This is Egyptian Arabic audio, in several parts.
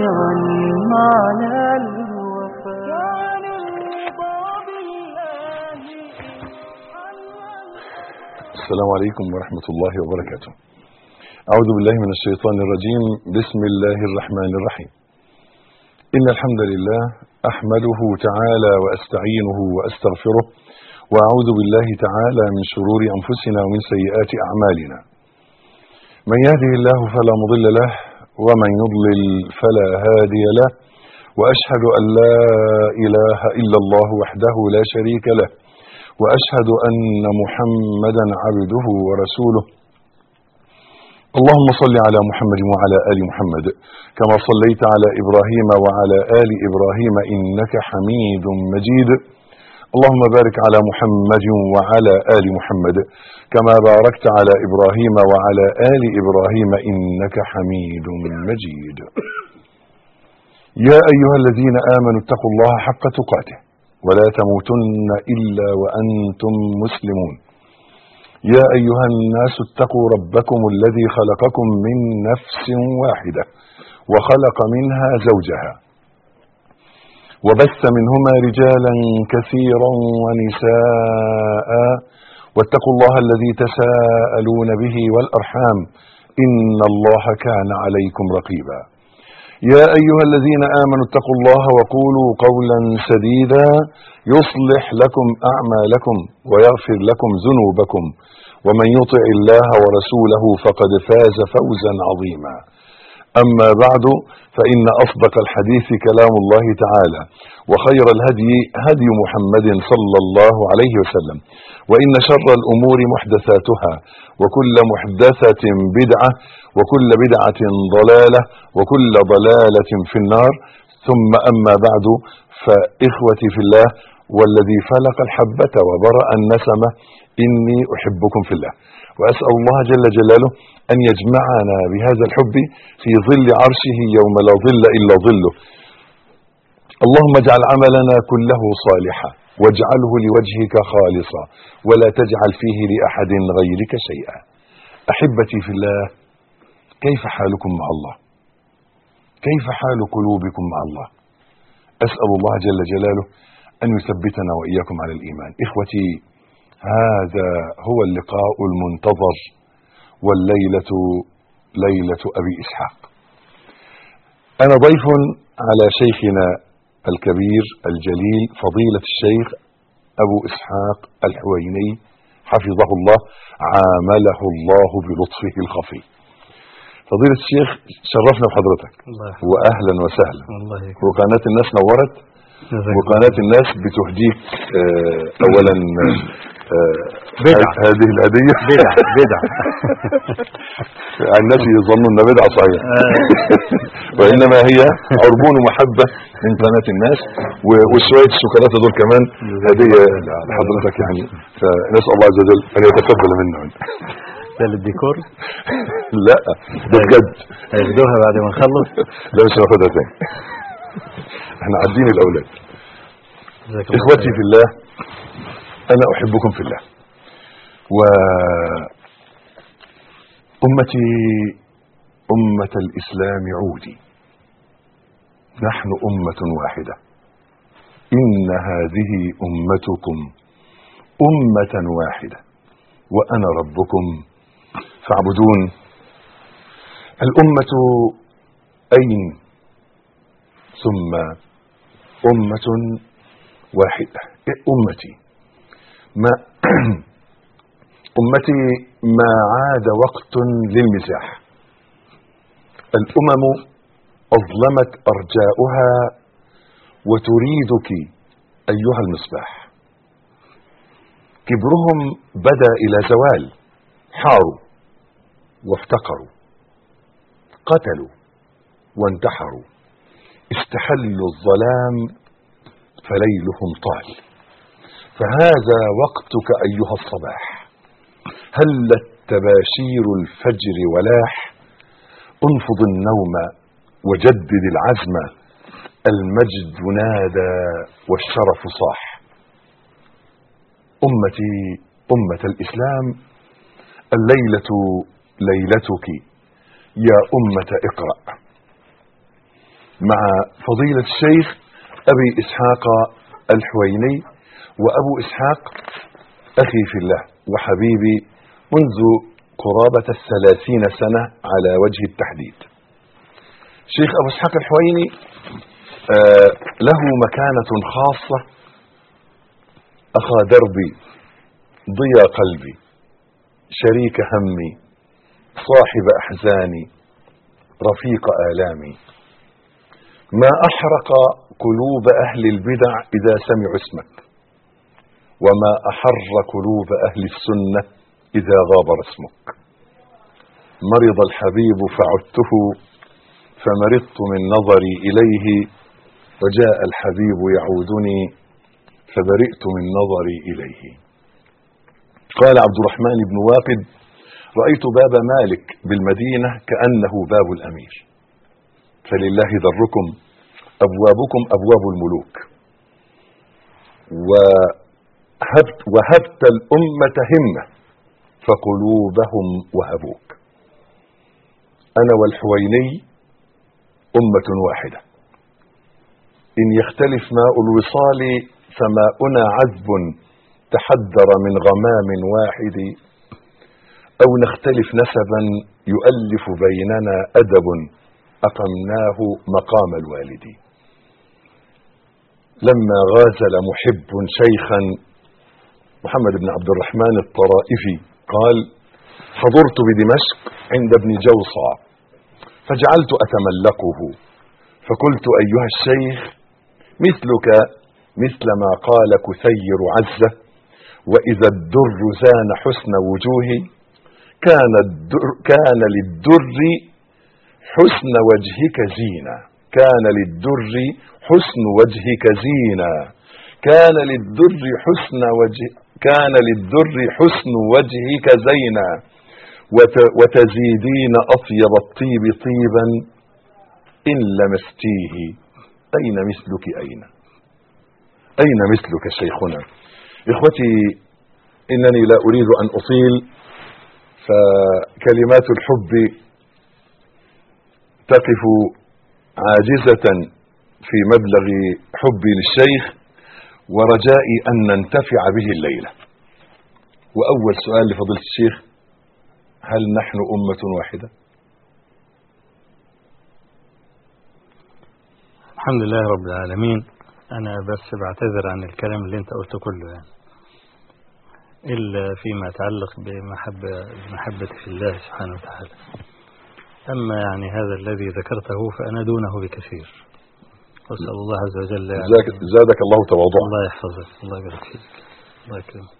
عن معنى الوفاء السلام عليكم ورحمة الله وبركاته أعوذ بالله من الشيطان الرجيم بسم الله الرحمن الرحيم إن الحمد لله أحمده تعالى وأستعينه وأستغفره وأعوذ بالله تعالى من شرور أنفسنا ومن سيئات أعمالنا من يهده الله فلا مضل له ومن يضلل فلا هادي له وأشهد أن لا إله إلا الله وحده لا شريك له واشهد ان محمدا عبده ورسوله اللهم صل على محمد وعلى ال محمد كما صليت على ابراهيم وعلى ال ابراهيم انك حميد مجيد اللهم بارك على محمد وعلى ال محمد كما باركت على ابراهيم وعلى ال ابراهيم انك حميد مجيد يا ايها الذين امنوا اتقوا الله حق تقاته ولا تموتن الا وانتم مسلمون يا ايها الناس اتقوا ربكم الذي خلقكم من نفس واحده وخلق منها زوجها وبث منهما رجالا كثيرا ونساء واتقوا الله الذي تساءلون به والارحام ان الله كان عليكم رقيبا يا أيها الذين آمنوا اتقوا الله وقولوا قولا سديدا يصلح لكم أعمالكم ويغفر لكم ذنوبكم ومن يطع الله ورسوله فقد فاز فوزا عظيما أما بعد فإن أصدق الحديث كلام الله تعالى وخير الهدي هدي محمد صلى الله عليه وسلم وإن شر الأمور محدثاتها وكل محدثة بدعة وكل بدعة ضلالة وكل ضلالة في النار ثم أما بعد فإخوتي في الله والذي فلق الحبة وبرأ النسمة إني أحبكم في الله وأسأل الله جل جلاله أن يجمعنا بهذا الحب في ظل عرشه يوم لا ظل إلا ظله اللهم اجعل عملنا كله صالحا واجعله لوجهك خالصا ولا تجعل فيه لأحد غيرك شيئا أحبتي في الله كيف حالكم مع الله كيف حال قلوبكم مع الله أسأل الله جل جلاله أن يثبتنا وإياكم على الإيمان إخوتي هذا هو اللقاء المنتظر والليلة ليلة أبي إسحاق أنا ضيف على شيخنا الكبير الجليل فضيلة الشيخ أبو إسحاق الحويني حفظه الله عامله الله بلطفه الخفي فضيلة الشيخ شرفنا بحضرتك الله يحفظك. وأهلا وسهلا الله يكرمك. وقناة الناس نورت جزاك وقناة الناس بتهديك آه، أولا آه، بدعة. هذه الهدية بدعة بدعة الناس يظنون انها بدعة صحيح وإنما هي عربون محبة من قناة الناس و- وشوية الشوكولاتة دول كمان هدية لحضرتك يعني فنسأل الله عز وجل أن يتقبل منا ده للديكور لا ده بجد هياخدوها بعد ما نخلص لا مش هناخدها تاني احنا عارفين الأولاد جزاك الله إخوتي خير. في الله أنا أحبكم في الله و أمتي أمة الإسلام عودي نحن أمة واحدة إن هذه أمتكم أمة واحدة وأنا ربكم فاعبدون الأمة أين ثم أمة واحدة أمتي ما أمتي ما عاد وقت للمزاح الأمم أظلمت أرجاؤها وتريدك أيها المصباح كبرهم بدا إلى زوال حاروا وافتقروا قتلوا وانتحروا استحلوا الظلام فليلهم طال فهذا وقتك أيها الصباح هلت تباشير الفجر ولاح انفض النوم وجدد العزم المجد نادى والشرف صاح أمتي أمة الإسلام الليلة ليلتك يا أمة اقرأ مع فضيلة الشيخ أبي إسحاق الحويني وأبو إسحاق أخي في الله وحبيبي منذ قرابة الثلاثين سنة على وجه التحديد شيخ أبو إسحاق الحويني آه له مكانة خاصة أخا دربي ضيا قلبي شريك همي صاحب أحزاني رفيق آلامي ما أحرق قلوب أهل البدع إذا سمعوا اسمك وما أحر قلوب أهل السنة إذا غاب رسمك مرض الحبيب فعدته فمرضت من نظري إليه وجاء الحبيب يعودني فبرئت من نظري إليه قال عبد الرحمن بن واقد رأيت باب مالك بالمدينة كأنه باب الأمير فلله ذركم أبوابكم أبواب الملوك وهبت, وهبت الأمة همة فقلوبهم وهبوك أنا والحويني أمة واحدة إن يختلف ماء الوصال فماؤنا عذب تحدر من غمام واحد أو نختلف نسبا يؤلف بيننا أدب أقمناه مقام الوالد لما غازل محب شيخا محمد بن عبد الرحمن الطرائفي قال حضرت بدمشق عند ابن جوصى فجعلت أتملقه فقلت أيها الشيخ مثلك مثل ما قال كثير عزة وإذا الدر زان حسن وجوهي كان, الدر كان للدر حسن وجهك زينة كان للدر حسن وجهك زينة كان للدر حسن وجه كان للدر حسن وجهك زينة وت وتزيدين أطيب الطيب طيبا إن لمستيه أين مثلك أين أين مثلك شيخنا إخوتي إنني لا أريد أن أطيل فكلمات الحب تقف عاجزة في مبلغ حبي للشيخ ورجائي أن ننتفع به الليلة وأول سؤال لفضيلة الشيخ هل نحن أمة واحدة الحمد لله رب العالمين أنا بس بعتذر عن الكلام اللي أنت قلته كله يعني إلا فيما يتعلق بمحبة محبة في الله سبحانه وتعالى أما يعني هذا الذي ذكرته فأنا دونه بكثير وأسأل الله عز وجل يعني زادك, زادك الله تواضعا الله يحفظك الله يبارك فيك الله يكرمك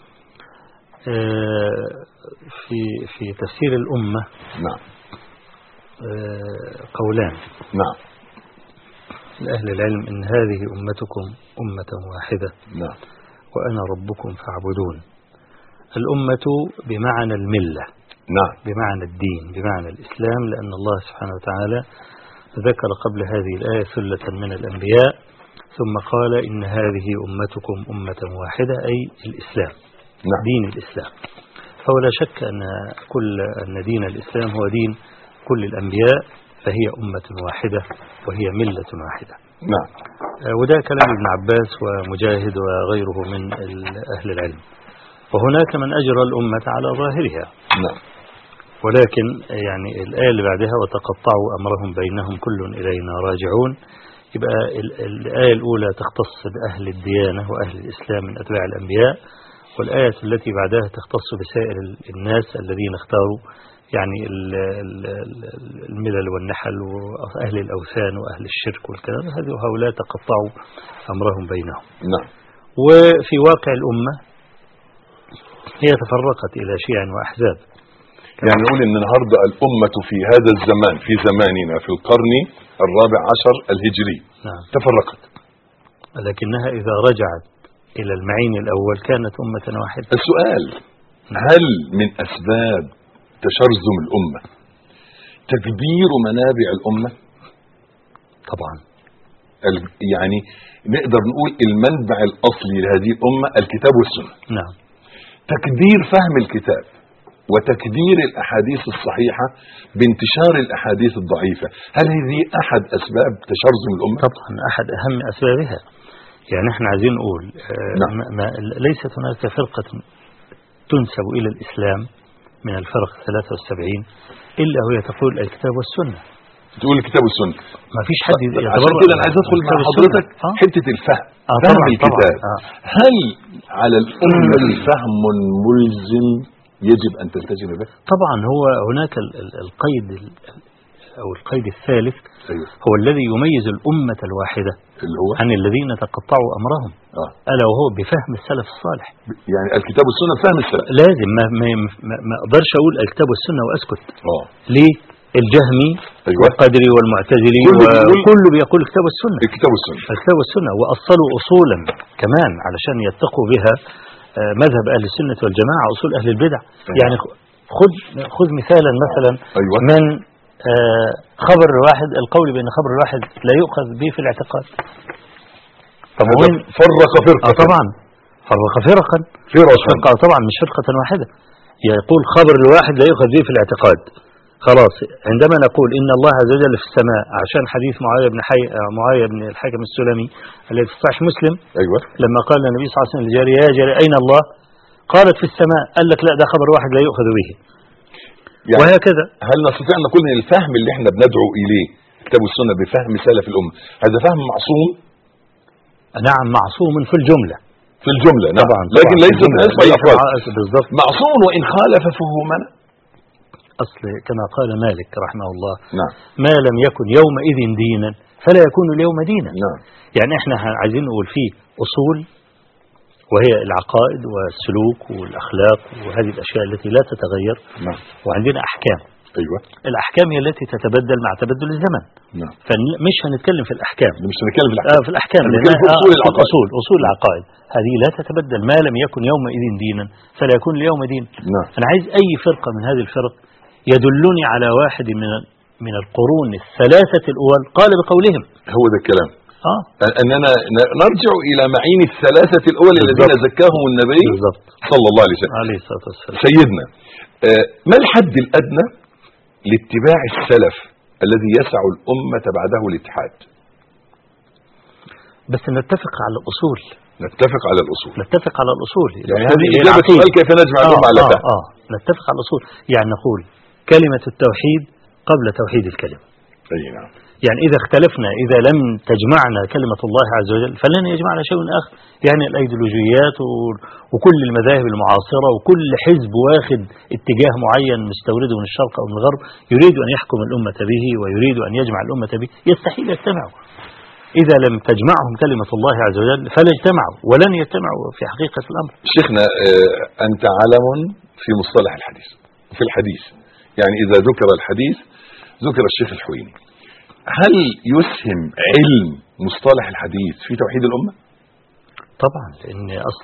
آه، في في تفسير الأمة نعم آه، قولان نعم لأهل العلم إن هذه أمتكم أمة واحدة نعم وأنا ربكم فاعبدون الأمة بمعنى الملة نعم بمعنى الدين بمعنى الإسلام لأن الله سبحانه وتعالى ذكر قبل هذه الآية ثلة من الأنبياء ثم قال إن هذه أمتكم أمة واحدة أي الإسلام نعم دين الإسلام فهو لا شك أن كل أن دين الإسلام هو دين كل الأنبياء فهي أمة واحدة وهي ملة واحدة نعم آه، وده كلام ابن عباس ومجاهد وغيره من ال- أهل العلم وهناك من أجرى الأمة على ظاهرها نعم ولكن يعني الآية اللي بعدها وتقطعوا أمرهم بينهم كل إلينا راجعون يبقى ال- الآية الأولى تختص بأهل الديانة وأهل الإسلام من أتباع الأنبياء والآية التي بعدها تختص بسائر ال- الناس الذين اختاروا يعني ال- ال- ال- الملل والنحل وأهل الأوثان وأهل الشرك والكلام هذه هؤلاء تقطعوا أمرهم بينهم نعم وفي واقع الأمة هي تفرقت إلى شيع وأحزاب يعني نقول ان النهارده الامه في هذا الزمان في زماننا في القرن الرابع عشر الهجري نعم تفرقت لكنها إذا رجعت إلى المعين الأول كانت أمة واحدة السؤال هل من اسباب تشرذم الامه تكبير منابع الامه طبعا ال- يعني نقدر نقول المنبع الاصلي لهذه الامه الكتاب والسنه نعم تكدير فهم الكتاب وتكدير الاحاديث الصحيحه بانتشار الاحاديث الضعيفه هل هذه احد اسباب تشرذم الامه طبعا أحد أهم أسبابها يعني احنا عايزين نقول آه، نعم. ما ما ليست هناك فرقة تنسب إلى الإسلام من الفرق 73 إلا وهي تقول الكتاب والسنة تقول الكتاب والسنه ما فيش حد عشان يتبرأ كده انا عايز ادخل مع الكتاب والسنة. حضرتك آه. حته الفهم آه، فهم طبعاً، الكتاب طبعاً. آه. هل على الامه فهم ملزم يجب ان تلتزم به طبعا هو هناك ال- ال- القيد ال- أو القيد الثالث ايوه هو الذي يميز الأمة الواحدة اللي هو عن الذين تقطعوا أمرهم اه ألا وهو بفهم السلف الصالح يعني الكتاب والسنه فهم السلف لازم ما, ما, ما, ما أقدرش أقول الكتاب والسنة وأسكت اه ليه الجهمي أيوة. والقدري والمعتزلي كله بيقول- وكله بيقول الكتاب والسنة الكتاب والسنه الكتاب والسنة وأصلوا أصولا كمان علشان يتقوا بها آه، مذهب أهل السنة والجماعة أصول أهل البدع أيوة. يعني خذ خذ مثالا مثلا ايوه من آه، خبر الواحد القول بأن خبر الواحد لا يؤخذ به في الاعتقاد طب هذا وين فرق فرقه آه طبعا فرق فرقا فرقه فرقة طبعا مش فرقة واحدة يقول خبر الواحد لا يؤخذ به في الاعتقاد خلاص عندما نقول إن الله عز وجل في السماء عشان حديث معاوية بن حي... آه، معاوية بن الحكم السلمي الذي في صحيح مسلم ايوه لما قال النبي صلى الله عليه وسلم لجارية يا جارية أين الله قالت في السماء قال لك لا ده خبر واحد لا يؤخذ به يعني وهكذا هل نستطيع ان نقول ان الفهم اللي احنا بندعو اليه كتاب والسنه بفهم سلف الامه هذا فهم معصوم نعم معصوم في الجملة في الجمله نعم طبعا لكن طبعاً ليس في الجملة. بالنسبه للافراد ليس بالضبط معصوم وان خالف فهمنا أصل كما قال مالك رحمه الله نعم ما لم يكن يومئذ دينا فلا يكون اليوم دينا نعم يعني احنا عايزين نقول فيه أصول وهي العقائد والسلوك والأخلاق وهذه الأشياء التي لا تتغير نعم وعندنا أحكام ايوه الأحكام هي التي تتبدل مع تبدل الزمن نعم فمش هنتكلم في الأحكام مش هنتكلم في آه الاحكام في الأحكام أنا لأنها- بتكلم في أصول آه، العقائد. أصول أصول العقائد هذه لا تتبدل ما لم يكن يومئذ دينا فلا يكون اليوم دين نعم أنا عايز أي فرقة من هذه الفرق يدلني على واحد من من القرون الثلاثة الأول قال بقولهم هو ده الكلام آه اننا ن- نرجع الى معين الثلاثه الاول الذين بالضبط. زكاهم النبي بالضبط صلى الله عليه وسلم عليه الصلاة والسلام سيدنا آه، ما الحد الادنى لاتباع السلف الذي يسع الامه بعده الاتحاد بس نتفق على الأصول نتفق على الاصول نتفق على الأصول يعني هذه هي اجابه العقيدة. سؤال كيف نجمع الامه على آه, فهم آه, آه نتفق على الأصول يعني نقول كلمة التوحيد قبل توحيد الكلمة اي نعم يعني إذا اختلفنا إذا لم تجمعنا كلمة الله عز وجل فلن يجمعنا شيء آخر يعني الأيديولوجيات و- وكل المذاهب المعاصرة وكل حزب واخد اتجاه معين مستورده من الشرق أو من الغرب يريد أن يحكم الأمة به ويريد أن يجمع الأمة به يستحيل يجتمعوا إذا لم تجمعهم كلمة الله عز وجل فلا اجتمعوا ولن يجتمعوا في حقيقة الأمر شيخنا آه، انت علم في مصطلح الحديث في الحديث يعني اذا ذكر الحديث ذكر الشيخ الحويني هل يسهم علم مصطلح الحديث في توحيد الامه طبعا لأن أصل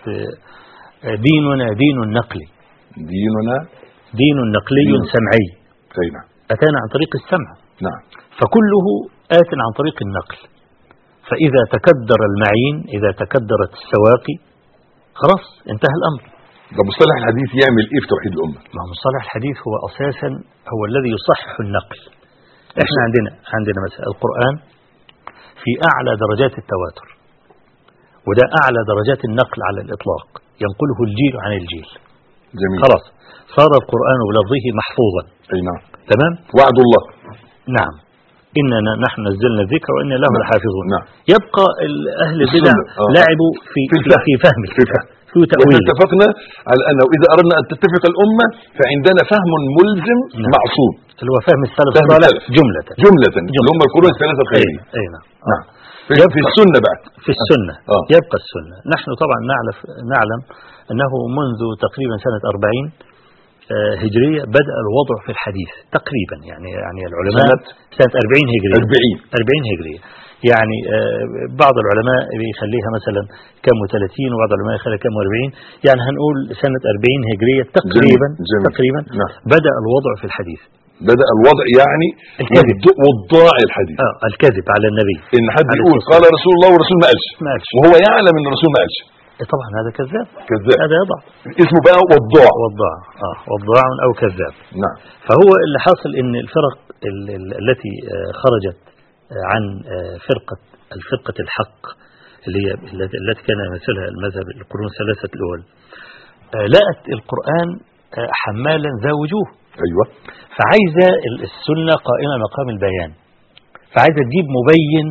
ديننا دين نقلي ديننا دين نقلي دين. سمعي اي نعم أتانا عن طريق السمع نعم فكله آت عن طريق النقل فإذا تكدر المعين إذا تكدرت السواقي خلاص انتهى الأمر ده مصطلح الحديث يعمل ايه في توحيد الامه ما هو مصطلح الحديث هو أساسا هو الذي يصحح النقل احنا عندنا عندنا مثلا القرآن في أعلى درجات التواتر وده أعلى درجات النقل على الإطلاق ينقله الجيل عن الجيل جميل خلاص صار القرآن بلفظه محفوظا اي نعم تمام وعد الله نعم إننا نحن نزلنا الذكر وإنا له نعم. لحافظون نعم يبقى ال- أهل البدع السنة. آه. لعبوا في في الفهم. في فهم في الفهم. في تأويل واتفقنا على انه اذا اردنا ان تتفق الامه فعندنا فهم ملزم نعم. معصوم اللي هو فهم السلف فهم الصالح السلف. جملة جمله اللي هم القرون الثلاثه الخيريه أي نعم نعم في, يبقى- في السنه بعد في السنة آه. يبقى السنة نحن طبعا نعرف نعلم أنه منذ تقريبا سنة 40 آه، هجرية بدأ الوضع في الحديث تقريبا يعني يعني العلماء سنة؟ سنة 40 هجرية 40 40 هجرية يعني آه، بعض العلماء بيخليها مثلا كم 30 وبعض العلماء يخليها كم 40 يعني هنقول سنة 40 هجرية تقريبا جميل، جميل. تقريبا نعم. بدأ الوضع في الحديث بدا الوضع يعني الكذب. وض- وضاع الحديث آه الكذب على النبي ان حد عليه يقول الصلاة قال رسول الله والرسول ما قالش ما قالش وهو يعلم ان الرسول ما قالش طبعا هذا كذاب كذاب هذا يضع اسمه بقى وضاع وضاع اه وضاع او كذاب نعم فهو اللي حاصل ان الفرق ال- ال- التي آه، خرجت آه، عن آه، فرقة الفرقة الحق اللي هي التي التي كان يمثلها المذهب القرون الثلاثة الأول آه، لقت القرآن آه، حمالا ذا وجوه ايوه فعايزة ال- السنة قائمة مقام البيان فعايزة تجيب مبين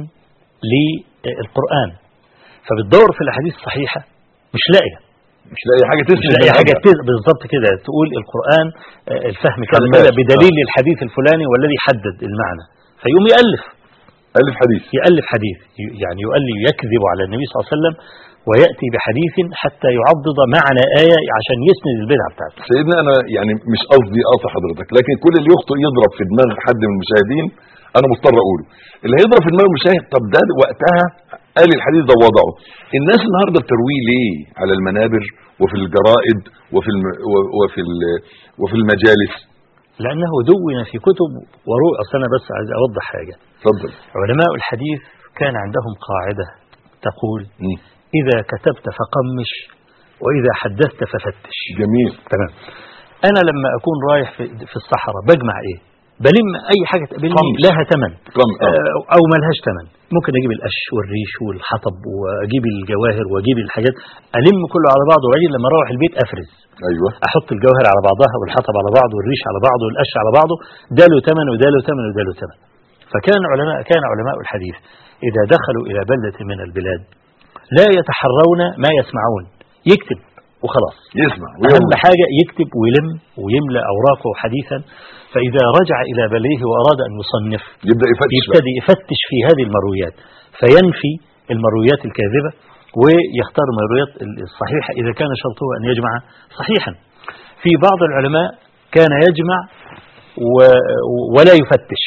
للقرآن فبتدور في الأحاديث الصحيحة مش لاقية مش لاقي حاجه مش تسند لاقي حاجة منهجها. تز- بالظبط كده تقول القرآن آه، الفهم كذا حماس. كذا بدليل الحديث الفلاني والذي حدد المعنى فيقوم يألف الف حديث يألف حديث ي- يعني يؤلف يكذب على النبي صلى الله عليه وسلم ويأتي بحديث حتى يعضد معنى آية عشان يسند البدعة بتاعته سيدنا انا يعني مش قصدي اقطع حضرتك لكن كل اللي يخطئ يضرب في دماغ حد من المشاهدين انا مضطر اقوله اللي هيضرب في دماغ المشاهد طب ده وقتها قال الحديث ده وضعه الناس النهارده بترويه ليه على المنابر وفي الجرائد وفي الم... و- وفي ال... وفي المجالس لأنه دون في كتب ورؤى أصل أنا بس عايز أوضح حاجة اتفضل علماء الحديث كان عندهم قاعدة تقول مم. إذا كتبت فقمش وإذا حدثت ففتش جميل تمام أنا لما أكون رايح في, في الصحراء بجمع إيه بلم أي حاجة تقابلني قمش. لها ثمن قم آه. آه، او ملهاش ثمن ممكن اجيب القش والريش والحطب واجيب الجواهر واجيب الحاجات الم كله على بعضه وبعدين لما اروح البيت افرز ايوه احط الجواهر على بعضها والحطب على بعضه والريش على بعضه والقش على بعضه ده له ثمن وده له ثمن وده له ثمن فكان علماء كان علماء الحديث اذا دخلوا الى بلده من البلاد لا يتحرون ما يسمعون يكتب وخلاص يسمع أهم ويوم حاجة يكتب ويلم ويملأ أوراقه حديثا فإذا رجع إلى بليه وأراد أن يصنف يبدا يفتش بقى. يبتدي يفتش في هذه المرويات فينفي المرويات الكاذبة ويختار المرويات الصحيحة إذا كان شرطه أن يجمع صحيحا في بعض العلماء كان يجمع و ولا يفتش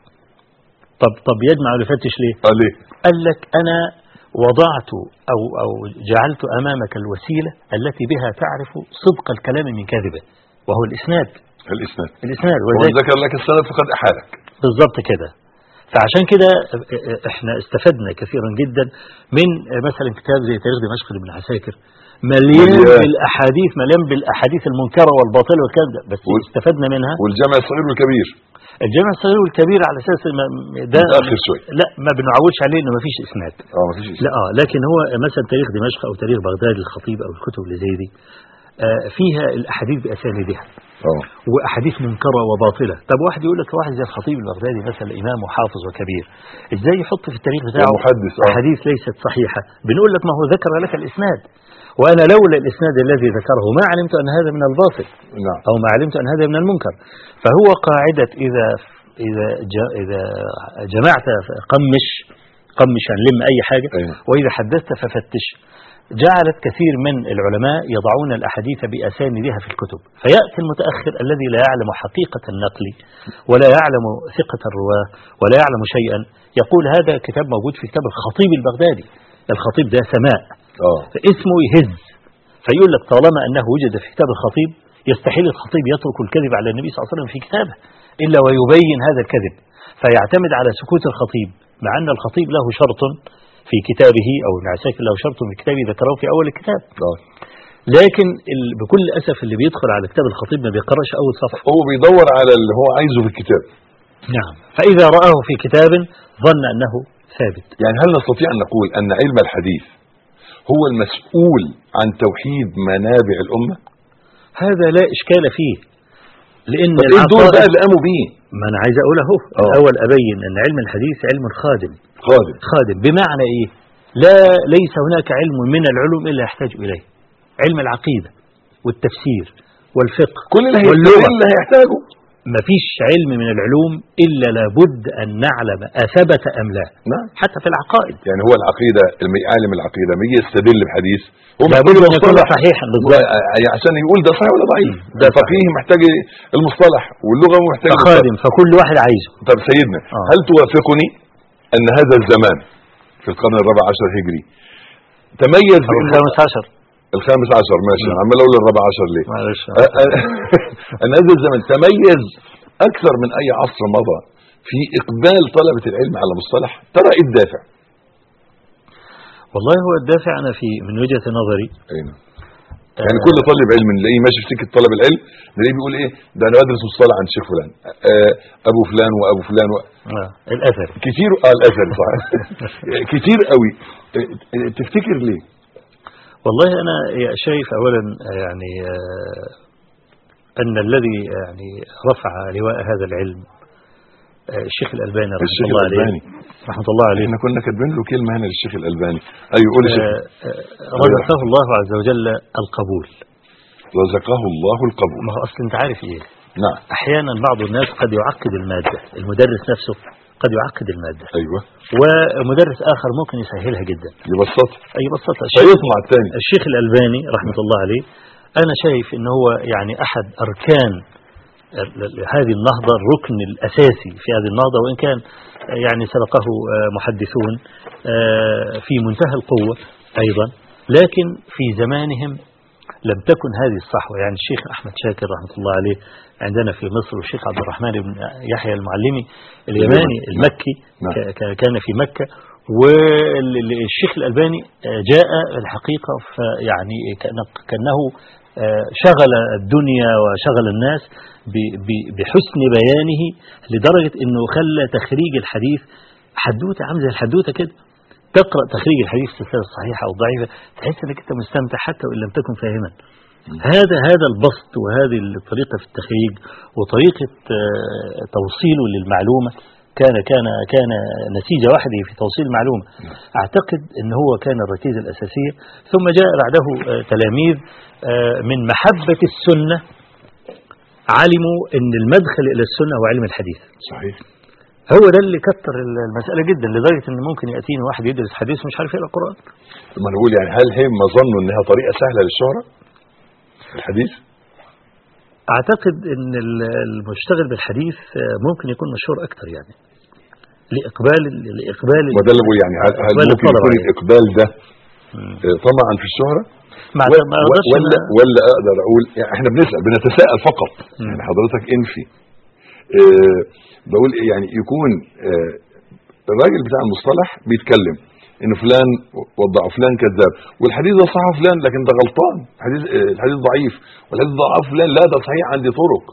طب طب يجمع ولا يفتش ليه؟ قال ليه قال لك أنا وضعت أو أو جعلت أمامك الوسيلة التي بها تعرف صدق الكلام من كذبه وهو الإسناد الاسناد الإسناد ومن ولذلك ذكر لك السند فقد احالك بالضبط كده فعشان كده احنا استفدنا كثيرا جدا من مثلا كتاب زي تاريخ دمشق لابن عساكر مليان مليان. بالاحاديث مليان بالاحاديث المنكره والباطله والكلام ده بس وال- استفدنا منها والجامع الصغير والكبير الجامع الصغير والكبير على اساس ما- ده متأخر شوية. لا ما بنعولش عليه انه ما فيش اسناد اه مفيش لا اه لكن هو مثلا تاريخ دمشق او تاريخ بغداد الخطيب او الكتب اللي زي دي آه فيها الاحاديث باسانيدها اه واحاديث منكره وباطله طب واحد يقول لك واحد زي الخطيب البغدادي مثلا امام وحافظ وكبير ازاي يحط في التاريخ بتاعه محدث اه احاديث ليست صحيحه بنقول لك ما هو ذكر لك الاسناد وانا لولا الاسناد الذي ذكره ما علمت ان هذا من الباطل نعم او ما علمت ان هذا من المنكر فهو قاعده اذا اذا ج- اذا جمعت قمش قمش يعني لم اي حاجه أيوة. واذا حدثت ففتش جعلت كثير من العلماء يضعون الأحاديث بأساندها في الكتب فيأتي المتأخر الذي لا يعلم حقيقة النقل ولا يعلم ثقة الرواة ولا يعلم شيئا يقول هذا كتاب موجود في كتاب الخطيب البغدادي الخطيب ده سماء اه فاسمه يهز فيقول لك طالما أنه وجد في كتاب الخطيب يستحيل الخطيب يترك الكذب على النبي صلى الله عليه وسلم في كتابه إلا ويبين هذا الكذب فيعتمد على سكوت الخطيب مع أن الخطيب له شرط في كتابه أو ابن عساكر له شرط في كتابه ذكره في أول الكتاب اه لكن ال- بكل أسف اللي بيدخل على كتاب الخطيب ما بيقرأش أول صفحة هو بيدور على اللي هو عايزه في الكتاب نعم فإذا رآه في كتاب ظن أنه ثابت يعني هل نستطيع ان نقول ان علم الحديث هو المسؤول عن توحيد منابع الامه هذا لا إشكال فيه لأن طب ايه الدور العقائد- بقى اللي قاموا بيه ما أنا عايز أقول أهو آه. الأول أبين أن علم الحديث علم خادم خادم خادم بمعنى إيه لا ليس هناك علم من العلوم إلا يحتاج إليه علم العقيدة والتفسير والفقه كل اللي هي- واللغة. كل اللي هيحتاجه ما فيش علم من العلوم إلا لابد أن نعلم أثبت أم لا نعم حتى في العقائد يعني هو العقيده الم- عالم العقيده لما يجي يستدل بحديث هو لابد محتاج أن يكون المصطلح. صحيحا بالضبط و- يعني عشان يقول ده صحيح ولا ضعيف مم. ده فقيه محتاج المصطلح واللغه محتاج المصطلح. فخادم فكل واحد عايزه طب سيدنا آه. هل توافقني ان هذا الزمان في القرن الرابع عشر هجري تميز أو بأنه- الخامس عشر الخامس عشر ماشي مم. انا عمال اقول الرابع عشر ليه معلش أ- أ- ان هذا الزمن تميز اكثر من اي عصر مضى في اقبال طلبه العلم على مصطلح ترى ايه الدافع والله هو الدافع أنا في من وجهة نظري ايوه يعني كل طالب علم نلاقيه ماشي في سكه طلب العلم نلاقيه بيقول ايه ده انا بدرس الصلاه عند شيخ فلان آه ابو فلان وابو فلان و... آه الأثر كتير اه الاثر صح كتير قوي آه، آه، تفتكر ليه والله أنا شايف أولا يعني آه، أن الذي يعني رفع لواء هذا العلم آه، الشيخ الألباني رحمة الشيخ الله عليه الألباني. رحمة الله عليه احنا كنا كاتبين له كلمه هنا للشيخ الالباني ايوه قول يا شيخ آه، آه، رزقه الله عز وجل القبول رزقه الله القبول ما هو أصل أنت عارف إيه نعم أحيانا بعض الناس قد يعقد المادة المدرس نفسه قد يعقد المادة ايوه ومدرس آخر ممكن يسهلها جدا يبسطها أي بساطة الشيخ, فيطمع الثاني الشيخ الألباني رحمة الله عليه أنا شايف أنه هو يعني أحد أركان ال- ال- هذه النهضة الركن الأساسي في هذه النهضة وإن كان آه، يعني سبقه آه، محدثون آه، في منتهى القوة أيضا لكن في زمانهم لم تكن هذه الصحوة يعني الشيخ أحمد شاكر رحمة الله عليه عندنا في مصر والشيخ عبد الرحمن بن يحيى المعلمي اليماني المكي نعم. ك- ك- كان في مكة والشيخ الألباني آه، جاء الحقيقة فيعني كأن- كأنه آه، شغل الدنيا وشغل الناس ب- ب- بحسن بيانه لدرجة أنه خلى تخريج الحديث حدوتة عامل زي الحدوتة كده تقرأ تخريج الحديث في السلسلة الصحيحة أو الضعيفة تحس أنك أنت مستمتع حتى وإن لم تكن فاهما هذا هذا البسط وهذه الطريقة في التخريج وطريقة آه، توصيله للمعلومة كان كان كان نتيجة واحدة في توصيل المعلومة أعتقد أن هو كان الركيزة الأساسية ثم جاء بعده آه، تلاميذ آه، من محبة السنة علموا أن المدخل إلى السنة هو علم الحديث صحيح هو ده اللي كتر المسألة جدا لدرجة أن ممكن يأتيني واحد يدرس حديث ومش عارف يقرأ القرآن ما نقول يعني هل هم ظنوا انها طريقه سهله للشهره الحديث أعتقد أن ال- المشتغل بالحديث آه، ممكن يكون مشهور أكثر يعني لإقبال لإقبال ما ده اللي بقول يعني هل, هل إقبال ممكن الطلبة يكون عليه. الاقبال ده مم. آه، طمعا في الشهره ما و- ما و- أقدرش ولا أنا- ولا اقدر اقول يعني احنا بنسال بنتساءل فقط مم. يعني حضرتك انفي اه بقول إيه يعني يكون اه الراجل بتاع المصطلح بيتكلم ان فلان وضع فلان كذاب والحديث ده صحيح فلان لكن ده غلطان الحديث اه الحديث ضعيف والحديث ضعف فلان لا ده صحيح عندي طرق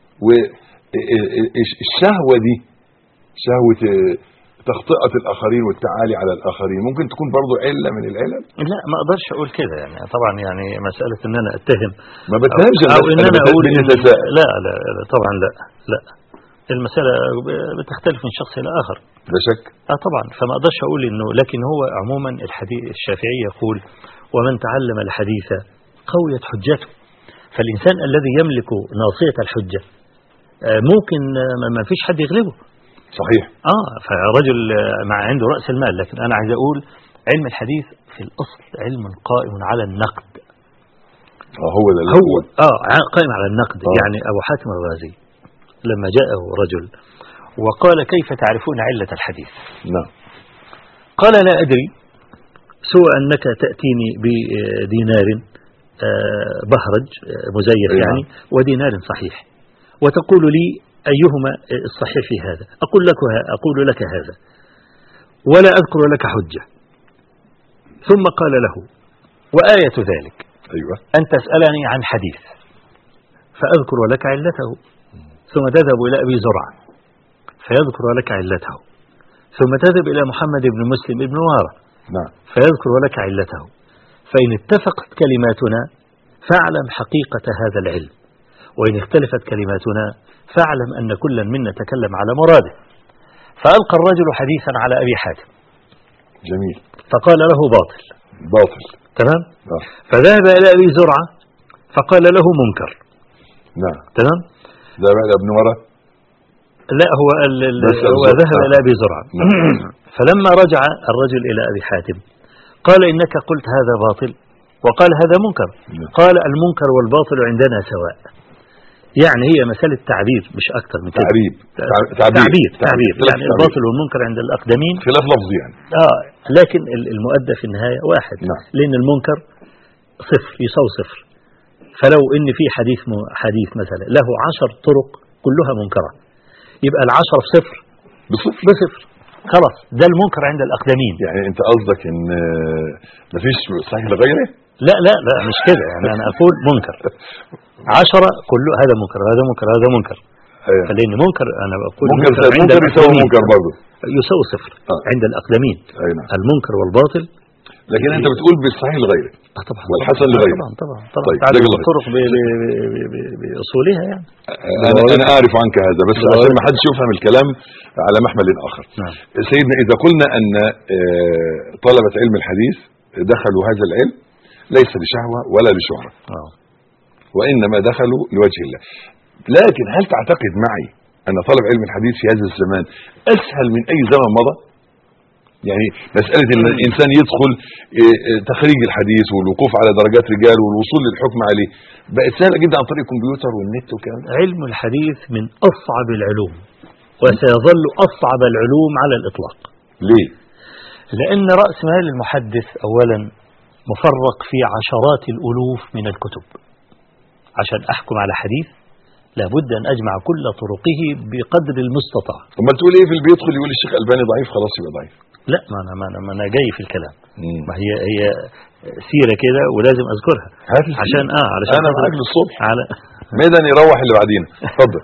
والشهوه دي شهوه اه تخطئه الاخرين والتعالي على الاخرين ممكن تكون برضو عله من العلل لا ما اقدرش اقول كده يعني طبعا يعني مساله ان انا اتهم ما بتهمش او ان انا اقول إن بنتساءل لا, لا لا طبعا لا لا المساله بتختلف من شخص الى اخر لا شك اه طبعا فما اقدرش اقول انه لكن هو عموما الحديث الشافعي يقول ومن تعلم الحديث قويت حجته فالانسان الذي يملك ناصيه الحجه آه، ممكن آه، ما- ما فيش حد يغلبه صحيح اه فرجل آه، مع عنده راس المال لكن انا عايز اقول علم الحديث في الاصل علم قائم على النقد اه هو ده اللي هو بقول. اه ع- قائم على النقد آه. يعني ابو حاتم الرازي لما جاءه رجل وقال كيف تعرفون علة الحديث نعم قال لا أدري سوى أنك تأتيني بدينار آه، بهرج آه، مزيف أي يعني نعم. ودينار صحيح وتقول لي أيهما الصحيح في هذا أقول لك أقول لك هذا ولا أذكر لك حجة ثم قال له وآية ذلك ايوه أن تسألني عن حديث فأذكر لك علته ثم تذهب إلى أبي زرعة فيذكر لك علته ثم تذهب إلى محمد بن مسلم بن وارة نعم فيذكر لك علته فإن اتفقت كلماتنا فاعلم حقيقة هذا العلم وإن اختلفت كلماتنا فاعلم أن كلا منا تكلم على مراده فألقى الرجل حديثا على أبي حاتم جميل فقال له باطل باطل تمام آه. فذهب إلى أبي زرعة فقال له منكر نعم تمام ده بقى ابن ورا لا هو ال ال بس أبو هو زرعة. ذهب إلى أبي زرعة فلما رجع الرجل إلى أبي حاتم قال إنك قلت هذا باطل وقال هذا منكر نعم. قال المنكر والباطل عندنا سواء يعني هي مسألة تعبير مش أكثر من كده تعريب تع- تعبير تعبير خلاف يعني الباطل والمنكر عند الأقدمين خلاف لفظي يعني آه لكن ال- المؤدى في النهاية واحد نعم. لأن المنكر صفر يساوي صفر فلو إن في حديث م- حديث مثلا له عشر طرق كلها منكرة يبقى العشر صفر بصفر بصفر خلاص ده المنكر عند الأقدمين يعني انت قصدك ان آه، مفيش صحيح لغيره لا لا لا مش كده يعني أنا أقول منكر عشرة كله هذا منكر هذا منكر هذا منكر أيوة. فلأن منكر أنا بقول منكر زي عند منكر يساوي الأقدمين منكر برضه يساوي صفر آه. عند الأقدمين اي نعم المنكر والباطل لكن انت بتقول بالصحيح لغيره آه طبعا والحسن طبعاً، لغيره. طبعا طبعا طبعا طيب، تعدد جزاك الله الطرق ب- ب- ب- ب- بأصولها يعني انا انا اعرف عنك هذا بس بالظبط. عشان ما حدش يفهم الكلام على محمل اخر نعم سيدنا اذا قلنا ان آه، طلبه علم الحديث دخلوا هذا العلم ليس لشهوه ولا لشهره آه. وانما دخلوا لوجه الله لكن هل تعتقد معي ان طلب علم الحديث في هذا الزمان اسهل من اي زمن مضى يعني مسألة ان الانسان يدخل آه، آه، تخريج الحديث والوقوف على درجات رجال والوصول للحكم عليه بقت سهلة جدا عن طريق الكمبيوتر والنت والكلام ده علم الحديث من أصعب العلوم وسيظل أصعب العلوم على الإطلاق ليه؟ لأن رأس مال المحدث أولا مفرق في عشرات الألوف من الكتب عشان أحكم على حديث لابد أن أجمع كل طرقه بقدر المستطاع امال تقول ايه في اللي بيدخل يقول الشيخ الباني ضعيف خلاص يبقى ضعيف لا ما أنا, ما أنا, ما أنا جاي في الكلام مم. ما هي هي سيرة كده ولازم أذكرها هات السيرة. عشان آه علشان انا خاطر- معاك للصبح على ميدان يروح اللي بعدينا اتفضل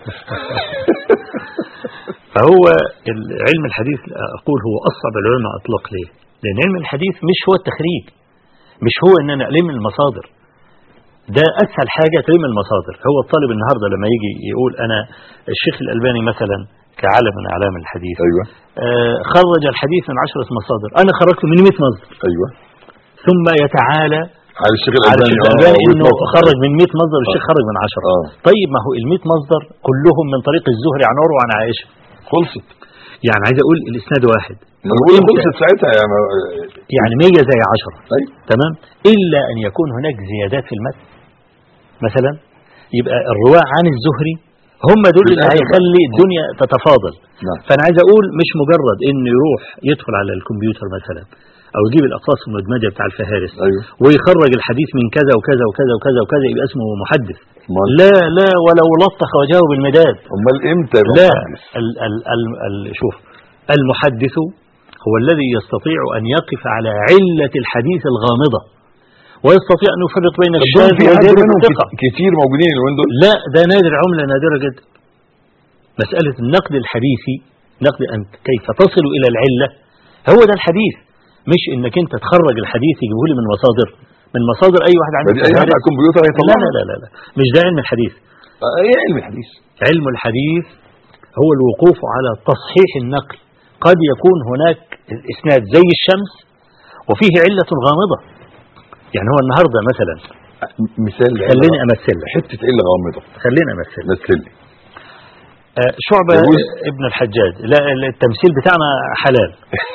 فهو ال- علم الحديث أقول هو أصعب العلوم على الإطلاق ليه؟ لأن علم الحديث مش هو التخريج مش هو إن أنا ألم المصادر ده أسهل حاجة تلم المصادر هو الطالب النهاردة لما يجي يقول أنا الشيخ الألباني مثلا كعالم من أعلام الحديث ايوه آه خرج الحديث من عشرة مصادر أنا خرجته من 100 مصدر ايوه ثم يتعالى على الشيخ على الالباني الشيخ الألباني آه، إنه ويتنطط. خرج من 100 مصدر والشيخ خرج من 10 اه طيب ما هو ال 100 مصدر كلهم من طريق الزهري عن عروة وعن عائشة خلصت يعني عايز أقول الإسناد واحد ما انا بقول إمتى؟ خلصت ساعتها يا ما... يعني 100 زي 10 ايوه تمام إلا أن يكون هناك زيادات في المتن مثلا يبقى الرواة عن الزهري هم دول اللي بالأدب. هيخلي الدنيا تتفاضل نعم فأنا عايز أقول مش مجرد إنه يروح يدخل على الكمبيوتر مثلا أو يجيب الأقراص المدمجة بتاع الفهارس ايوه ويخرج الحديث من كذا وكذا وكذا وكذا وكذا يبقى اسمه محدث امال لا لا ولو لطخ وجهه بالمداد امال امتى يبقى لا محدث؟ ال ال ال ال شوف المحدث هو الذي يستطيع أن يقف على علة الحديث الغامضة ويستطيع أن يفرق بين طب دول الشاذ في حد وزيادة منهم الثقة كت- كتير موجودين اليومين دول لا ده نادر عملة نادرة جدا مسألة النقد الحديثي نقد أن كيف تصل إلى العلة هو ده الحديث مش انك انت تخرج الحديث يجيبه لي من مصادر من مصادر اي واحد عنده بدي اي واحد شهادة. على الكمبيوتر لا هيطلع لا لا لا لا مش ده علم الحديث آه، ايه علم الحديث علم الحديث هو الوقوف على تصحيح النقل قد يكون هناك اسناد زي الشمس وفيه علة غامضة يعني هو النهاردة مثلا مثال خليني امثل لك حته علة غامضه خليني امثل لك. مثل لي آه، شعبة يجوز؟ ابن الحجاج لا التمثيل بتاعنا حلال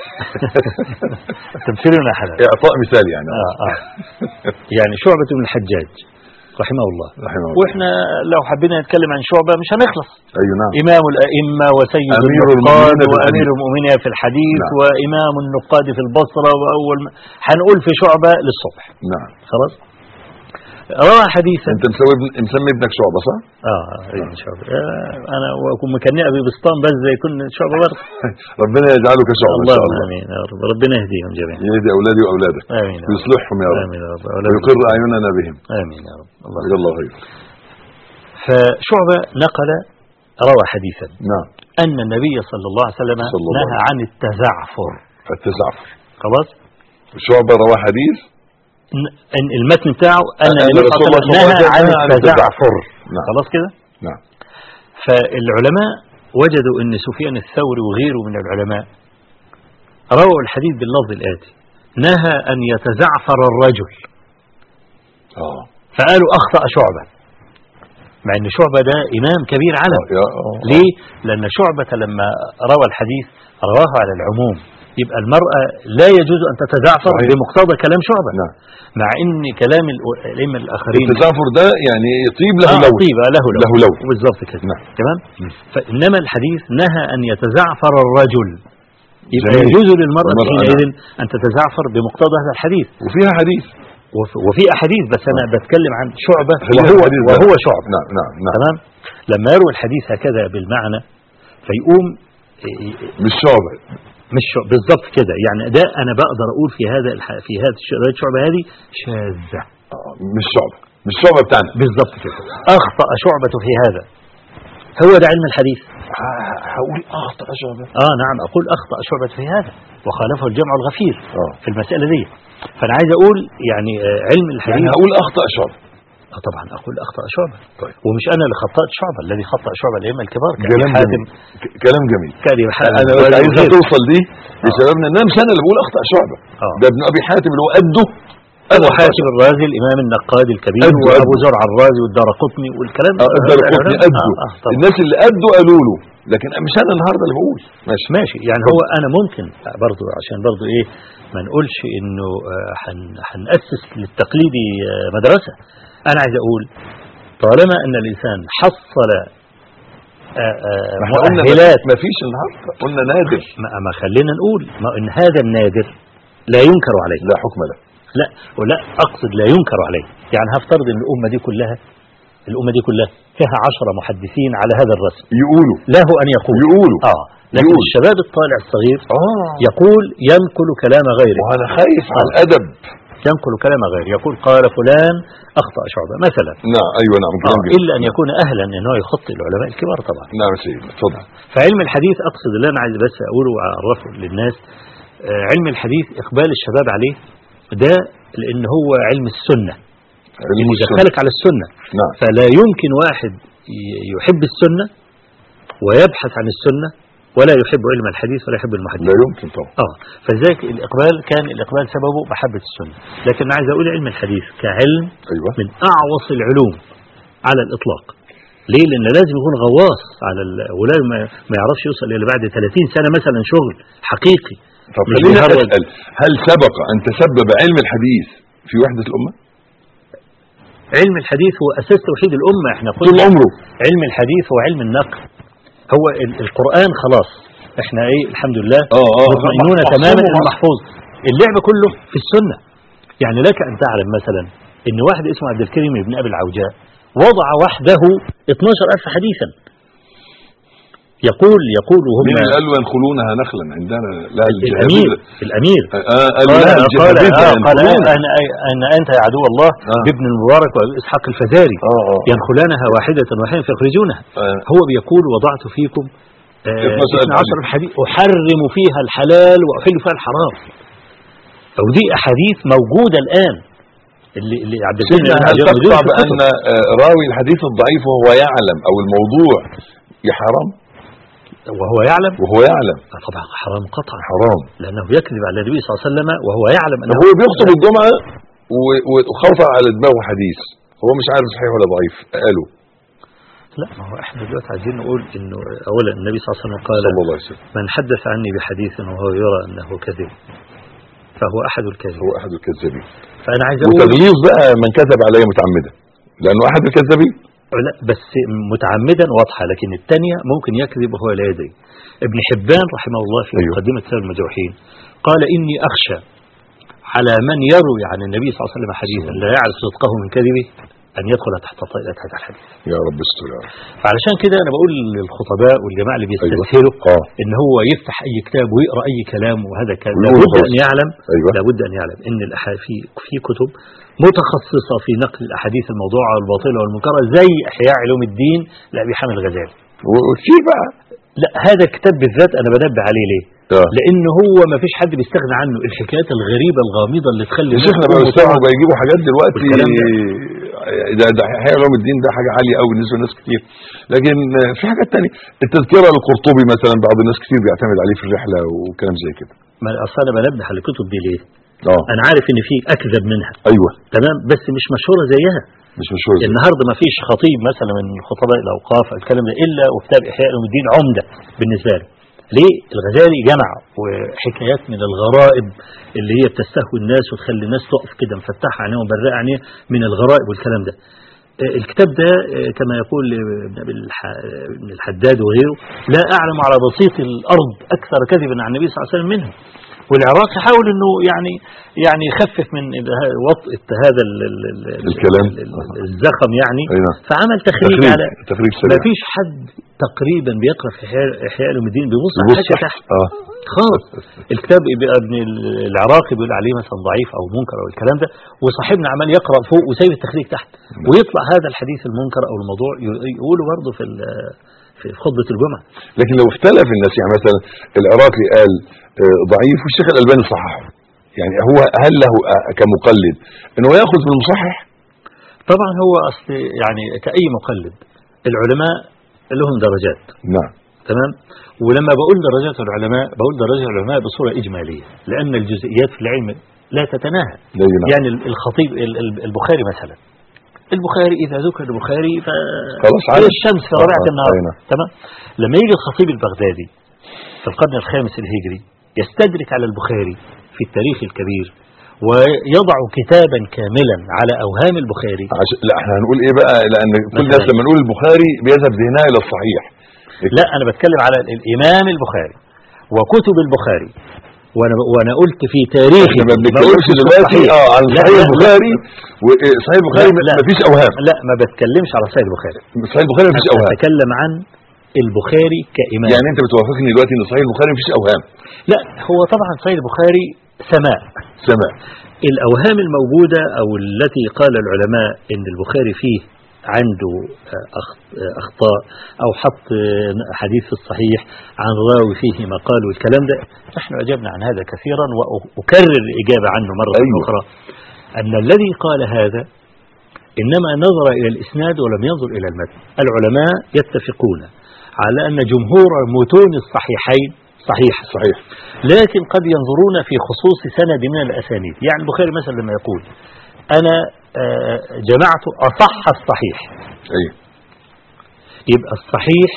تمثيلنا حلال اعطاء مثال يعني آه آه. يعني شعبة بن الحجاج رحمه الله رحمه الله واحنا لو حبينا نتكلم عن شعبة مش هنخلص ايوه نعم إمام الأئمة وسيد أمير النقاد المؤمنين في وأمير الحديث. المؤمنين في الحديث نعم. وإمام النقاد في البصرة وأول م... هنقول في شعبة للصبح نعم خلاص روى حديثا انت مسوي ابن- مسمي ابنك شعبه صح؟ اه إيه إن شاء الله آه، انا واكون مكنئ ببسطان بس زي يكون شعبة برضه ربنا يجعله كشعبه ان شاء اللهم الله امين يا رب ربنا يهديهم جميعا يهدي اولادي واولادك امين يا رب. ويصلحهم يا رب امين يا رب أولاد ويقر اعيننا بهم امين يا رب الله جزا الله خير فشعبة نقل روى حديثا نعم أن النبي صلى الله عليه وسلم صلى الله نهى عن التزعفر التزعفر خلاص شعبة روى حديث ن- إن المتن بتاعه أن أن النبي صلى الله عليه وسلم نهى عن نهى عن التزعفر نعم. خلاص كده نعم فالعلماء وجدوا أن سفيان الثوري وغيره من العلماء رووا الحديث باللفظ الآتي نهى أن يتزعفر الرجل اه فقالوا أخطأ شعبة مع أن شعبة ده إمام كبير علم يا آه. ليه؟ لأن شعبة لما روى الحديث رواه على العموم يبقى المرأة لا يجوز أن تتزعفر صحيح. بمقتضى كلام شعبة نعم مع أن كلام الأ- الأئمة الآخرين التزعفر ده يعني يطيب له آه، لون طيب له لون له لون. بالظبط كده نعم. تمام مم. فإنما الحديث نهى أن يتزعفر الرجل يبقى جميل. يجوز للمرأة المرأة، حينئذ أن تتزعفر بمقتضى هذا الحديث وفيها حديث وف- وفي أحاديث بس أنا بتكلم عن شعبة خلينا وهو, الحديث ده. وهو شعبة نعم نعم نعم تمام لما يروي الحديث هكذا بالمعنى فيقوم إيه، مش شعبة مش شع- بالظبط كده يعني ده انا بقدر اقول في هذا الح... في هذا الش- هذه الشعبه هذه شاذه آه، مش شعبة مش شعبة بتاعنا بالظبط كده اخطا شعبه في هذا هو ده علم الحديث ه- هقول اخطأ شعبة اه نعم اقول اخطا شعبه في هذا وخالفه الجمع الغفير اه في المساله دي فانا عايز اقول يعني آه، علم الحديث يعني هقول اخطأ شعبة آه طبعا اقول اخطا شعبه طيب. ومش انا اللي خطات شعبه الذي خطا شعبه الائمه الكبار كان كلام حاتم جميل ك- كلام جميل كان حاتم انا بس وغيره. عايزها توصل دي لشبابنا ان انا مش انا اللي بقول اخطأ شعبة آه. ده ابن ابي حاتم اللي هو قده ابو أخطأ حاتم الرازي الامام النقاد الكبير قده- وابو قده. زرع الرازي والدارقطني والكلام آه، الدرقطني آه، قده آه، طبعا. الناس اللي قده قالوا له لكن مش انا النهارده اللي بقول ماشي ماشي يعني هو انا ممكن برضو عشان برضو ايه ما نقولش انه آه، هن- هنأسس للتقليدي آه، مدرسة انا عايز اقول طالما ان الانسان حصل آه، آه، ما احنا قلنا مؤهلات ما فيش النهارده قلنا نادر ما ما خلينا نقول ما ان هذا النادر لا ينكر عليه لا حكم له لا ولا اقصد لا ينكر عليه يعني هفترض ان الامه دي كلها الامه دي كلها فيها عشرة محدثين على هذا الرسم يقولوا له ان يقول يقولوا اه لكن يقول. الشباب الطالع الصغير اه يقول ينقل كلام غيره وانا خايف على الادب ينقل كلام غيره يقول قال فلان اخطا شعبه مثلا نعم ايوه نعم آه كلام جميل الا ان يكون اهلا ان هو يخطئ العلماء الكبار طبعا نعم يا سيدي اتفضل فعلم الحديث اقصد اللي انا عايز بس اقوله واعرفه للناس آه علم الحديث اقبال الشباب عليه ده لان هو علم السنه علم اللي السنة. يدخلك على السنه نعم فلا يمكن واحد ي- يحب السنه ويبحث عن السنه ولا يحب علم الحديث ولا يحب المحدث لا يمكن طبعا اه فذلك الاقبال كان الاقبال سببه محبه السنه لكن أنا عايز اقول علم الحديث كعلم ايوه من اعوص العلوم على الاطلاق ليه لان لازم يكون غواص على ال... ولازم ما ما يعرفش يوصل الى بعد 30 سنه مثلا شغل حقيقي طب مش خليني مجرد- اسال هل سبق ان تسبب علم الحديث في وحده الامه علم الحديث هو اساس توحيد الامه احنا طول قلنا عمره علم الحديث هو علم النقل هو ال- القران خلاص احنا ايه الحمد لله اه اه مطمئنون محفوظ تماما انه ومحفوظ. محفوظ اللعب كله في السنه يعني لك ان تعلم مثلا ان واحد اسمه عبد الكريم بن ابي العوجاء وضع وحده 12000 حديثا يقول يقول وهم مين اللي قال له ينخلونها نخلا عندنا لا الامير الجهابذة الامير آه قال له قال لا قال الجهابذة آه قال ينخلونها. أنا, أنا أنت يا عدو الله آه. بابن المبارك وإسحاق الفزاري اه اه ينخلانها واحدة واحدة فيخرجونها آه. هو بيقول وضعت فيكم آه 12 12 حديث أحرم فيها الحلال وأحل فيها الحرام أو دي أحاديث موجودة الآن اللي, اللي عبد الكريم سيدنا هل العجاب موجودة تقطع في بان الكتب. آه، راوي الحديث الضعيف وهو يعلم او الموضوع يا حرام وهو يعلم وهو يعلم آه طبعا حرام قطعا حرام لأنه يكذب على النبي صلى الله عليه وسلم وهو يعلم طب أنه هو بيخطب الجمعه و- و- وخرفع على دماغه حديث هو مش عارف صحيح ولا ضعيف قالوا لا ما هو احنا دلوقتي عايزين نقول انه اولا النبي صلى الله عليه وسلم قال صلى الله عليه وسلم من حدث عني بحديث وهو يرى انه كذب فهو احد الكاذبين هو احد الكذابين فانا عايز اقول وتغليظ بقى من كذب علي متعمدا لانه احد الكذابين لا بس متعمدا واضحه لكن الثانيه ممكن يكذب وهو لا يدري ابن حبان رحمه الله في أيوه. مقدمه سبب المجروحين قال اني اخشى على من يروي عن النبي صلى الله عليه وسلم حديثا لا يعرف صدقه من كذبه ان يدخل تحت طائله هذا الحديث يا رب استر يا رب فعلشان كده انا بقول للخطباء والجماعه اللي ايوه بيستسهلوا اه ان هو يفتح اي كتاب ويقرا اي كلام وهذا كلام ويقول لابد خلاص. ان يعلم ايوه لابد ان يعلم ان الأح- في في كتب متخصصه في نقل الاحاديث الموضوعه والباطله والمنكره زي احياء علوم الدين لابي حامد الغزالي و- وكتير بقى لا هذا الكتاب بالذات انا بنبه عليه ليه؟ اه لان هو ما فيش حد بيستغنى عنه الحكايات الغريبه الغامضه اللي تخلي يا الناس شيخنا تقوم بقى يستمعوا وتقعد. بقى يجيبوا حاجات دلوقتي والكلام ده ده حقيقة علوم الدين ده حاجه عاليه قوي بالنسبه لناس كتير لكن آه، في حاجات تانية التذكره للقرطبي مثلا بعض الناس كتير بيعتمد عليه في الرحله وكلام زي كده ما اصل انا بنبه على الكتب دي ليه؟ اه انا عارف ان في اكذب منها ايوه تمام بس مش مشهوره زيها مش مشهور زي النهارده ما فيش خطيب مثلا من خطباء الاوقاف أو الكلام ده الا وكتاب احياء علوم الدين عمده بالنسبه له. ليه؟ الغزالي جمع وحكايات من الغرائب اللي هي بتستهوي الناس وتخلي الناس تقف كده مفتحه عينيها ومبرقه عينيها من الغرائب والكلام ده. آه، الكتاب ده آه، كما يقول ابن أبي الح- ابن الحداد وغيره لا اعلم على بسيط الارض اكثر كذبا عن النبي صلى الله عليه وسلم منه. والعراق حاول انه يعني يعني يخفف من ه- وطئة هذا ال- ال- ال- الكلام. ال- ال- الزخم يعني أي نعم. فعمل تخريج تخريج على تخريج ما سريع فيش حد تقريبا بيقرا في احياء إحياء علوم الدين بيبص على بص الحاجه تحت اه خالص الكتاب يبقى ابن العراقي بيقول عليه مثلا ضعيف او منكر او الكلام ده وصاحبنا عمال يقرا فوق وسايب التخريج تحت ويطلع هذا الحديث المنكر او الموضوع ي- يقوله برضه في ال- في خطبه الجمعه لكن لو اختلف الناس يعني مثلا العراقي قال آه، ضعيف والشيخ الالباني صححه يعني هو هل له آه، كمقلد ان هو ياخذ من المصحح طبعا هو اصل يعني كاي مقلد العلماء لهم درجات نعم تمام ولما بقول درجات العلماء بقول درجات العلماء بصوره اجماليه لان الجزئيات في العلم لا تتناهى لا ينام. يعني الخطيب ال- ال- البخاري مثلا البخاري اذا ذكر البخاري ف خلاص زي عارف. الشمس في آه، ربيعه آه، النهار أي نعم. تمام لما يجي الخطيب البغدادي في القرن الخامس الهجري يستدرك على البخاري في التاريخ الكبير ويضع كتابا كاملا على اوهام البخاري عش... لا احنا هنقول ايه بقى لان كل مثلاً. الناس لما نقول البخاري بيذهب ذهنها الى الصحيح لا انا بتكلم على الامام البخاري وكتب البخاري وانا وانا قلت في تاريخ احنا ما بنتكلمش دلوقتي اه عن لا، صحيح لا، البخاري وصحيح البخاري لا، لا. ما فيش اوهام لا ما بتكلمش على صحيح البخاري صحيح البخاري ما فيش أنا اوهام بتكلم عن البخاري كإمام يعني انت بتوافقني دلوقتي ان صحيح البخاري ما فيش اوهام لا هو طبعا صحيح البخاري سماء سماء الأوهام الموجودة أو التي قال العلماء إن البخاري فيه عنده آه، أخ- آه، أخطاء أو حط آه، حديث في الصحيح عن راوي فيه مقال والكلام ده نحن أجبنا عن هذا كثيرا وأكرر الإجابة عنه مرة أيوة. أخرى أن الذي قال هذا إنما نظر إلى الإسناد ولم ينظر إلى المتن العلماء يتفقون على أن جمهور متون الصحيحين صحيحة صحيح لكن قد ينظرون في خصوص سند من الأسانيد يعني البخاري مثلا لما يقول أنا آه، جمعت أصح الصحيح ايوه يبقى الصحيح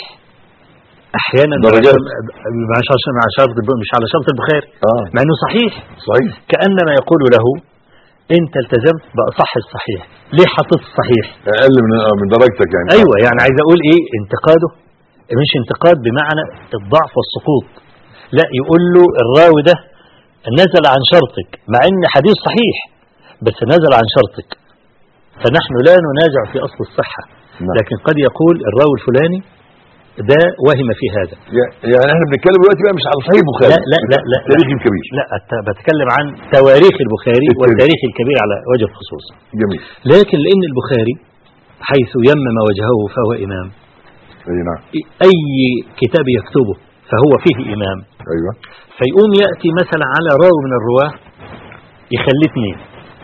أحيانا درجات. مش عشان مع شرط مش على شرط البخاري اه مع أنه صحيح صحيح كأنما يقول له أنت التزمت بأصح الصحيح ليه حطيت الصحيح اقل من آه، من درجتك يعني أيوة يعني عايز أقول إيه انتقاده مش انتقاد بمعنى الضعف والسقوط لا يقول له الراوي ده نزل عن شرطك مع ان حديث صحيح بس نزل عن شرطك فنحن لا ننازع في اصل الصحة نعم. لكن قد يقول الراوي الفلاني ده وهم في هذا يع- يعني احنا بنتكلم دلوقتي بقى مش على صحيح البخاري لا لا لا لا التاريخ الكبير لا أت- بتكلم عن تواريخ البخاري التاريخ. والتاريخ الكبير على وجه الخصوص جميل لكن لان البخاري حيث يمم وجهه فهو امام اي نعم اي كتاب يكتبه فهو فيه امام ايوه فيقوم يأتي مثلا على راوي من الرواة يخليه اثنين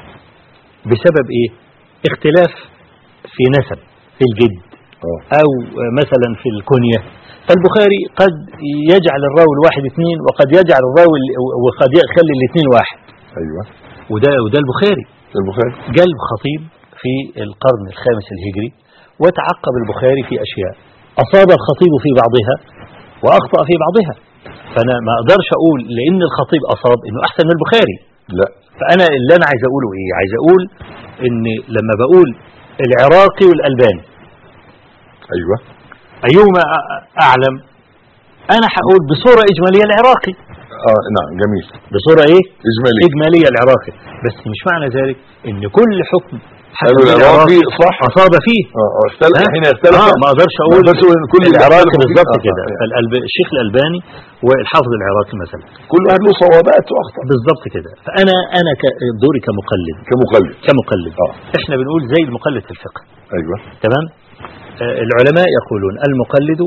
بسبب ايه اختلاف في نسب في الجد اه او مثلا في الكنية فالبخاري قد يجعل الراوي الواحد اثنين وقد يجعل الراوي ال- وقد يخلي الاثنين واحد ايوه وده وده البخاري البخاري جاء الخطيب في القرن الخامس الهجري وتعقب البخاري في أشياء أصاب الخطيب في بعضها وأخطأ في بعضها فأنا ما أقدرش أقول لأن الخطيب أصاب إنه أحسن من البخاري لا فأنا اللي أنا عايز أقوله إيه عايز أقول إن لما بقول العراقي والألباني ايوه أيهما أ- أعلم أنا هقول بصورة إجمالية العراقي اه نعم جميل بصورة إيه اجمالي إجمالية العراقي بس مش معنى ذلك إن كل حكم حكم قالوا العراقي صح أصاب فيه اه آه، اختلف ها؟ حين يختلف اه ما اقدرش اقول ما أقدرش أقول إن كل اللي العراقي اختلفوا فيه- بالظبط آه، كده آه، آه. فالألب... الشيخ الالباني والحافظ العراقي مثلا كل واحد له صوابات واخطاء بالظبط كده فانا انا ك... دوري كمقلد كمقلد كمقلد آه. احنا بنقول زي المقلد في الفقه ايوه تمام آه العلماء يقولون المقلد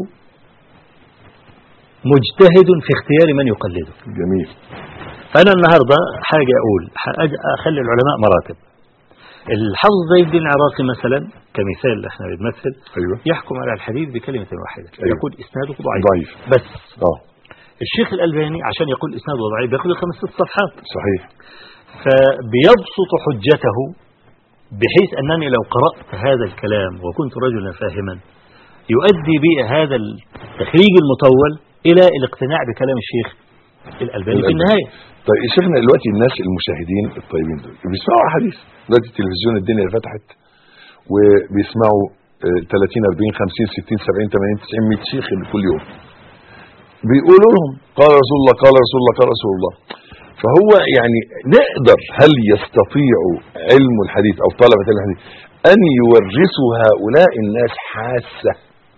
مجتهد في اختيار من يقلده جميل فانا النهارده حاجه اقول حاجة اخلي العلماء مراتب الحافظ زي الدين العراقي مثلا كمثال احنا بنمثل ايوه يحكم على الحديث بكلمة واحدة أيوة. يقول إسناده ضعيف ضعيف بس اه الشيخ الألباني عشان يقول إسناده ضعيف بياخد خمس ست صفحات صحيح فبيبسط حجته بحيث أنني لو قرأت هذا الكلام وكنت رجلا فاهما يؤدي بي هذا التخريج المطول إلى الاقتناع بكلام الشيخ الألباني في الألباني. النهاية طيب شيخنا دلوقتي الناس المشاهدين الطيبين دول بيسمعوا احاديث دلوقتي التلفزيون الدنيا فتحت وبيسمعوا آه، 30 40 50 60 70 80 90 100 شيخ كل يوم بيقولوا لهم قال رسول الله قال رسول الله قال رسول الله فهو يعني نقدر هل يستطيع علم الحديث او طلبة علم الحديث ان يورثوا هؤلاء الناس حاسة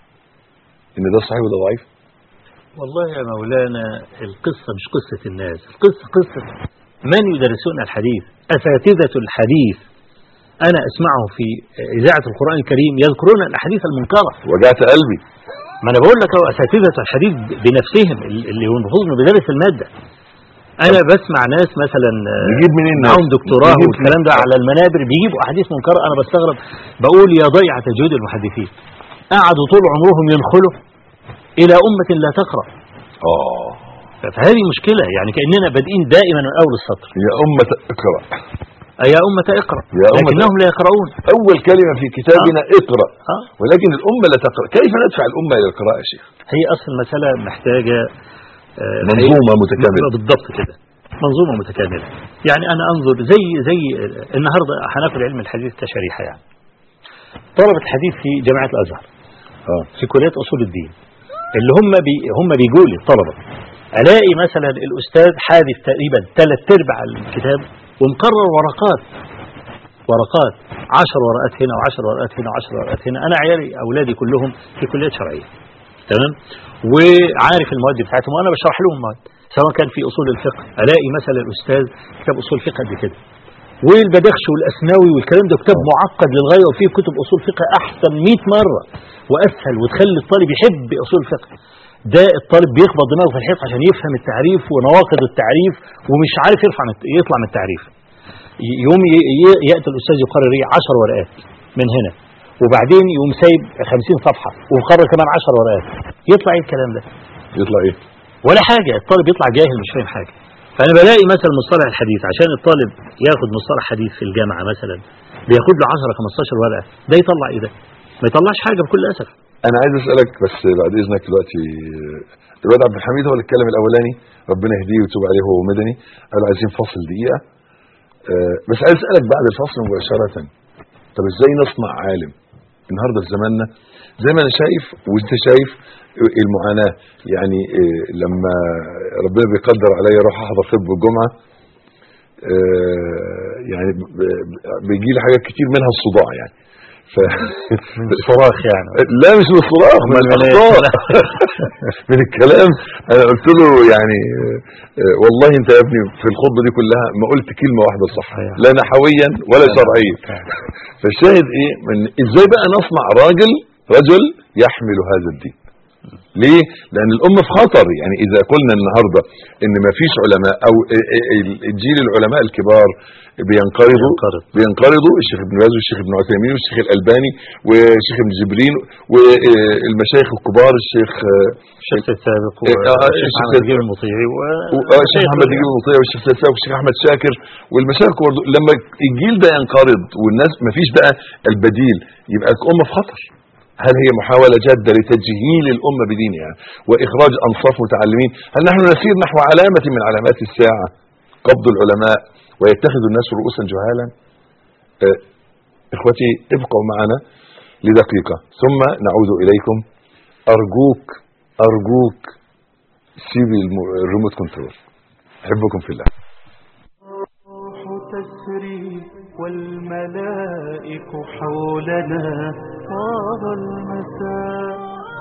ان ده صحيح وده ضعيف والله يا مولانا القصة مش قصة الناس القصة قصة من يدرسون الحديث أساتذة الحديث أنا أسمعه في إذاعة القرآن الكريم يذكرون الأحاديث المنكرة وجعت قلبي ما أنا بقول لك هو أساتذة الحديث بنفسهم اللي هو المفروض إنه بيدرس المادة أنا بسمع ناس مثلا نجيب منين الناس؟ معاهم دكتوراه نجيب والكلام ده على المنابر بيجيبوا أحاديث منكرة أنا بستغرب بقول يا ضيعة جهود المحدثين قعدوا طول عمرهم ينخلوا إلى أمة لا تقرأ اه فهذه مشكلة يعني كأننا بادئين دائما من أول السطر يا أمة اقرأ يا أمة اقرأ يا أمة لكنهم لا يقرؤون أول كلمة في كتابنا اقرأ آه. ولكن الأمة لا تقرأ كيف ندفع الأمة إلى القراءة يا شيخ هي أصل المسألة محتاجة آه، منظومة الحقيقة- متكاملة. بالضبط كده منظومة متكاملة يعني أنا أنظر زي زي النهاردة هناخد علم الحديث كشريحة يعني طلبة الحديث في جامعة الأزهر اه في كلية أصول الدين اللي هم بي هم بيجوا لي الطلبة ألاقي مثلا الأستاذ حادث تقريبا ثلاث أرباع الكتاب ومقرر ورقات ورقات عشر ورقات هنا وعشر ورقات هنا وعشر ورقات هنا أنا عيالي أولادي كلهم في كليات شرعية تمام وعارف المواد بتاعتهم وأنا بشرح لهم مواد سواء كان في أصول الفقه ألاقي مثلا الأستاذ كتاب أصول فقه قد كده والبدخش والأسنوي والكلام ده كتاب معقد للغاية وفيه كتب أصول فقه أحسن 100 مرة وأسهل وتخلي الطالب يحب أصول الفقه ده الطالب بيخبط دماغه في الحيط عشان يفهم التعريف ونواقض التعريف ومش عارف يرفع من يطلع من التعريف ي- يوم ي- ي- يأتي الأستاذ يقرر ايه 10 ورقات من هنا وبعدين يقوم سايب 50 صفحة ومقرر كمان 10 ورقات يطلع ايه الكلام ده يطلع إيه ولا حاجة الطالب يطلع جاهل مش فاهم حاجة فأنا بلاقي مثلا مصطلح الحديث عشان الطالب ياخد مصطلح حديث في الجامعة مثلا بياخد له 10 15 ورقة ده يطلع ايه ده ما يطلعش حاجة بكل أسف أنا عايز أسألك بس بعد إذنك دلوقتي الواد عبد الحميد هو اللي اتكلم الأولاني ربنا يهديه ويتوب عليه هو ومدني قالوا عايزين فاصل دقيقة آه، بس عايز أسألك بعد الفاصل مباشرة طب إزاي نصنع عالم النهارده في زماننا زي ما أنا شايف وأنت شايف المعاناة يعني آه، لما ربنا بيقدر عليا أروح أحضر خطبة الجمعة آه، يعني ب- ب- بيجي لي حاجات كتير منها الصداع يعني ف... صراخ يعني لا مش من الصراخ من أمال من إيه؟ الاخطاء من الكلام انا قلت له يعني آه، والله انت يا ابني في الخطبه دي كلها ما قلت كلمه واحده صح صحيح. لا نحويا ولا شرعيا فالشاهد ايه من ازاي بقى نصنع راجل رجل يحمل هذا الدين ليه؟ لأن الأمة في خطر يعني إذا قلنا النهاردة إن ما فيش علماء أو الجيل العلماء الكبار بينقرضوا بينقرض. بينقرضوا الشيخ ابن باز والشيخ ابن عثيمين والشيخ الألباني والشيخ ابن جبرين والمشايخ الكبار الشيخ الشيخ السابق إيه، آه، والشيخ الشيخ محمد نجيب المطيعي و آه، الشيخ محمد نجيب المطيع والشيخ سيد ساوي والشيخ احمد شاكر والمشايخ برضه لما الجيل ده ينقرض والناس ما فيش بقى البديل يبقى الامه في خطر هل هي محاولة جادة لتجهيل الأمة بدينها وإخراج أنصاف متعلمين هل نحن نسير نحو علامة من علامات الساعة قبض العلماء ويتخذ الناس رؤوسا جهالا آه، إخوتي ابقوا معنا لدقيقة ثم نعود إليكم أرجوك أرجوك سيبي الم- الريموت كنترول أحبكم في الله الروح تسري والملائك حولنا طاب المساء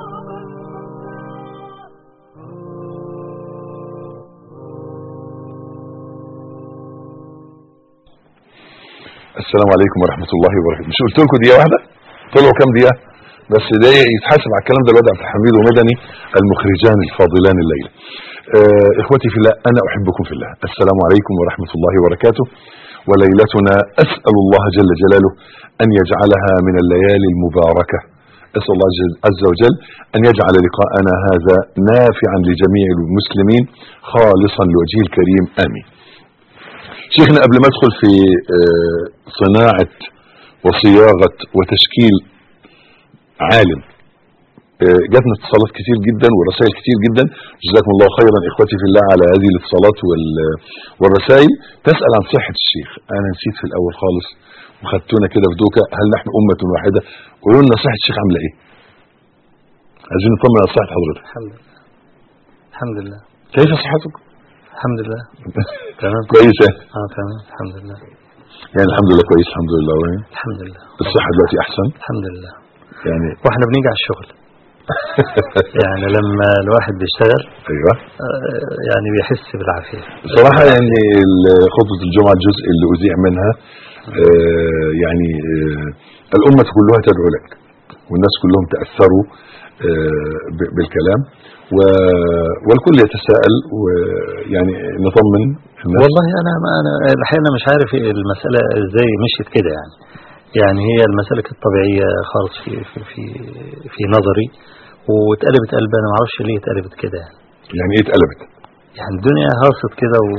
السلام عليكم ورحمة الله وبركاته مش قلت لكم دقيقة واحدة طلعوا كام دقيقة بس ده يتحاسب على الكلام ده الواد عبد الحميد ومدني المخرجان الفاضلان الليلة آه اخوتي في الله انا احبكم في الله السلام عليكم ورحمة الله وبركاته وليلتنا اسأل الله جل جلاله ان يجعلها من الليالي المباركة اسأل الله جل- عز وجل ان يجعل لقاءنا هذا نافعا لجميع المسلمين خالصا لوجهه الكريم امين شيخنا قبل ما ادخل في آه، صناعة وصياغة وتشكيل عالم آه، جاتنا اتصالات كتير جدا ورسائل كتير جدا جزاكم الله خيرا اخوتي في الله على هذه الاتصالات وال- والرسائل تسأل عن صحة الشيخ انا نسيت في الاول خالص وخدتونا كده في دوكة هل نحن امة واحدة قولوا لنا صحة الشيخ عاملة ايه عايزين نطمن على صحة حضرتك الحمد لله الحمد لله كيف صحتك الحمد لله تمام كويسه اه تمام الحمد لله يعني الحمد لله كويس الحمد لله وين الحمد لله الصحه دلوقتي احسن الحمد لله يعني واحنا بنيجي على الشغل يعني لما الواحد بيشتغل ايوه آه، يعني بيحس بالعافيه بصراحة يعني ال- خطبة الجمعة الجزء اللي أذيع منها آه، يعني آه، الأمة كلها تدعو لك والناس كلهم تأثروا آه، ب- بالكلام و- والكل يتساءل ويعني نطمن الناس والله انا ما انا الحقيقه أنا مش عارف المساله ازاي مشيت كده يعني يعني هي المساله كانت طبيعيه خالص في في في, في نظري واتقلبت قلب انا ما اعرفش ليه اتقلبت كده يعني يعني ايه اتقلبت يعني الدنيا هاصت كده و...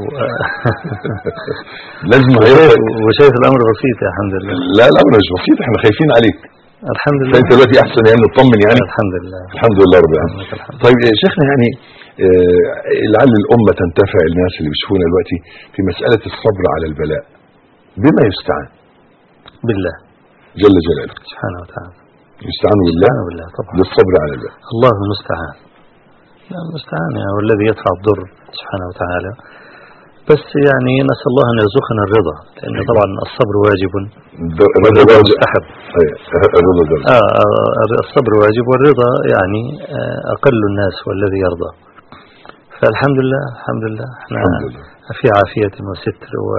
لازم وشايف, هيبقى وشايف الامر بسيط يا الحمد لله لا الأمر مش بسيط احنا خايفين عليك الحمد لله فأنت دلوقتي أحسن يعني نطمن يعني الحمد لله الحمد لله رب العالمين الحمد لله. طيب يا شيخنا يعني آه، لعل الأمة تنتفع الناس اللي بيشوفونا دلوقتي في مسألة الصبر على البلاء بما يستعان بالله جل جلاله سبحانه وتعالى يستعان بالله سبحانه بالله طبعا للصبر على البلاء الله المستعان لا المستعان يعني هو الذي يدفع الضر سبحانه وتعالى بس يعني نسأل الله أن يرزقنا الرضا لأن طبعا الصبر واجب الد- الرضا والرضا درجة مستحب أيوة، الرضا درجة آه آه، الصبر واجب والرضا يعني آه، أقل الناس والذي يرضى فالحمد لله الحمد لله احنا الحمد لله في عافية وستر و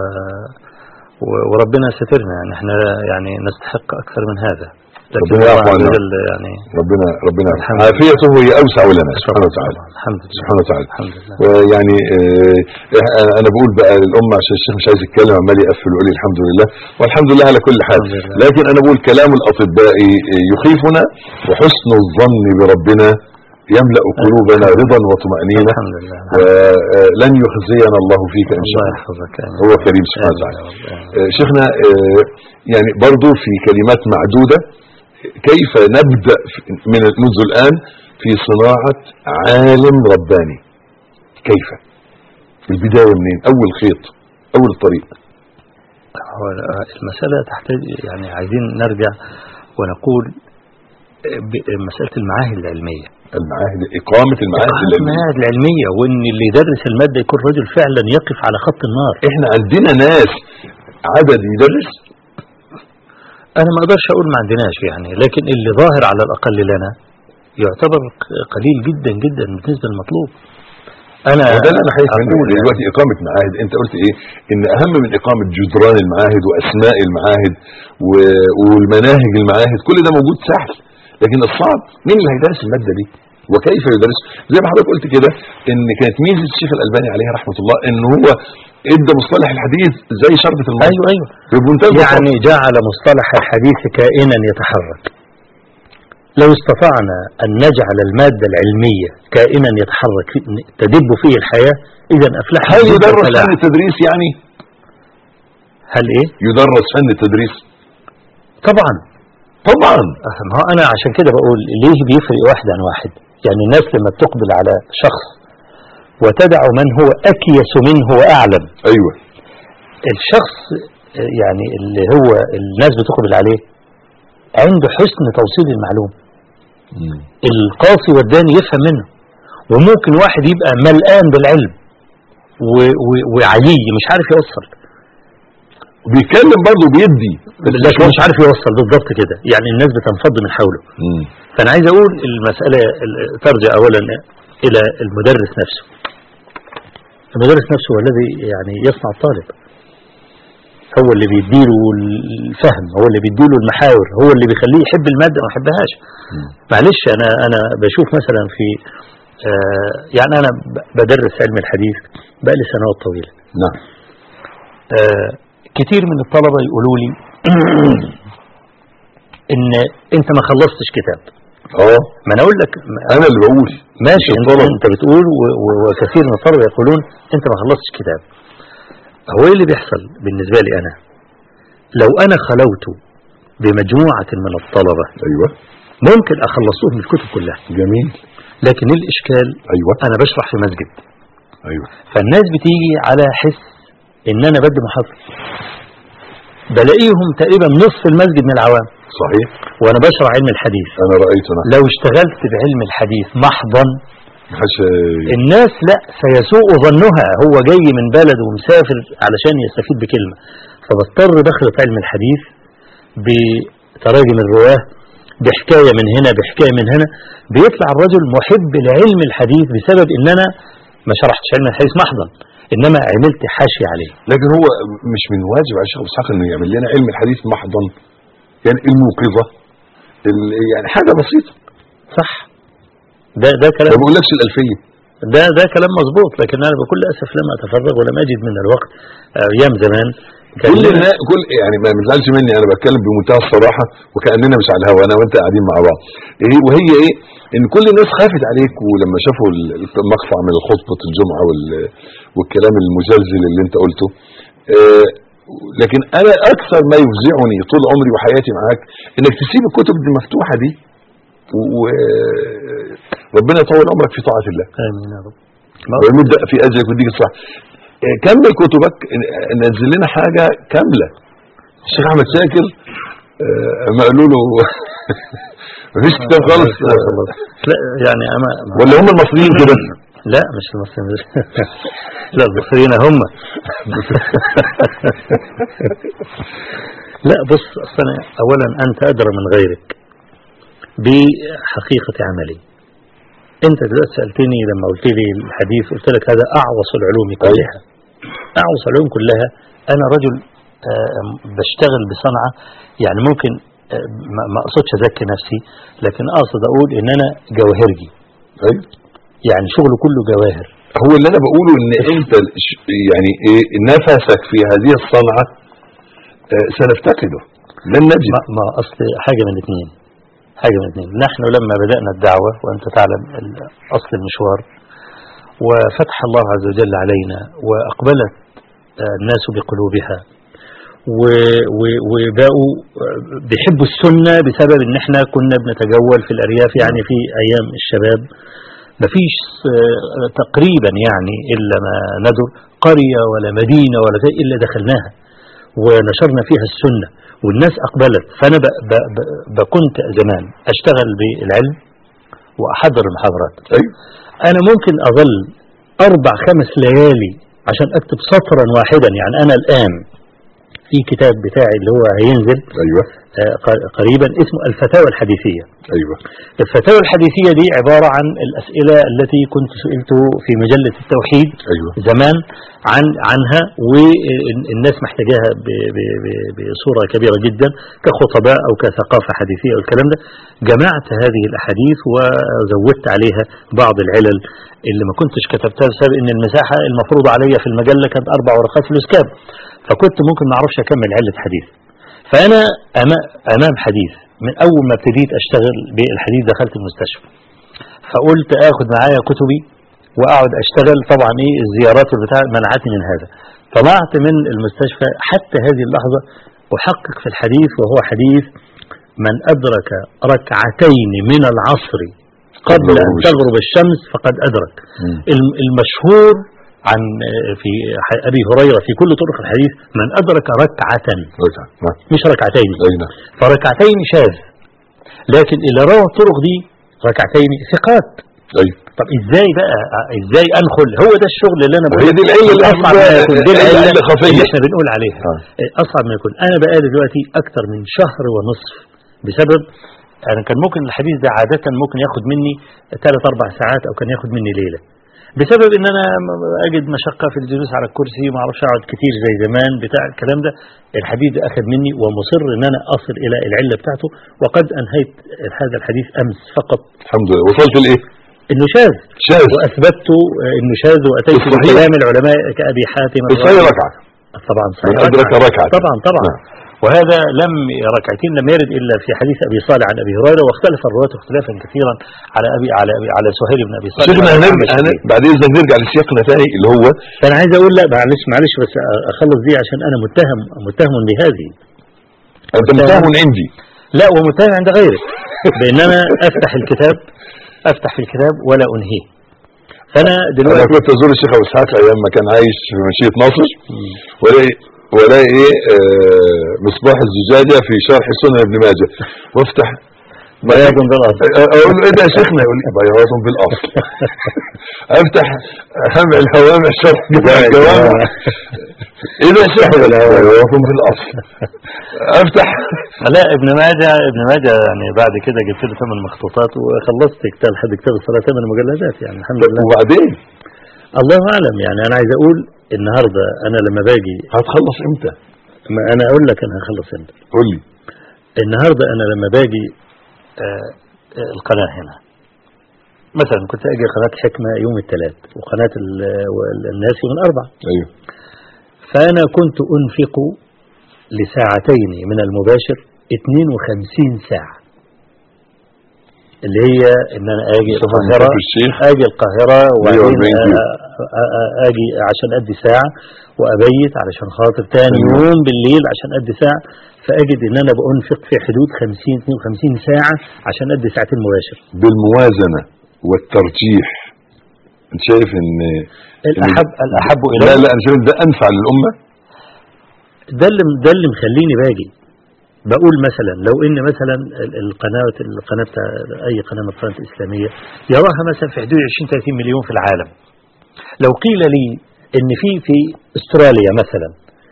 و- وربنا سترنا يعني احنا يعني نستحق أكثر من هذا لكن ربنا الله يعفو عز عنا. وجل يعني ربنا ربنا الحمد لله. عافيته هي أوسع لنا سبحانه وتعالى الحمد لله سبحانه وتعالى الحمد لله ويعني آه، أنا- انا بقول بقى للامه عشان الشيخ مش عايز يتكلم عمال يقفل ويقول لي الحمد لله والحمد لله على كل حال الحمد لله. لكن انا بقول كلام الاطباء آه، يخيفنا وحسن الظن بربنا يملا قلوبنا رضا وطمانينه الحمد لله ولن يخزينا الله فيك ان شاء الله الله يحفظك آمين. هو كريم سبحانه آمين وتعالى يا رب، آمين. آه، شيخنا آه، يعني برضو في كلمات معدودة كيف نبدأ في- من منذ الآن في صناعة عالم رباني كيف البداية منين أول خيط أول طريق هو المسألة تحتاج يعني عايزين نرجع ونقول ب- مسألة المعاهد العلمية المعاهد إقامة المعاهد العلمية المعاهد العلمية وإن اللي يدرس المادة يكون رجل فعلا يقف على خط النار إحنا عندنا ناس عدد يدرس أنا ما أقدرش أقول ما عندناش يعني لكن اللي ظاهر على الأقل لنا يعتبر ق- قليل جدا جدا بالنسبة للمطلوب أنا وده اللي أنا خايف منه أقول يعني دلوقتي إقامة معاهد أنت قلت إيه إن أهم من إقامة جدران المعاهد وأسماء المعاهد و- والمناهج المعاهد كل ده موجود سهل لكن الصعب مين اللي هيدرس المادة دي وكيف يدرس زي ما حضرتك قلت كده ان كانت ميزه الشيخ الالباني عليه رحمه الله ان هو ادى مصطلح الحديث زي شربة الماء أيوه أيوه بمنتهى البساطة. يعني جعل مصطلح الحديث كائنا يتحرك لو استطعنا أن نجعل المادة العلمية كائنا يتحرك في- تدب فيه الحياة إذا أفلحنا هل جداً يدرس فلاحاً. فن التدريس يعني هل إيه؟ يدرس فن التدريس طبعا طبعا أه، ما هو أنا عشان كده بقول ليه بيفرق واحد عن واحد يعني الناس لما بتقبل على شخص وتدع من هو أكيس منه وأعلم ايوه الشخص آه، يعني اللي هو الناس بتقبل عليه عنده حسن توصيل المعلومة القاصي والداني يفهم منه وممكن واحد يبقى ملآن بالعلم و- و- وعلي مش عارف يوصل بيتكلم برضه بيدي لكن مش عارف يوصل بالضبط كده يعني الناس بتنفض من حوله مم. فأنا عايز أقول المسألة ال- ترجع أولا إلى المدرس نفسه المدرس نفسه هو الذي يعني يصنع الطالب هو اللي بيديله الفهم هو اللي بيديله المحاور هو اللي بيخليه يحب المادة ما يحبهاش مم. معلش أنا أنا بشوف مثلا في آه يعني أنا ب- بدرس علم الحديث بقالي سنوات طويلة نعم آه كتير من الطلبة يقولوا لي إن أنت ما خلصتش كتاب اه ما أنا أقول لك انا اللي بقول ماشي مش انت, الطلبة. انت بتقول و- و- وكثير من الطلبه يقولون انت ما خلصتش كتاب هو ايه اللي بيحصل بالنسبه لي انا لو انا خلوت بمجموعه من الطلبه ايوه ممكن اخلصوهم الكتب كلها جميل لكن الاشكال ايوه انا بشرح في مسجد ايوه فالناس بتيجي على حس ان انا بدي محاضره بلاقيهم تقريبا نصف المسجد من العوام صحيح وانا بشرح علم الحديث انا رايته نعم لو اشتغلت بعلم الحديث محضا حش الناس لا سيسوء ظنها هو جاي من بلد ومسافر علشان يستفيد بكلمة فبضطر دخلة علم الحديث بتراجم الرواه بحكاية من هنا بحكاية من هنا بيطلع الرجل محب لعلم الحديث بسبب ان انا ما شرحتش علم الحديث محضا انما عملت حاشي عليه لكن هو مش من واجب على الشيخ ابو اسحاق انه يعمل لنا علم الحديث محضا يعني الموقظه ال- يعني حاجه بسيطه صح ده ده ما كلام بقولكش الالفيه ده ده كلام مظبوط لكن انا بكل اسف لم اتفرغ ولم اجد من الوقت ايام زمان كان كل لنا- النا- كل يعني ما مزعلش مني انا بتكلم بمنتهى الصراحه وكاننا مش على الهوا انا وانت قاعدين مع بعض ايه وهي ايه ان كل الناس خافت عليك ولما شافوا ال- المقطع من خطبه الجمعه وال- والكلام المزلزل اللي انت قلته آه، لكن انا اكثر ما يفزعني طول عمري وحياتي معاك انك تسيب الكتب دي المفتوحه دي وربنا يطول عمرك في طاعه الله امين يا رب ويمد في اجرك ويديك الصح آه، كمل كتبك آه، نزل لنا حاجه كامله الشيخ احمد شاكر آه، ما قالوا له مفيش كتاب خالص لا خلاص. لا يعني انا أنا- ولا هم المصريين كده لا مش المصريين لا المصريين هم لا بص اصلا اولا انت ادرى من غيرك بحقيقه عملي انت دلوقتي سالتني لما قلت لي الحديث قلت لك هذا اعوص العلوم كلها اعوص العلوم كلها انا رجل آه، بشتغل بصنعه يعني ممكن آه، ما ما اقصدش ازكي نفسي لكن اقصد اقول ان انا جوهرجي أيوة. يعني شغله كله جواهر هو اللي انا بقوله ان انت ش- يعني ايه نفسك في هذه الصنعه آه، سنفتقده لن نجد ما, ما أصل حاجة من الاثنين حاجة من الاثنين نحن لما بدأنا الدعوة وأنت تعلم ال- أصل المشوار وفتح الله عز وجل علينا وأقبلت آه، الناس بقلوبها و- و- وبقوا آه، بيحبوا السنة بسبب ان احنا كنا بنتجول في الأرياف يعني في أيام الشباب مفيش آه، تقريبا يعني إلا ما ندر قرية ولا مدينة ولا شيء إلا دخلناها ونشرنا فيها السنة والناس أقبلت فأنا ب ب ب ب كنت زمان أشتغل بالعلم وأحضر المحاضرات ايوه أنا ممكن أظل أربع خمس ليالي عشان أكتب سطرا واحدا يعني أنا الآن في كتاب بتاعي اللي هو هينزل ايوه آه، ق- قريبا اسمه الفتاوى الحديثية ايوه الفتاوى الحديثية دي عبارة عن الأسئلة التي كنت سئلت في مجلة التوحيد ايوه زمان عن عنها والناس محتاجاها ب- ب- ب- بصورة كبيرة جدا كخطباء أو كثقافة حديثية والكلام ده جمعت هذه الأحاديث وزودت عليها بعض العلل اللي ما كنتش كتبتها بسبب ان المساحة المفروضة عليا في المجلة كانت أربع ورقات في الإسكاب فكنت ممكن ما أعرفش أكمل علة حديث فأنا أما- أمام حديث من أول ما ابتديت أشتغل بالحديث دخلت المستشفى فقلت آخد معايا كتبي واقعد اشتغل طبعا ايه الزيارات والبتاع منعتني من هذا طلعت من المستشفى حتى هذه اللحظة احقق في الحديث وهو حديث من ادرك ركعتين من العصر قبل ان غروب تغرب الشمس فقد ادرك مم. الم- المشهور عن آه، في ح- ابي هريره في كل طرق الحديث من ادرك ركعه رجع نعم مش ركعتين اي نعم فركعتين شاذ لكن اللي روى الطرق دي ركعتين ثقات ايوه طب ازاي بقى ازاي ادخل هو ده الشغل اللي انا وهي دي العلة اللي اصعب احنا- ما يكون دي العلة العله اللي خفية. اللي احنا بنقول عليها آه. اصعب ما يكون انا بقى دلوقتي اكتر من شهر ونصف بسبب انا كان ممكن الحديث ده عاده ممكن ياخد مني ثلاث اربع ساعات او كان ياخد مني ليله بسبب ان انا م- اجد مشقه في الجلوس على الكرسي ما اعرفش اقعد كتير زي زمان بتاع الكلام ده الحديث ده اخذ مني ومصر ان انا اصل الى العله بتاعته وقد انهيت هذا الحديث امس فقط الحمد لله وصلت لايه انه شاذ شاذ واثبت انه شاذ واتيت الصحيح. بكلام العلماء كابي حاتم بصحيح الرازي. ركعه طبعا من صحيح ادرك ركعه طبعا طبعا نعم. وهذا لم ركعتين لم يرد الا في حديث ابي صالح عن ابي هريره واختلف الرواة اختلافا كثيرا على ابي على أبي على سهيل بن ابي صالح شيخنا وعلى هنرجع أحمد هن- شديد. بعد اذنك نرجع لسياقنا تاني اللي هو فانا عايز اقول لا معلش معلش بس اخلص دي عشان انا متهم متهم بهذه انت متهم عندي لا ومتهم عند غيرك بان انا افتح الكتاب افتح في الكتاب ولا انهيه فانا انا دلوقتي كنت ازور الشيخ ابو اسحاق ايام ما كان عايش في مشيئه ناصر ولاقي ولاقي ايه آه، مصباح الزجاجه في شرح سنن ابن ماجه وافتح بياض بالاصل اقول له ايه ده يا شيخنا يقول لي بياض بالاصل افتح همع الهوامع شرح جمع الجوامع ايه ده يا شيخنا بياض بالاصل افتح لا ابن ماجه ابن ماجه يعني بعد كده جبت له ثمان مخطوطات وخلصت كتاب لحد كتاب الصلاه ثمان مجلدات يعني الحمد لله وبعدين الله اعلم يعني انا عايز اقول النهارده انا لما باجي هتخلص امتى ما انا اقول لك انا هخلص امتى قول لي النهارده انا لما باجي آه، آه، القناه هنا مثلا كنت اجي قناه حكمه يوم الثلاث وقناه ال- وال- الناس يوم الاربع ايوه فانا كنت انفق لساعتين من المباشر 52 ساعه اللي هي ان انا اجي مصطفى القاهره مصطفى الشيخ اجي القاهره وبعدين 140 كيلو. آه، آه، آه، اجي عشان ادي ساعه وابيت علشان خاطر تاني أيوة. يوم بالليل عشان ادي ساعه فاجد ان انا بانفق في حدود 50 52 ساعه عشان ادي ساعتين مباشر بالموازنه والترجيح انت شايف ان الاحب الاحب لا الي لا انا شايف ده انفع للامه ده اللي ده اللي مخليني باجي بقول مثلا لو ان مثلا ال- القناه القناه بتاع- اي قناه من القنوات الاسلاميه يراها مثلا في حدود 20 30 مليون في العالم لو قيل لي ان في في استراليا مثلا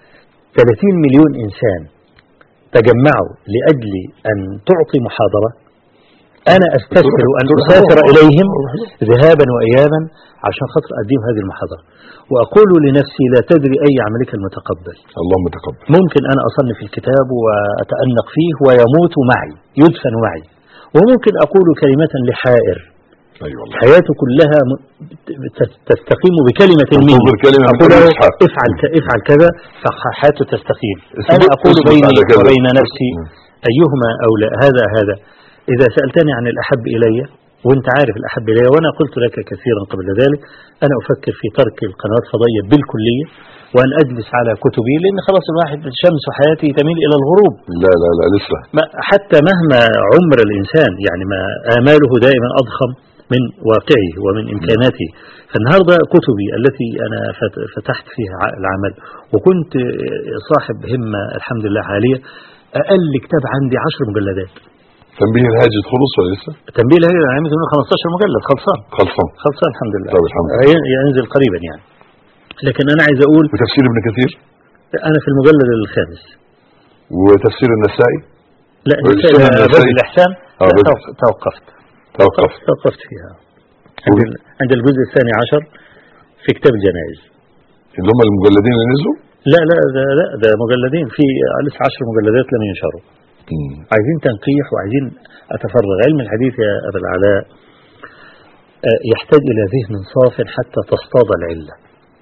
30 مليون انسان تجمعوا لاجل ان تعطي محاضره انا استسهل ان تروح- اسافر تروح- اليهم تروح- ذهابا وايابا عشان خاطر اديهم هذه المحاضره واقول لنفسي لا تدري اي عملك المتقبل اللهم تقبل ممكن أنا أصنف الكتاب وأتأنق فيه ويموت معي يدفن معي وممكن أقول كلمة لحائر اي والله حياته كلها م- ت- تستقيم بكلمة مني تنظر كلمة من أقول له أبي إسحاق. افعل ك- افعل كذا فحياته تستقيم اثبت- أنا أقول اثبت بيني على كذا. وبين نفسي مم. أيهما أولى هذا هذا إذا سألتني عن الأحب إلي وأنت عارف الأحب إلي وأنا قلت لك كثيرا قبل ذلك أنا أفكر في ترك القنوات الفضائية بالكلية وأن أجلس على كتبي لأن خلاص الواحد شمس حياتي تميل إلى الغروب لا لا لا لسه ما حتى مهما عمر الإنسان يعني ما آماله دائما أضخم من واقعه ومن إمكاناته فالنهاردة كتبي التي أنا فت- فتحت فيها ع- العمل وكنت صاحب همة الحمد لله عالية أقل كتاب عندي عشر مجلدات تنبيه الهاجد خلص ولا لسه؟ تنبيه لهي عملت منه 15 مجلد خلصان خلصان خلصان الحمد لله طب الحمد لله. هي- ينزل قريبا يعني لكن أنا عايز أقول وتفسير ابن كثير أنا في المجلد الخامس وتفسير النسائي لا والسنن نسأل النسائي. باب الإحسان آه، لا، باب- توق- توقفت توقف توقفت فيها عند, ال- عند الجزء الثاني عشر في كتاب الجنائز اللي هم المجلدين اللي نزلوا لا لا ده لا ده مجلدين في لسه عشر مجلدات لم ينشروا مم. عايزين تنقيح وعايزين أتفرغ علم الحديث يا أبا العلاء آه، يحتاج إلى ذهن صاف حتى تصطاد العلة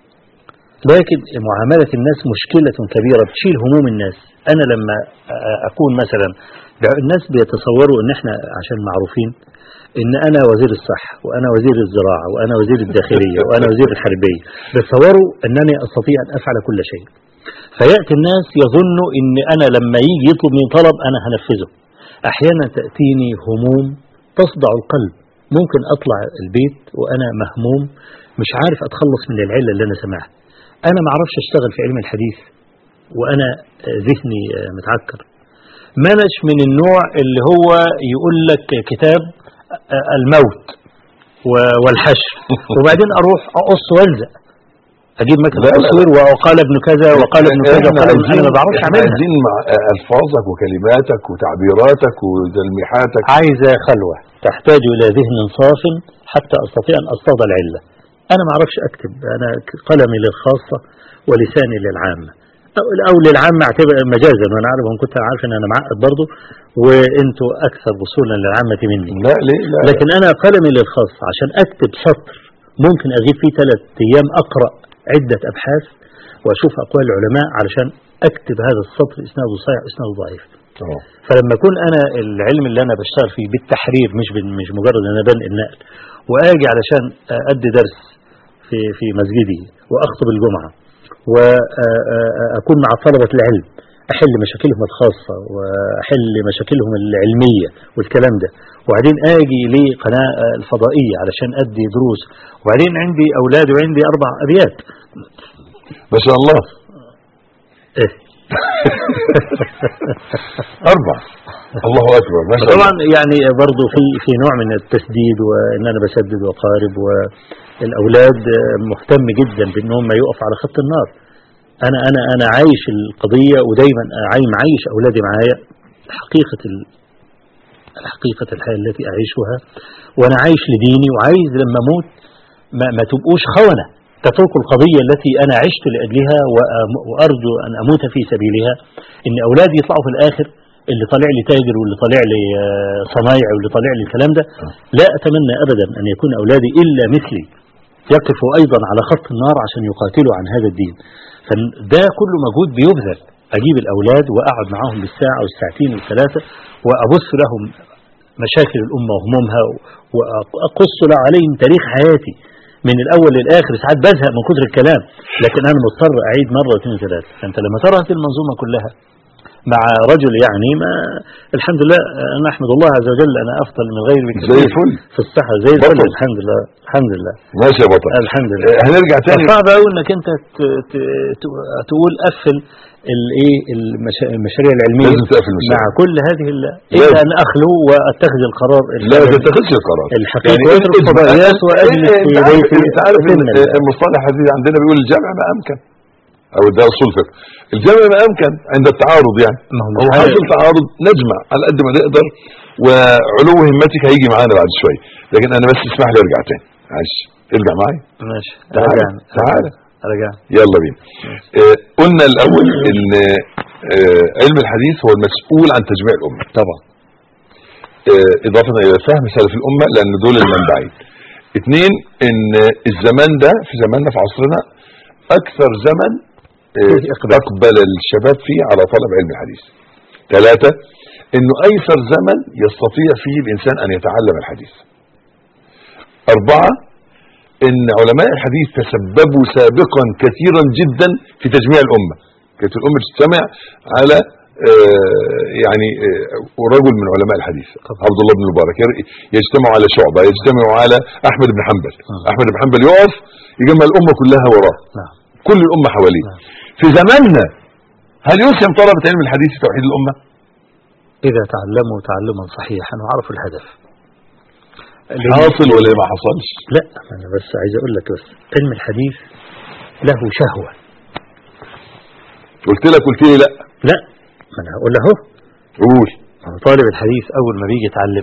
لكن معاملة الناس مشكلة كبيرة بتشيل هموم الناس أنا لما آه، أكون مثلا الناس بيتصوروا إن إحنا عشان معروفين إن أنا وزير الصحة وأنا وزير الزراعة وأنا وزير الداخلية وأنا وزير الحربية بيتصوروا أنني أستطيع أن أفعل كل شيء فيأتي الناس يظنوا إن أنا لما يجي يطلب مني طلب أنا هنفذه أحيانا تأتيني هموم تصدع القلب ممكن أطلع البيت وأنا مهموم مش عارف أتخلص من العلة اللي أنا سمعها أنا ما أعرفش أشتغل في علم الحديث وأنا آه، ذهني آه، متعكر منش من النوع اللي هو يقول لك كتاب آه، الموت و- والحشر وبعدين أروح أقص وألزق أجيب مكتب لا، لا، لا. تصوير وقال ابن كذا وقال ابن كذا احنا وقال ابن عايزين أنا ما بعرفش احنا أعملها عايزين مع الفاظك وكلماتك وتعبيراتك وتلميحاتك عايزة خلوة تحتاج إلى ذهن صاف حتى أستطيع أن أصطاد العلة أنا ما أعرفش أكتب أنا قلمي للخاصة ولساني للعامة أو, أو للعامة أعتبر مجازا وأنا عارف إن كنت عارف إن أنا معقد برضه وأنتوا أكثر وصولا للعامة مني لا ليه لا لكن أنا قلمي للخاصة عشان أكتب سطر ممكن أغيب فيه ثلاث أيام أقرأ عدة أبحاث وأشوف أقوال العلماء علشان أكتب هذا السطر إسناده صحيح إسناده ضعيف آه. فلما أكون أنا العلم اللي أنا بشتغل فيه بالتحرير مش بال- مش مجرد أن أنا بنقل نقل وآجي علشان أدي درس في في مسجدي وأخطب الجمعة وأكون مع طلبة العلم أحل مشاكلهم الخاصة وأحل مشاكلهم العلمية والكلام ده وبعدين آجي لقناة الفضائية علشان أدي دروس وبعدين عندي أولاد وعندي أربع أبيات ما شاء الله إيه أربع الله اكبر ما شاء طبعا الله يعني برضه في في نوع من التسديد وان انا بسدد وقارب والاولاد مهتم جدا بان هم يقف على خط النار انا انا انا عايش القضيه ودايما عاي معيش اولادي معايا حقيقه ال... الحقيقه الحياه التي اعيشها وانا عايش لديني وعايز لما اموت ما, ما تبقوش خونه تتركوا القضيه التي انا عشت لاجلها وأم- وارجو ان اموت في سبيلها ان اولادي يطلعوا في الاخر اللي طالع لي تاجر واللي طالع لي آه، صنايعي واللي طالع لي الكلام ده لا اتمنى ابدا ان يكون اولادي الا مثلي يقفوا ايضا على خط النار عشان يقاتلوا عن هذا الدين فده كله مجهود بيبذل اجيب الاولاد واقعد معاهم بالساعه والساعتين والثلاثه وابث لهم مشاكل الامه وهمومها واقص عليهم تاريخ حياتي من الاول للاخر ساعات بزهق من كتر الكلام لكن انا مضطر اعيد مره واثنين وثلاثه فانت لما ترى هذه المنظومه كلها مع رجل يعني ما الحمد لله انا احمد الله عز وجل انا افضل من غيري بكثير زي الفل في الصحه زي الفل بطل. الحمد لله الحمد لله ماشي يا بطل الحمد لله آه، هنرجع تاني صعب قوي انك انت ت- ت- ت- تقول قفل الايه المشا- المشاريع العلميه لازم تقفل المشاريع. مع كل هذه ال- لازم. الا ان اخلو واتخذ القرار لا الفعلي. تتخذش القرار الحقيقة يعني واترك الفضائيات واجلس في انت عارف, بيتي انت عارف ان سنا. المصطلح الحديث عندنا بيقول الجمع ما امكن او ده اصول فقه الجمع ما امكن عند التعارض يعني ما هو هو مش حاصل عارف. تعارض نجمع على قد ما نقدر وعلو همتك هيجي معانا بعد شويه لكن انا بس اسمح لي ارجع تاني معلش ارجع معايا ماشي تعال رجعنا تعال رجعنا يلا بينا آه قلنا الاول ان آه علم الحديث هو المسؤول عن تجميع الامه طبعا آه اضافه الى فهم سلف الامه لان دول المنبعين اثنين ان الزمان ده في زماننا في عصرنا اكثر زمن آه، فيه إقبال. اقبل الشباب فيه على طلب علم الحديث ثلاثة انه ايسر زمن يستطيع فيه الانسان ان يتعلم الحديث اربعة ان علماء الحديث تسببوا سابقا كثيرا جدا في تجميع الامة كانت الامة تجتمع على آه، يعني آه، رجل من علماء الحديث طبعا. عبد الله بن المبارك ير- يجتمع على شعبة يجتمع على احمد بن حنبل آه. احمد بن حنبل يقف يجمع الامة كلها وراه نعم كل الامة حواليه نعم. في زماننا هل يسهم طلبة علم الحديث في توحيد الامة اذا تعلموا تعلما صحيحا وعرفوا الهدف حاصل ولا ما حصلش لا انا بس عايز اقول لك بس علم الحديث له شهوه قلت لك قلت لي لا لا ما انا هقول له اهو قول ما هو طالب الحديث اول ما بيجي يتعلم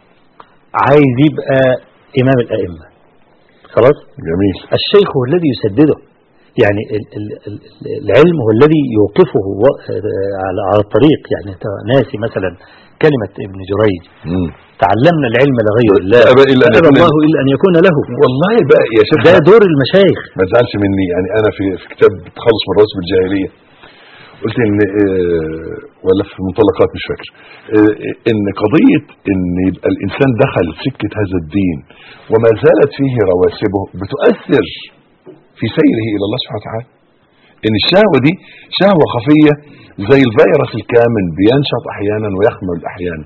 عايز يبقى امام الائمه خلاص جميل الشيخ هو الذي يسدده يعني ال ال ال العلم هو الذي يوقفه و- على على الطريق يعني انت ناسي مثلا كلمة ابن جريج مم. تعلمنا العلم لغير الله أبى إلا أن فأبى يكون- الله إلا أن يكون له والله بقى يا شيخ ده دور المشايخ ما تزعلش مني يعني انا في في كتاب تخلص من رسم الجاهليه قلت ان آه، ولا في المنطلقات مش فاكر آه، ان قضيه ان يبقى الانسان دخل سكه هذا الدين وما زالت فيه رواسبه بتؤثر في سيره الى الله سبحانه وتعالى ان الشهوه دي شهوه خفيه زي الفيروس الكامن بينشط احيانا ويخمل احيانا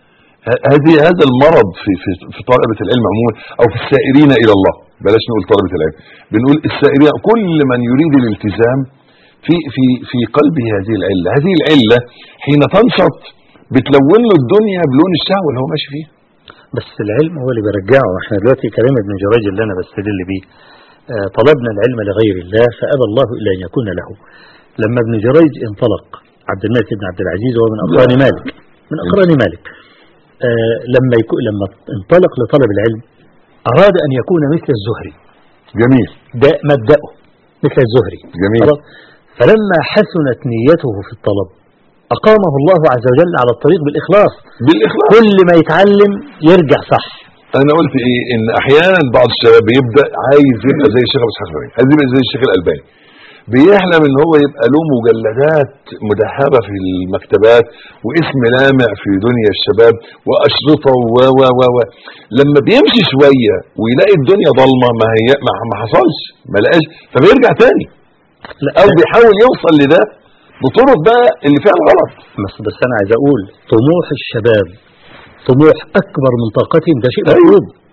ه- هذه هذا المرض في في في طلبه العلم عموما او في السائرين الى الله بلاش نقول طلبه العلم بنقول السائرين كل من يريد الالتزام في في في قلبه هذه العله هذه العله حين تنشط بتلون له الدنيا بلون الشهوه اللي هو ماشي فيها بس العلم هو اللي بيرجعه احنا دلوقتي كلام ابن جريج اللي انا بستدل بيه آه، طلبنا العلم لغير الله فأبى الله إلا أن يكون له لما ابن جريج انطلق عبد الملك بن عبد العزيز وهو من أقران مالك من أقران مالك آه، لما يكون لما انطلق لطلب العلم أراد أن يكون مثل الزهري جميل ده مبدأه مثل الزهري جميل خلاص؟ فلما حسنت نيته في الطلب أقامه الله عز وجل على الطريق بالإخلاص بالاخلاص كل ما يتعلم يرجع صح انا قلت ايه ان احيانا بعض الشباب بيبدا عايز يبقى زي الشيخ ابو اسحاق الفرعي عايز يبقى زي الشيخ الالباني بيحلم ان هو يبقى له مجلدات مدهبه في المكتبات واسم لامع في دنيا الشباب واشرطه و و و و لما بيمشي شويه ويلاقي الدنيا ضلمه ما هي ما, ما حصلش ما لقاش فبيرجع تاني لا او بيحاول يوصل لده بطرق بقى اللي فيها الغلط بس بس انا عايز اقول طموح الشباب طموح اكبر من طاقتهم ده شيء أيوة. مطلوب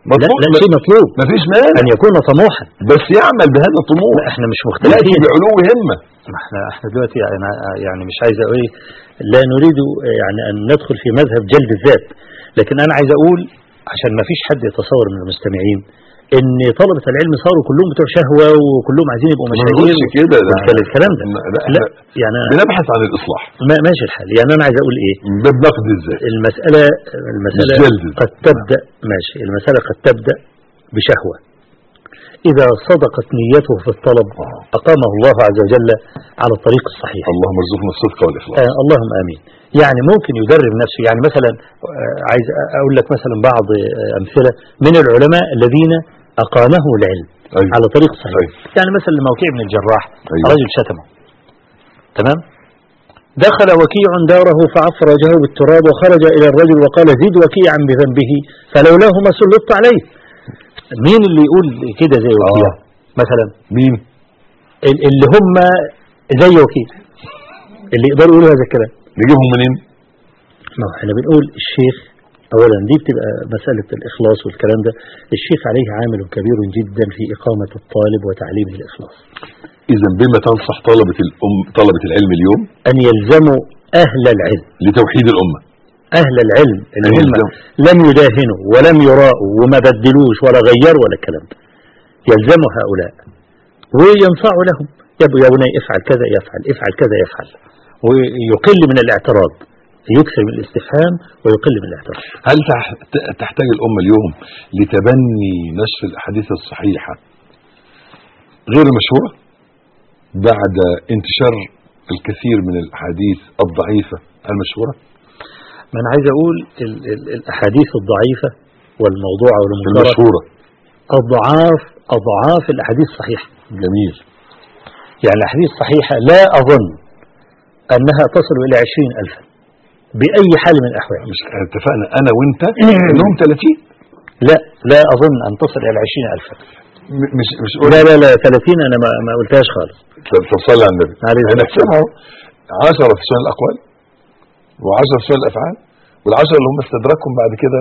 لا, مطلوب لا شيء مطلوب مفيش مانع أن يكون طموحا بس يعمل بهذا الطموح لا احنا مش ياتي مختلفين بعلو همه ما احنا احنا دلوقتي يعني, يعني مش عايز اقول ايه لا نريد يعني ان ندخل في مذهب جلد الذات لكن انا عايز اقول عشان ما فيش حد يتصور من المستمعين ان طلبة العلم صاروا كلهم بتوع شهوة وكلهم عايزين يبقوا ما مشاهير نقولش كده ده والكلام- الكلام ده لا, لا لا يعني بنبحث عن الاصلاح ما ماشي الحال يعني انا عايز اقول ايه بنقد الذات المسألة المسألة مش جلد. قد تبدأ ماشي المسألة قد تبدأ بشهوة إذا صدقت نيته في الطلب آه. أقامه الله عز وجل على الطريق الصحيح اللهم ارزقنا الصدق والاخلاص آه اللهم امين يعني ممكن يدرب نفسه يعني مثلا آه عايز اقول لك مثلا بعض آه امثله من العلماء الذين اقامهم العلم أيوة. على طريق صحيح أيوة. يعني مثلا موكيع بن الجراح أيوة. رجل شتمه تمام دخل وكيع داره فعفر وجهه بالتراب وخرج الى الرجل وقال زد وكيعا بذنبه فلولاه ما سلطت عليه مين اللي يقول كده زي وكيع آه. مثلا مين ال- اللي هم زي وكيع اللي يقدروا يقولوا هذا الكلام نجيبهم منين ما هو احنا بنقول الشيخ اولا دي بتبقى مسألة الاخلاص والكلام ده الشيخ عليه عامل كبير جدا في اقامة الطالب وتعليمه الاخلاص اذا بما تنصح طلبه الام طلبه العلم اليوم ان يلزموا اهل العلم لتوحيد الامه اهل العلم اللي أن هم يلزموا. لم يداهنوا ولم يراءوا وما بدلوش ولا غيروا ولا الكلام ده يلزموا هؤلاء وينصعوا لهم يا ابو يا بني افعل كذا يفعل افعل كذا يفعل ويقل من الاعتراض يكثر من الاستفهام ويقل من الاعتراض هل تح- ت- تحتاج الامه اليوم لتبني نشر الاحاديث الصحيحه غير المشهوره بعد انتشار الكثير من الاحاديث الضعيفه المشهوره ما انا عايز اقول ال ال الاحاديث الضعيفه والموضوعه والمنكره المشهوره اضعاف اضعاف الاحاديث الصحيحه جميل يعني الاحاديث الصحيحه لا اظن انها تصل الى عشرين الفا باي حال من الاحوال مش اتفقنا انا وانت انهم 30 لا لا اظن ان تصل الى عشرين الفا م- مش مش لا لا لا 30 انا ما, ما قلتهاش خالص طب طب صلي على النبي عليه الصلاة هنحسبها 10 في سنن الاقوال و10 في سنن الافعال والعشرة اللي هم استدركهم بعد كده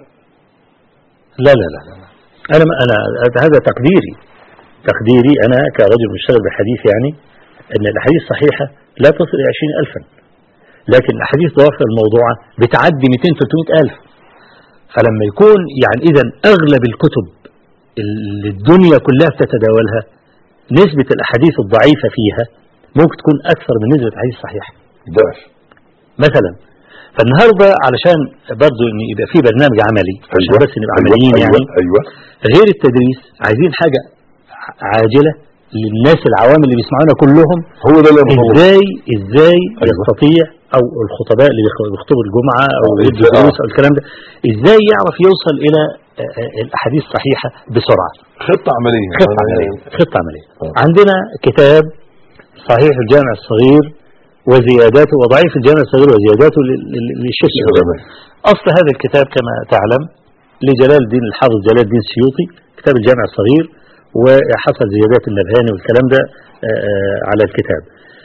لا لا لا, لا. انا ما انا هذا تقديري تقديري انا كرجل مشتغل بالحديث يعني ان الاحاديث الصحيحه لا تصل الى 20 الفا لكن الاحاديث الضعيفه الموضوعه بتعدي 200 300 الف فلما يكون يعني اذا اغلب الكتب اللي الدنيا كلها بتتداولها نسبه الاحاديث الضعيفه فيها ممكن تكون اكثر من نسبه الاحاديث الصحيحه ضعف مثلا فالنهارده علشان برضه ان يبقى في برنامج عملي عشان بس نبقى عمليين أيوة. يعني ايوه غير التدريس عايزين حاجة ع- عاجلة للناس العوام اللي بيسمعونا كلهم هو ده اللي أنا بقوله. ازاي ازاي أيوة. يستطيع او الخطباء اللي بيخ- بيخطبوا الجمعة او آه، يدوا إزاي- آه. دروس او الكلام ده ازاي يعرف يوصل الى آه، آه، الاحاديث الصحيحة بسرعة خطه عمليه خطة عملية خطة عملية آه. عندنا كتاب صحيح الجامع الصغير وزياداته وضعيف الجامع الصغير وزياداته لل- لل- للشيخ الألباني أصل هذا الكتاب كما تعلم لجلال الدين الحافظ جلال الدين السيوطي كتاب الجامع الصغير وحصل زيادات النبهاني والكلام ده آه، آه، على الكتاب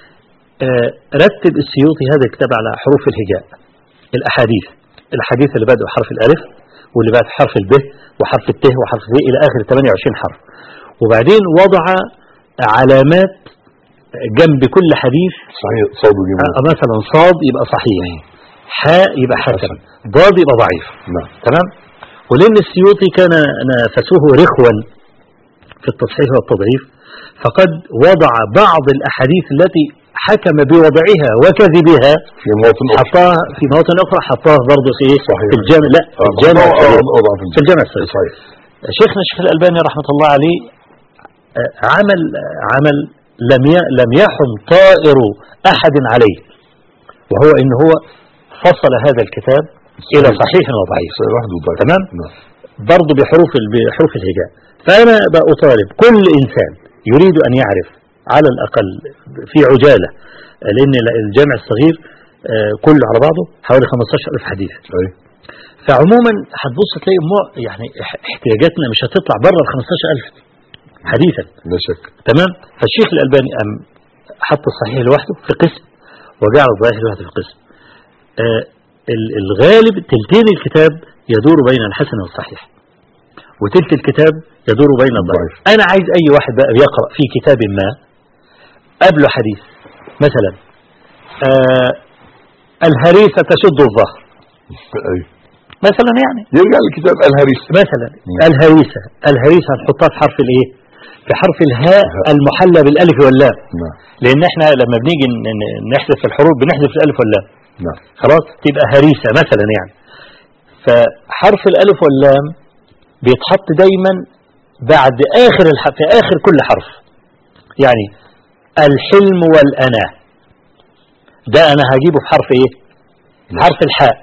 آه، رتب السيوطي هذا الكتاب على حروف الهجاء الأحاديث الأحاديث اللي بدأوا حرف الألف واللي بعد حرف الب وحرف الت وحرف الب إلى آخر 28 حرف وبعدين وضع علامات جنب كل حديث صحيح صوت وجيم آه، مثلا صاد يبقى صحيح حاء يبقى حسن ضاد يبقى ضعيف نعم تمام ولأن السيوطي كان نفسه رخوا في التصحيح والتضعيف فقد وضع بعض الأحاديث التي حكم بوضعها وكذبها في مواطن أخرى. حطاها في مواطن أخرى حطاها برضه في إيه؟ صحيح. في الجامع لا في آه، الجامع آه، الصغير. آه، وضع في في الجامع الصغير صحيح شيخنا الشيخ الألباني رحمة الله عليه آه، عمل آه، عمل لم ي- لم يحم طائر أحد عليه وهو إن هو فصل هذا الكتاب إلى صحيح. صحيح وضعيف صحيح واحد وضعف تمام نعم برضه بحروف ال- بحروف الهجاء فأنا بأطالب كل إنسان يريد أن يعرف على الأقل في عجالة لأن الجامع الصغير آه، كله على بعضه حوالي 15 ألف حديث صحيح فعموما هتبص تلاقي مو- يعني اح- احتياجاتنا مش هتطلع بره ال 15000 حديثا لا شك تمام فالشيخ الألباني أم حط الصحيح لوحده في قسم وجعل الضعيف لوحده في قسم آه ال- الغالب تلتين الكتاب يدور بين الحسن والصحيح وتلت الكتاب يدور بين الضعيف أنا عايز أي واحد بقى بيقرأ في كتاب ما قبله حديث مثلا آه الهريسة تشد الظهر أيوة. مثلا يعني يرجع لكتاب الهريس مثلا مم. الهريسة الهريسة هنحطها في حرف الايه في حرف الهاء المحلى بالالف واللام نعم لان احنا لما بنيجي ن- ن- نحذف الحروف بنحذف الالف واللام نعم خلاص تبقى هريسة مثلا يعني فحرف الالف واللام بيتحط دايما بعد اخر الح... في اخر كل حرف يعني الحلم والأناة ده انا هجيبه في حرف ايه حرف الحاء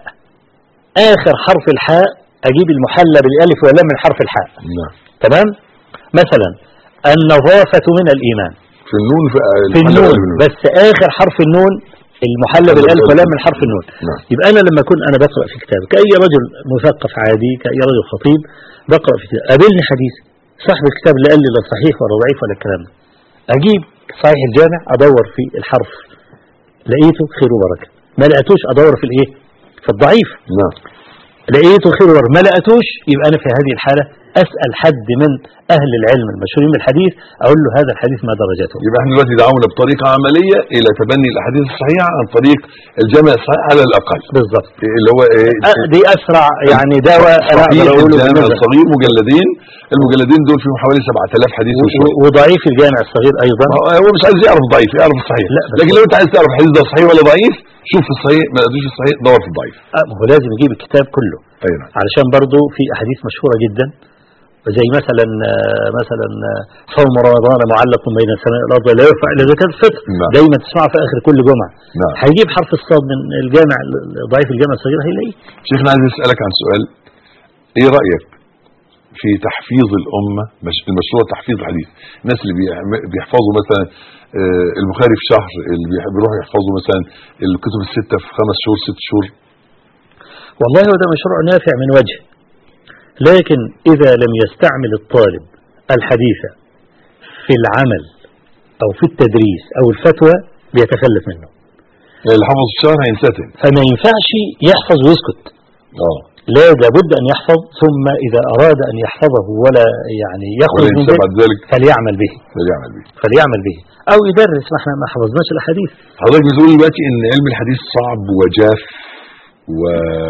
اخر حرف الحاء اجيب المحلى بالالف واللام من حرف الحاء نعم تمام مثلا النظافة من الإيمان في النون في, في النون بس آخر حرف النون المحلى بالألف واللام من حرف النون نعم. يبقى أنا لما أكون أنا بقرأ في كتاب كأي رجل مثقف عادي كأي رجل خطيب بقرأ في كتاب قابلني حديث صاحب الكتاب لا قال لي لا صحيح ولا ضعيف ولا الكلام ده أجيب صحيح الجامع أدور في الحرف لقيته خير وبركة ما لقيتوش أدور في الإيه في الضعيف نعم لقيته خير وبركة ما لقيتوش يبقى أنا في هذه الحالة أسأل حد من أهل العلم المشهورين بالحديث أقول له هذا الحديث ما درجته يبقى احنا دلوقتي دعونا بطريقه عمليه الى تبني الاحاديث الصحيحه عن طريق الجامع الصحيح على الاقل بالضبط اللي هو ايه أ- دي أسرع يعني دواء أنا صحيح أقدر أقوله الجامع بالنسبة- الصغير مجلدين المجلدين دول فيهم حوالي 7000 حديث و- وشويه و- وضعيف الجامع الصغير أيضا ما هو- هو مش عايز يعرف الضعيف يعرف الصحيح لا، بس لكن لو انت عايز تعرف الحديث ده صحيح ولا ضعيف شوف في الصحيح ما لقيتوش في الصحيح دور في الضعيف أه، ما هو لازم يجيب الكتاب كله اي نعم علشان برضو في أحاديث مشهورة جدا زي مثلا آه، مثلا آه، صوم رمضان معلق بين السماء والأرض لا يرفع إلا زكاة الفطر نعم. دايما تسمعه في آخر كل جمعة نعم هيجيب حرف الصاد من الجامع ضعيف الجامع الصغير هيلاقيه شيخنا عايز اسالك عن سؤال ايه رايك في تحفيظ الامه مش المشروع تحفيظ الحديث الناس اللي بيعم- بيحفظوا مثلا آه، البخاري في شهر اللي بيح- بيروحوا يحفظوا مثلا الكتب السته في خمس شهور ست شهور والله هو ده مشروع نافع من وجه لكن إذا لم يستعمل الطالب الحديث في العمل أو في التدريس أو الفتوى بيتخلف منه يعني اللي حفظ في الشهر هينساه تاني فما ينفعش يحفظ ويسكت اه لا لابد أن يحفظ ثم إذا أراد أن يحفظه ولا يعني ولا يخرج من ينسى ذلك بعد ذلك فليعمل به فليعمل به فليعمل به أو يدرس ما احنا ما حفظناش الأحاديث حضرتك بتقول دلوقتي ان علم الحديث صعب وجاف و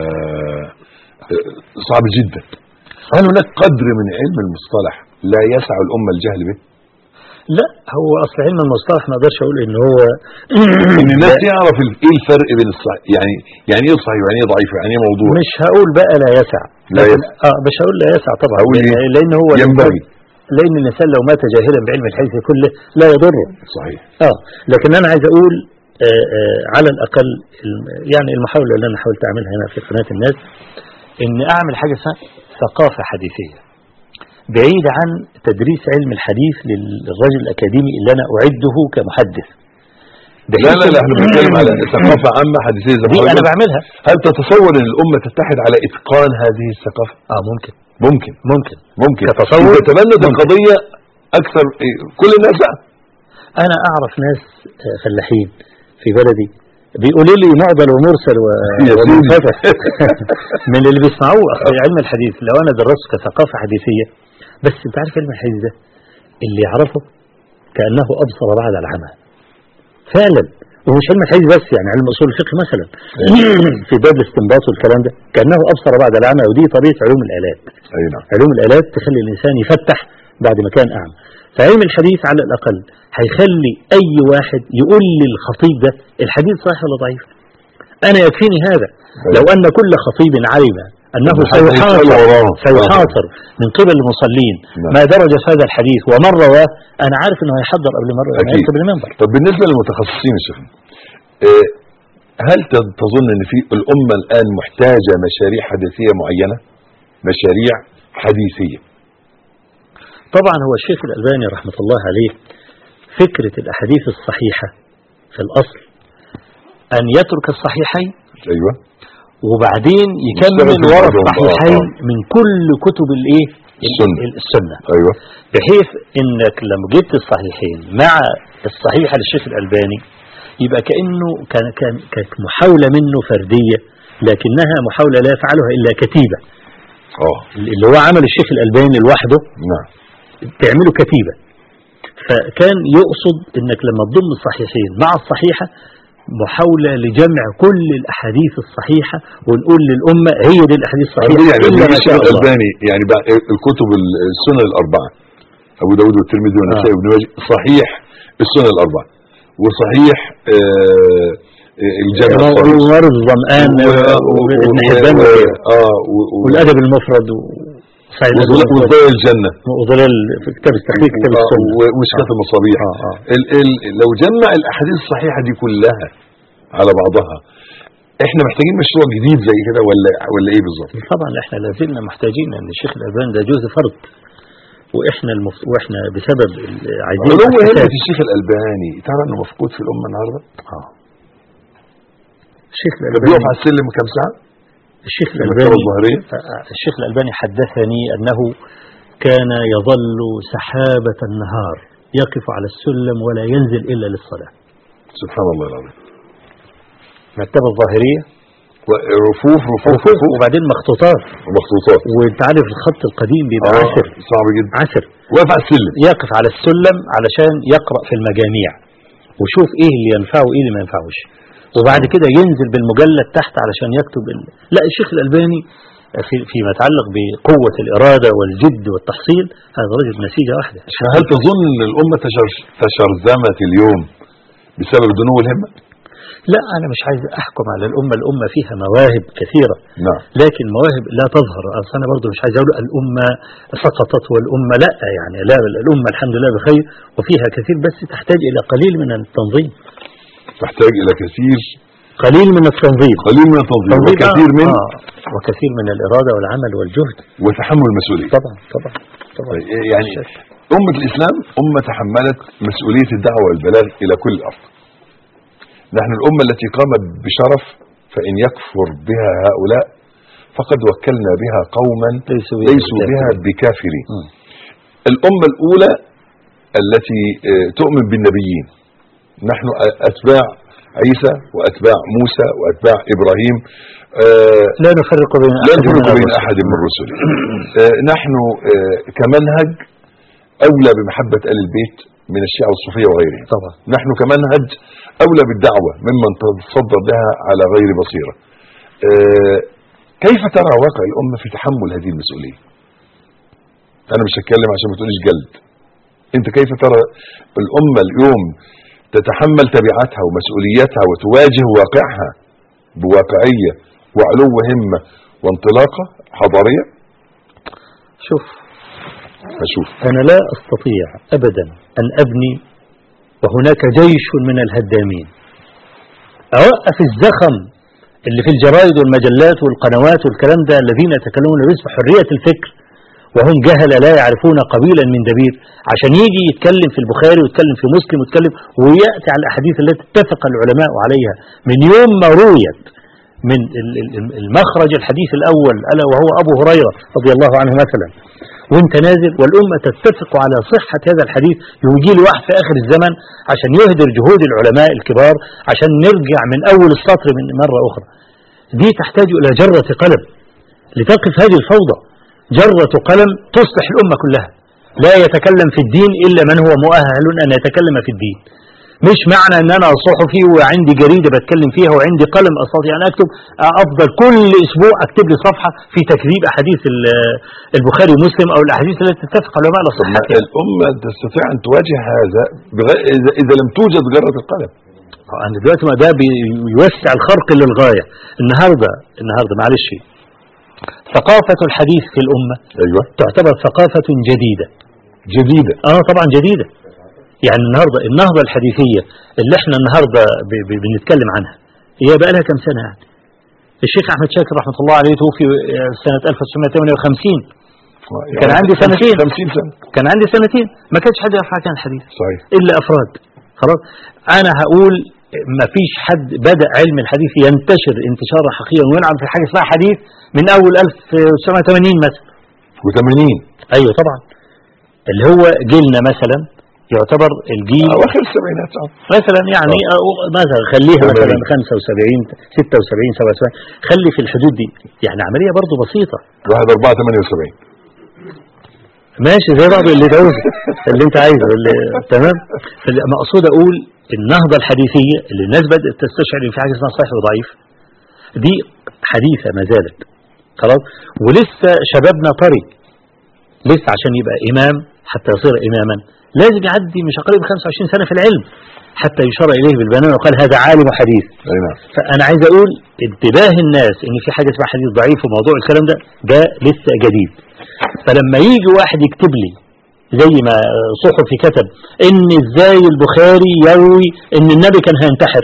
صعب جدا هل هناك قدر من علم المصطلح لا يسع الامه الجهل به؟ لا هو أصل علم المصطلح ما أقدرش أقول إن هو ان الناس تعرف ال- ايه الفرق بين الصحيح يعني يعني ايه صحيح يعني ايه ضعيف يعني ايه موضوع مش هقول بقى لا يسع لا لكن- يسع. اه مش هقول لا يسع طبعا هقول لان, إيه؟ لأن هو ينبغي لان الانسان لو مات جاهلا بعلم الحديث كله لا يضره صحيح اه لكن انا عايز اقول آه آه على الاقل الم- يعني المحاوله اللي انا حاولت اعملها هنا في قناه الناس ان اعمل حاجه اسمها ثقافه حديثيه بعيد عن تدريس علم الحديث للرجل الاكاديمي اللي انا اعده كمحدث لا بحيث لا لا إن- احنا بنتكلم على ثقافه عامه حديثيه زي ما دي حضرتك انا قلت. بعملها هل تتصور ان الامه تتحد على اتقان هذه الثقافه؟ اه ممكن ممكن ممكن ممكن كتصور تتبنى ممكن. القضيه اكثر إيه، كل الناس بقى انا اعرف ناس آه، فلاحين في بلدي بيقولوا لي معضل ومرسل و- يا سيدي. ومنفتح من اللي بيسمعوه اصل علم الحديث لو انا درسته كثقافه حديثيه بس انت عارف علم الحديث ده اللي يعرفه كانه ابصر بعد العمى فعلا ومش علم الحديث بس يعني علم اصول الفقه مثلا في باب الاستنباط والكلام ده كانه ابصر بعد العمى ودي طبيعه علوم الالات اي نعم علوم الآلات تخلي الإنسان يفتح بعد ما كان أعمى فعلم الحديث على الأقل هيخلي أي واحد يقول للخطيب ده الحديث صحيح ولا ضعيف أنا يكفيني هذا لو أن كل خطيب علم أنه إن حد سيحاصر يسأل وراه. سيحاصر من قبل المصلين نعم. ما درجة هذا الحديث ومن رواه أنا عارف أنه هيحضر قبل مرة ما أكيد. يكتب المنبر طب بالنسبه للمتخصصين يا شيخنا إيه، هل ت- تظن ان في الامه الان محتاجه مشاريع حديثيه معينه؟ مشاريع حديثيه طبعا هو الشيخ الألباني رحمة الله عليه فكرة الأحاديث الصحيحة في الأصل أن يترك الصحيحين ايوه وبعدين يشتغل يكمل في ورا بعضهم. الصحيحين آه، من كل كتب الايه السنة. ال- السنه ايوه بحيث انك لما جبت الصحيحين مع الصحيح للشيخ الالباني يبقى كانه كان كان كانت محاوله منه فرديه لكنها محاوله لا يفعلها الا كتيبه اه اللي هو عمل الشيخ الألباني لوحده نعم تعمله كتيبة فكان يقصد انك لما تضم الصحيحين مع الصحيحة محاولة لجمع كل الأحاديث الصحيحة ونقول للأمة هي دي الأحاديث الصحيحة يعني إلا ما الشيخ شاء الله الألباني يعني بقى الكتب السنن الأربعة أبو داود والترمذي والنسائي وابن ماجه صحيح السنن الأربعة وصحيح آه آه، الجامع الصغير وورد الظمآن وابن حبان وغيره. اه و- و- والأدب المفرد وصحيح الأدب وظل- المفرد وظلال الجنة وظلال في كتاب التحقيق كتاب آه، السنة و- ومشكاة المصابيح آه، آه. ال ال لو جمع الأحاديث الصحيحة دي كلها على بعضها احنا محتاجين مشروع جديد زي كده ولا ولا ايه بالظبط؟ طبعا احنا لازلنا محتاجين ان الشيخ الألباني ده جزء فرد واحنا المف... واحنا بسبب ال- عايزين علو همة الأساس. الشيخ الألباني ترى انه مفقود في الأمة النهارده؟ آه. الشيخ ده بيقف الألباني على السلم كام ساعة؟ الشيخ في المكتبة الألباني الظاهرية آه، الشيخ الألباني حدثني أنه كان يظل سحابة النهار يقف على السلم ولا ينزل إلا للصلاة سبحان الله العظيم مكتبة الظاهرية رفوف رفوف رفوف رفوف وبعدين مخطوطات ومخطوطات وانت عارف الخط القديم بيبقى آه، عسر صعب جدا عسر واقف على السلم يقف على السلم علشان يقرأ في المجاميع وشوف ايه اللي ينفعه وايه اللي ما ينفعوش وبعد كده ينزل بالمجلد تحت علشان يكتب ال... لا الشيخ الألباني في فيما يتعلق بقوة الإرادة والجد والتحصيل هذا رجل نسيجة واحدة هل تظن ان الأمة تشر- تشرذمت اليوم بسبب دنو الهمة؟ لا أنا مش عايز أحكم على الأمة الأمة فيها مواهب كثيرة نعم لكن مواهب لا تظهر أصل أنا برضو مش عايز أقول الأمة سقطت والأمة لا يعني لا الأمة الحمد لله بخير وفيها كثير بس تحتاج إلى قليل من التنظيم تحتاج إلى كثير قليل من التنظيم قليل من التنظيم تنظيم وكثير من آه وكثير من الإرادة والعمل والجهد وتحمل المسؤولية طبعا طبعا طبعا طيب، يعني أمة الإسلام أمة تحملت مسؤولية الدعوة والبلاغ إلى كل الأرض نحن الأمة التي قامت بشرف فإن يكفر بها هؤلاء فقد وكلنا بها قوما ليسوا بها ليسوا بها بكافرين. بكافرين مم. الأمة الأولى التي آه، تؤمن بالنبيين نحن أتباع عيسى وأتباع موسى وأتباع إبراهيم آه، لا نفرق بين لا أحد من نفرق بين الرسل. أحد من رسله آه، نحن آه، كمنهج أولى بمحبة آل البيت من الشيعة والصوفية وغيرهم طبعا نحن كمنهج أولى بالدعوة ممن تصدر لها على غير بصيرة آه، كيف ترى واقع الأمة في تحمل هذه المسؤولية أنا مش هتكلم عشان ما تقوليش جلد أنت كيف ترى الأمة اليوم تتحمل تبعاتها ومسؤولياتها وتواجه واقعها بواقعية وعلو همة وانطلاقة حضارية شوف أشوف أنا لا أستطيع أبدا أن أبني وهناك جيش من الهدامين أوقف الزخم اللي في الجرائد والمجلات والقنوات والكلام ده الذين يتكلمون باسم حرية الفكر وهم جهلة لا يعرفون قبيلا من دبير عشان يجي يتكلم في البخاري ويتكلم في مسلم ويتكلم ويأتي على الأحاديث التي اتفق العلماء عليها من يوم ما رويت من ال- ال- المخرج الحديث الأول ألا وهو أبو هريرة رضي الله عنه مثلا وانت نازل والأمة تتفق على صحة هذا الحديث يجي له واحد في آخر الزمن عشان يهدر جهود العلماء الكبار عشان نرجع من أول السطر من مرة أخرى دي تحتاج إلى جرة قلم لتقف هذه الفوضى جرة قلم تصلح الأمة كلها لا يتكلم في الدين إلا من هو مؤهل أن يتكلم في الدين مش معنى ان انا صحفي وعندي جريدة بتكلم فيها وعندي قلم استطيع ان اكتب افضل كل اسبوع اكتب لي صفحة في تكذيب احاديث ال- البخاري ومسلم او الاحاديث التي تتفق العلماء على صحتها الأمة تستطيع أن تواجه هذا بغ- إذا- إذا لم توجد جرة القلم أنا دلوقتي ما ده بيوسع الخرق للغاية النهاردة النهاردة معلش ثقافة الحديث في الأمة أيوة تعتبر ثقافة جديدة جديدة اه طبعا جديدة يعني النهاردة النهضة الحديثية اللي احنا النهاردة ب ب بنتكلم عنها هي بقى لها كم سنة يعني الشيخ أحمد شاكر رحمة الله عليه توفي آه، سنة 1958 كان عندي سنتين. 50 سنة كان عندي سنتين ما كانش حد يعرف حاجة عن الحديث صحيح إلا أفراد خلاص أنا هقول ما فيش حد بدأ علم الحديث ينتشر انتشارا حقيقيا وينعم في حاجة اسمها حديث من أول 1980 مثلا و80 أيوه طبعا اللي هو جيلنا مثلا يعتبر الجيل اواخر السبعينات اه مثلا يعني أو مثلا خليها مثلا تمام. 75 76 77 خلي في الحدود دي يعني عمليه برضه بسيطه واحد أربعة ثمانية وسبعين ماشي زي بعض اللي تعوزه اللي انت عايزه اللي تمام فالمقصود اقول النهضه الحديثيه اللي الناس بدات تستشعر ان في حاجه اسمها صحيح وضعيف دي حديثه ما زالت خلاص ولسه شبابنا طري لسه عشان يبقى امام حتى يصير اماما لازم يعدي مش اقل من 25 سنه في العلم حتى يشار اليه بالبنان وقال هذا عالم حديث اي نعم فانا عايز اقول انتباه الناس ان في حاجه اسمها حديث ضعيف وموضوع الكلام ده ده لسه جديد فلما يجي واحد يكتب لي زي ما صحفي كتب ان ازاي البخاري يروي ان النبي كان هينتحر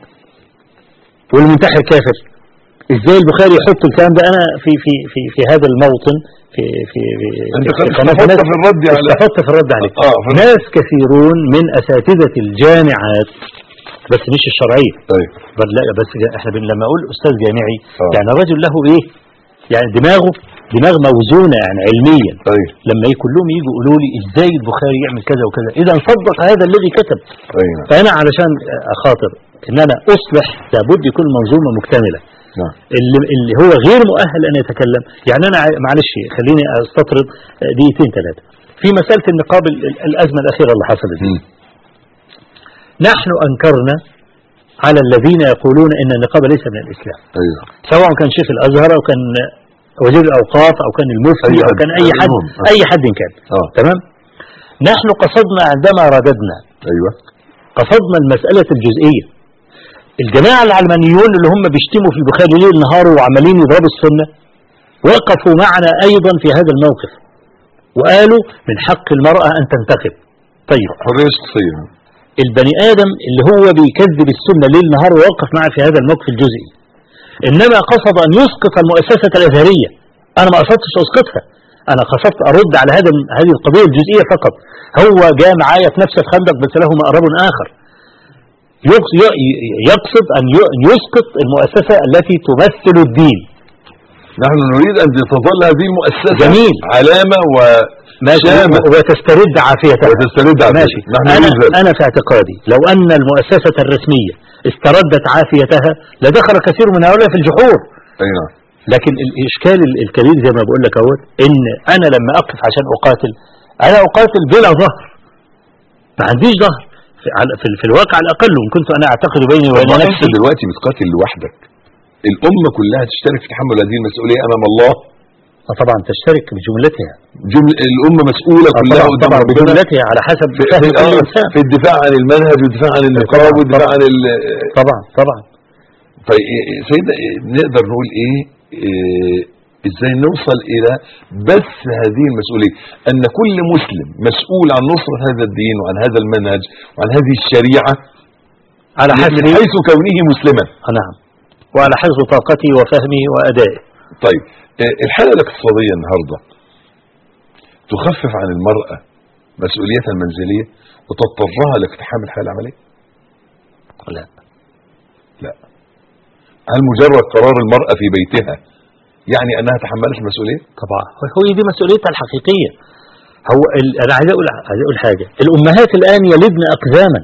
والمنتحر كافر ازاي البخاري يحط الكلام ده انا في في في في هذا الموطن في في في انت في كنت قناة استفدت الناس في الرد على استفدت في الرد عليك اه في الرد. ناس كثيرون من اساتذه الجامعات بس مش الشرعيه طيب بل لا بس جا- احنا بن لما اقول استاذ جامعي آه. يعني الرجل له ايه يعني دماغه دماغ موزونه يعني علميا طيب لما ي- كلهم يجوا يقولوا لي ازاي البخاري يعمل كذا وكذا اذا صدق هذا الذي كتب اي نعم فانا علشان اخاطر ان انا اصلح لابد يكون منظومه مكتمله نعم اللي, اللي هو غير مؤهل ان يتكلم يعني انا ع- معلش خليني استطرد دقيقتين ثلاثه في مساله النقاب ال- ال- الازمه الاخيره اللي حصلت دي مم. نحن انكرنا على الذين يقولون ان النقاب ليس من الاسلام ايوه سواء كان شيخ الازهر او كان وزير الاوقاف او كان المفتي أي او حد. كان اي حد المهم. آه. اي حد كان اه تمام نحن قصدنا عندما رددنا ايوه قصدنا المسألة الجزئية الجماعة العلمانيون اللي هم بيشتموا في البخاري ليل نهار وعمالين يضربوا السنة وقفوا معنا أيضا في هذا الموقف وقالوا من حق المرأة أن تنتخب طيب حريه شخصيه البني آدم اللي هو بيكذب السنة ليل نهار ووقف معي في هذا الموقف الجزئي إنما قصد أن يسقط المؤسسة الأزهرية أنا ما قصدتش أسقطها أنا قصدت أرد على هذا هذه القضية الجزئية فقط هو جاء معايا في نفس الخندق بس له مقرب آخر يقص- ي- ي- يقصد أن ي- أن يسقط المؤسسة التي تمثل الدين نحن نريد ان تظل هذه المؤسسه جميل. علامه و ماشي شامة. وتسترد عافيتها وتسترد عافيتها. ماشي نحن أنا, نريد ذلك. أنا في اعتقادي لو أن المؤسسة الرسمية استردت عافيتها لدخل كثير من هؤلاء في الجحور اي نعم لكن الإشكال ال- الكبير زي ما بقول لك اهوت إن أنا لما أقف عشان أقاتل أنا أقاتل بلا ظهر ما عنديش ظهر في, على- في, في الواقع على الأقل وإن كنت أنا أعتقد بيني طب وبين ما انت نفسي دلوقتي بتقاتل لوحدك الامه كلها تشترك في تحمل هذه المسؤوليه امام الله آه طبعا تشترك بجملتها جمل الامه مسؤوله آه كلها طبعا, قدام طبعا ربنا بجملتها على حسب في, فهم في, كل آه، إنسان في الدفاع عن المنهج والدفاع عن النقاب طبعاً، والدفاع طبعاً. عن ال... طبعا طبعا طيب إيه- سيدنا إيه، نقدر نقول ايه, إيه ازاي نوصل الى بث هذه المسؤوليه ان كل مسلم مسؤول عن نصره هذا الدين وعن هذا المنهج وعن هذه الشريعه على من حسب حيث كونه مسلما آه نعم وعلى حسب طاقته وفهمه وأدائه طيب إيه، الحاله الاقتصاديه النهارده تخفف عن المراه مسؤوليتها المنزليه وتضطرها لاقتحام الحياه العمليه لا لا هل مجرد قرار المراه في بيتها يعني انها تحملت المسؤوليه طبعا هو دي مسؤوليتها الحقيقية هو ال... أنا عايز أقول عايز أقول حاجة الأمهات الآن يلدن أقزاما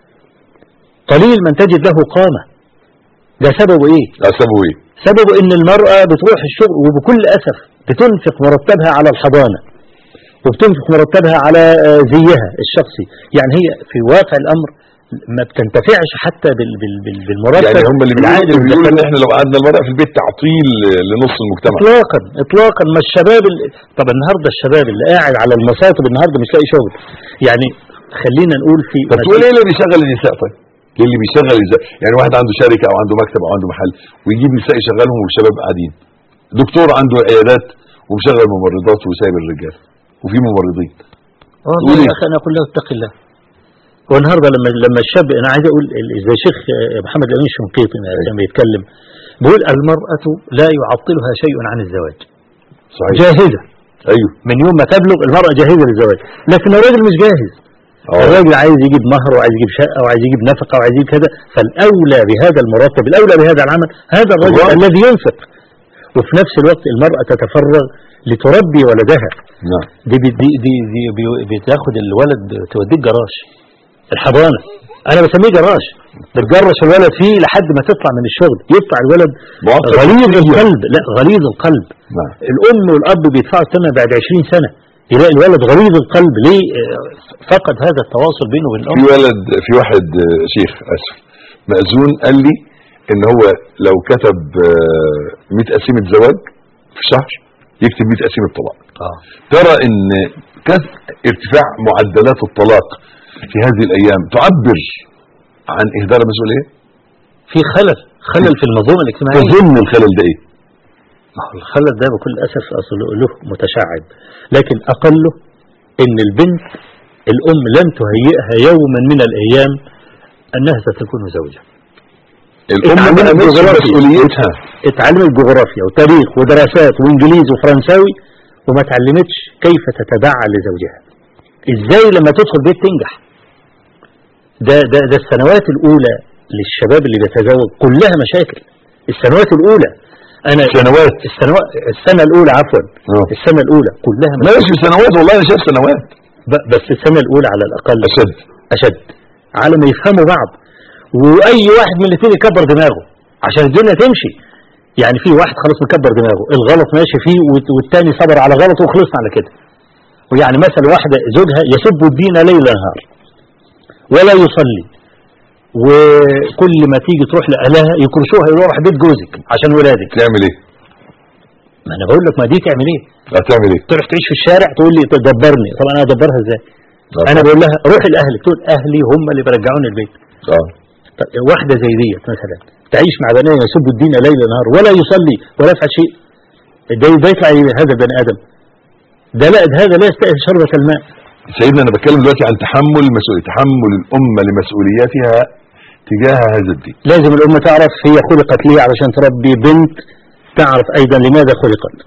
قليل من تجد له قامة ده سببه إيه؟ اسبابه ايه سببه إن المرأة بتروح الشغل وبكل أسف بتنفق مرتبها على الحضانة وبتنفق مرتبها على آه، زيها الشخصي يعني هي في واقع الأمر ما بتنتفعش حتى بال... بال... بال... بالمرتب يعني هم اللي العادي بيقولوا, بيقولوا ان والزكاة. احنا لو قعدنا المرأة في البيت تعطيل لنص المجتمع اطلاقا اطلاقا ما الشباب ال... طب النهارده الشباب اللي قاعد على المصاطب النهارده مش لاقي شغل يعني خلينا نقول في طب تقول ايه اللي بيشغل النساء طيب؟ ايه اللي بيشغل النساء؟ يعني واحد عنده شركة او عنده مكتب او عنده محل ويجيب نساء يشغلهم والشباب قاعدين دكتور عنده عيادات ومشغل ممرضات وسايب الرجال وفي ممرضين والله قولي. يا اخي انا اقول له اتق الله والنهارده لما لما الشاب انا عايز اقول ال- زي شيخ آه، محمد الامين الشنقيطي كان بيتكلم بيقول المرأة لا يعطلها شيء عن الزواج صحيح جاهزة ايوه من يوم ما تبلغ المرأة جاهزة للزواج لكن الراجل مش جاهز اه الراجل عايز يجيب مهر وعايز يجيب شقة وعايز يجيب نفقة وعايز يجيب كذا فالأولى بهذا المرتب الأولى بهذا العمل هذا الرجل الله. الذي ينفق وفي نفس الوقت المرأة تتفرغ لتربي ولدها نعم دي دي دي, دي, دي بي- بتاخد الولد توديه الجراج الحضانه انا بسميه جراج بتجرش الولد فيه لحد ما تطلع من الشغل يطلع الولد معقد غليظ نفسياً. القلب لا غليظ القلب نعم الام والاب بيدفعوا الثمن بعد 20 سنه يلاقي الولد غليظ القلب ليه آه، فقد هذا التواصل بينه وبين في الام ولد في واحد آه، شيخ اسف مأذون قال لي ان هو لو كتب آه، 100 قسيمة زواج في شهر يكتب 100 قسيمة طلاق اه ترى ان كث- ارتفاع معدلات الطلاق في هذه الايام تعبر عن اهدار المسؤوليه في خلل خلل في المنظومه الاجتماعيه تظن الخلل ده ايه ما هو الخلل ده بكل اسف اصل له متشعب لكن اقله ان البنت الام لم تهيئها يوما من الايام انها ستكون زوجه الام اتعلمت ما قامتش جغرافيا. مسؤوليتها اتعلمت جغرافيا وتاريخ ودراسات وانجليزي وفرنساوي وما اتعلمتش كيف تتبع لزوجها ازاي لما تدخل بيت تنجح ده ده ده السنوات الاولى للشباب اللي بيتزوج كلها مشاكل السنوات الاولى انا سنوات السنوات السنه الاولى عفوا آه. السنه الاولى كلها مشاكل ماشي سنوات والله انا شايف سنوات ب- بس السنه الاولى على الاقل اشد اشد على ما يفهموا بعض واي واحد من الاثنين يكبر دماغه عشان الدنيا تمشي يعني في واحد خلاص مكبر دماغه الغلط ماشي فيه والت- والتاني صبر على غلطه وخلصنا على كده ويعني مثلا واحده زوجها يسب الدين ليل نهار ولا يصلي وكل ما تيجي تروح لاهلها يكرشوها يقولوا روح بيت جوزك عشان ولادك تعمل ايه ما انا بقول لك ما دي تعمل ايه هتعمل ايه تروح تعيش في الشارع تقول لي تدبرني طب انا ادبرها ازاي انا بقول لها روحي لاهلك تقول اهلي هم اللي بيرجعوني البيت اه طب واحدة زي ديت مثلا تعيش مع بني يسب الدين ليل نهار ولا يصلي ولا يفعل شيء ده ده يطلع إيه هذا بني آدم ده لا هذا لا يستاهل شربة الماء سيدنا انا بتكلم دلوقتي عن تحمل مسؤوليه تحمل الامه لمسؤولياتها تجاه هذا الدين لازم الأمة تعرف هي خلقت ليه علشان تربي بنت تعرف أيضا لماذا خلقت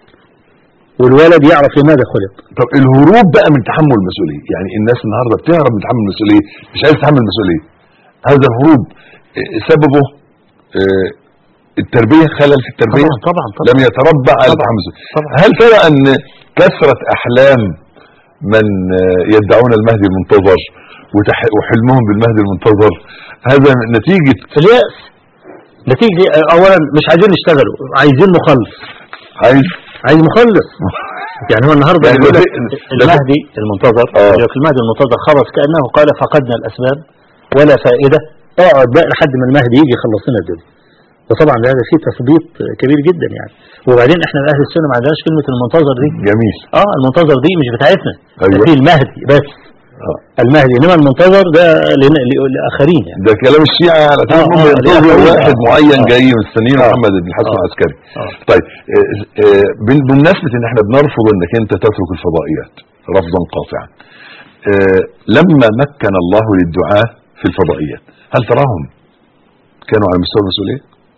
والولد يعرف لماذا خلق طب الهروب بقى من تحمل المسؤوليه يعني الناس النهارده بتهرب من تحمل المسؤوليه مش عايز تحمل المسؤوليه هذا الهروب آه، سببه آه، التربيه خلل في التربيه طبعا طبعا طبعا لم يتربى على طبعاً. تحمل المسؤوليه طبعا هل ترى ان كثره احلام من آه، يدعون المهدي المنتظر وتح- وحلمهم بالمهدي المنتظر هذا نتيجه اليأس نتيجة أولا مش عايزين يشتغلوا عايزين مخلص عايز عايز مخلص يعني هو النهارده يعني بيقول لك ده- المهدي المنتظر آه. يقول لك المهدي المنتظر خلص كانه قال فقدنا الاسباب ولا فائده اقعد بقى لحد ما المهدي يجي يخلص لنا الدنيا وطبعا هذا فيه تثبيط كبير جدا يعني وبعدين احنا اهل السنه ما عندناش كلمه المنتظر دي جميل اه المنتظر دي مش بتاعتنا ده أيوة. في المهدي بس آه. المهدي انما المنتظر ده لنا- لاخرين يعني ده كلام الشيعة على آه، انهم آه، ينتظروا الآخرين. واحد آه. معين آه. جاي مستنيين آه. محمد بن الحسن آه. العسكري آه. طيب آه، آه، بن- بمناسبة ان احنا بنرفض انك انت تترك الفضائيات رفضا قاطعا آه، لما مكن الله للدعاة في الفضائيات هل تراهم كانوا على مستوى المسؤولية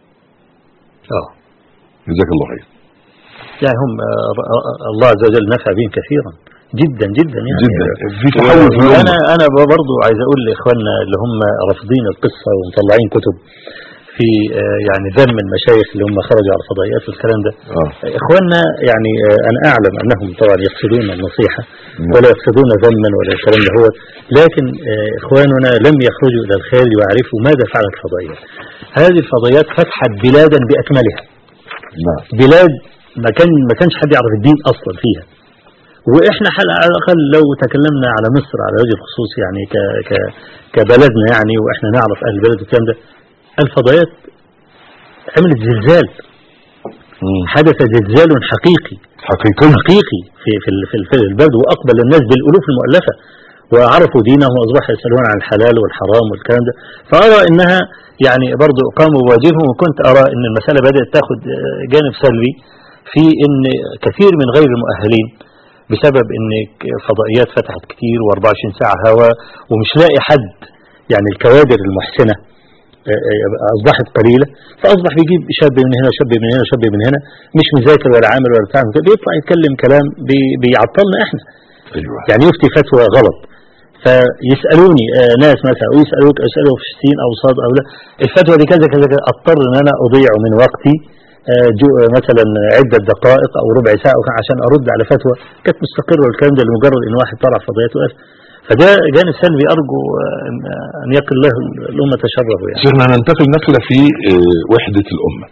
اه جزاك الله خير يعني هم آه، آه، الله عز وجل نفع بهم كثيرا جدا جدا يعني جدا في تحول في الأمة انا انا برضو عايز اقول لاخواننا اللي هم رافضين القصه ومطلعين كتب في آه، يعني ذم المشايخ اللي هم خرجوا على الفضائيات والكلام ده آه. اخواننا يعني آه، انا اعلم انهم طبعا يقصدون النصيحه نعم. ولا يقصدون ذما ولا الكلام ده هو لكن آه، اخواننا لم يخرجوا الى الخارج ويعرفوا ماذا فعلت الفضائيات هذه الفضائيات فتحت بلادا باكملها نعم بلاد ما كان ما كانش حد يعرف الدين اصلا فيها واحنا حل على الاقل لو تكلمنا على مصر على وجه الخصوص يعني ك ك كبلدنا يعني واحنا نعرف اهل البلد والكلام ده الفضائيات عملت زلزال مم. حدث زلزال حقيقي حقيقي حقيقي في في ال- في ال- في البلد واقبل الناس بالالوف المؤلفه وعرفوا دينهم واصبحوا يسالون عن الحلال والحرام والكلام ده فارى انها يعني برضو قاموا بواجبهم وكنت ارى ان المساله بدات تاخذ آه، جانب سلبي في ان كثير من غير المؤهلين بسبب ان ك- فضائيات فتحت كتير و24 ساعه هوا ومش لاقي حد يعني الكوادر المحسنه آه، آه، اصبحت قليله فاصبح بيجيب شاب من هنا شاب من هنا شاب من هنا مش مذاكر ولا عامل ولا بتاع بيطلع يتكلم كلام بي- بيعطلنا احنا ايوه يعني يفتي فتوى غلط فيسالوني آه، ناس مثلا ويسالوك يسالوا في سين او صاد او لا الفتوى دي كذا كذا كذا اضطر ان انا اضيع من وقتي آه، جو- آه، مثلا عدة دقائق أو ربع ساعة وكان عشان أرد على فتوى كانت مستقرة والكلام ده لمجرد إن واحد طلع فضيات وقال فده جانب سلبي أرجو آه، أن أن يقل الله الأمة شره يعني شيخنا ننتقل نقلة في آه، وحدة الأمة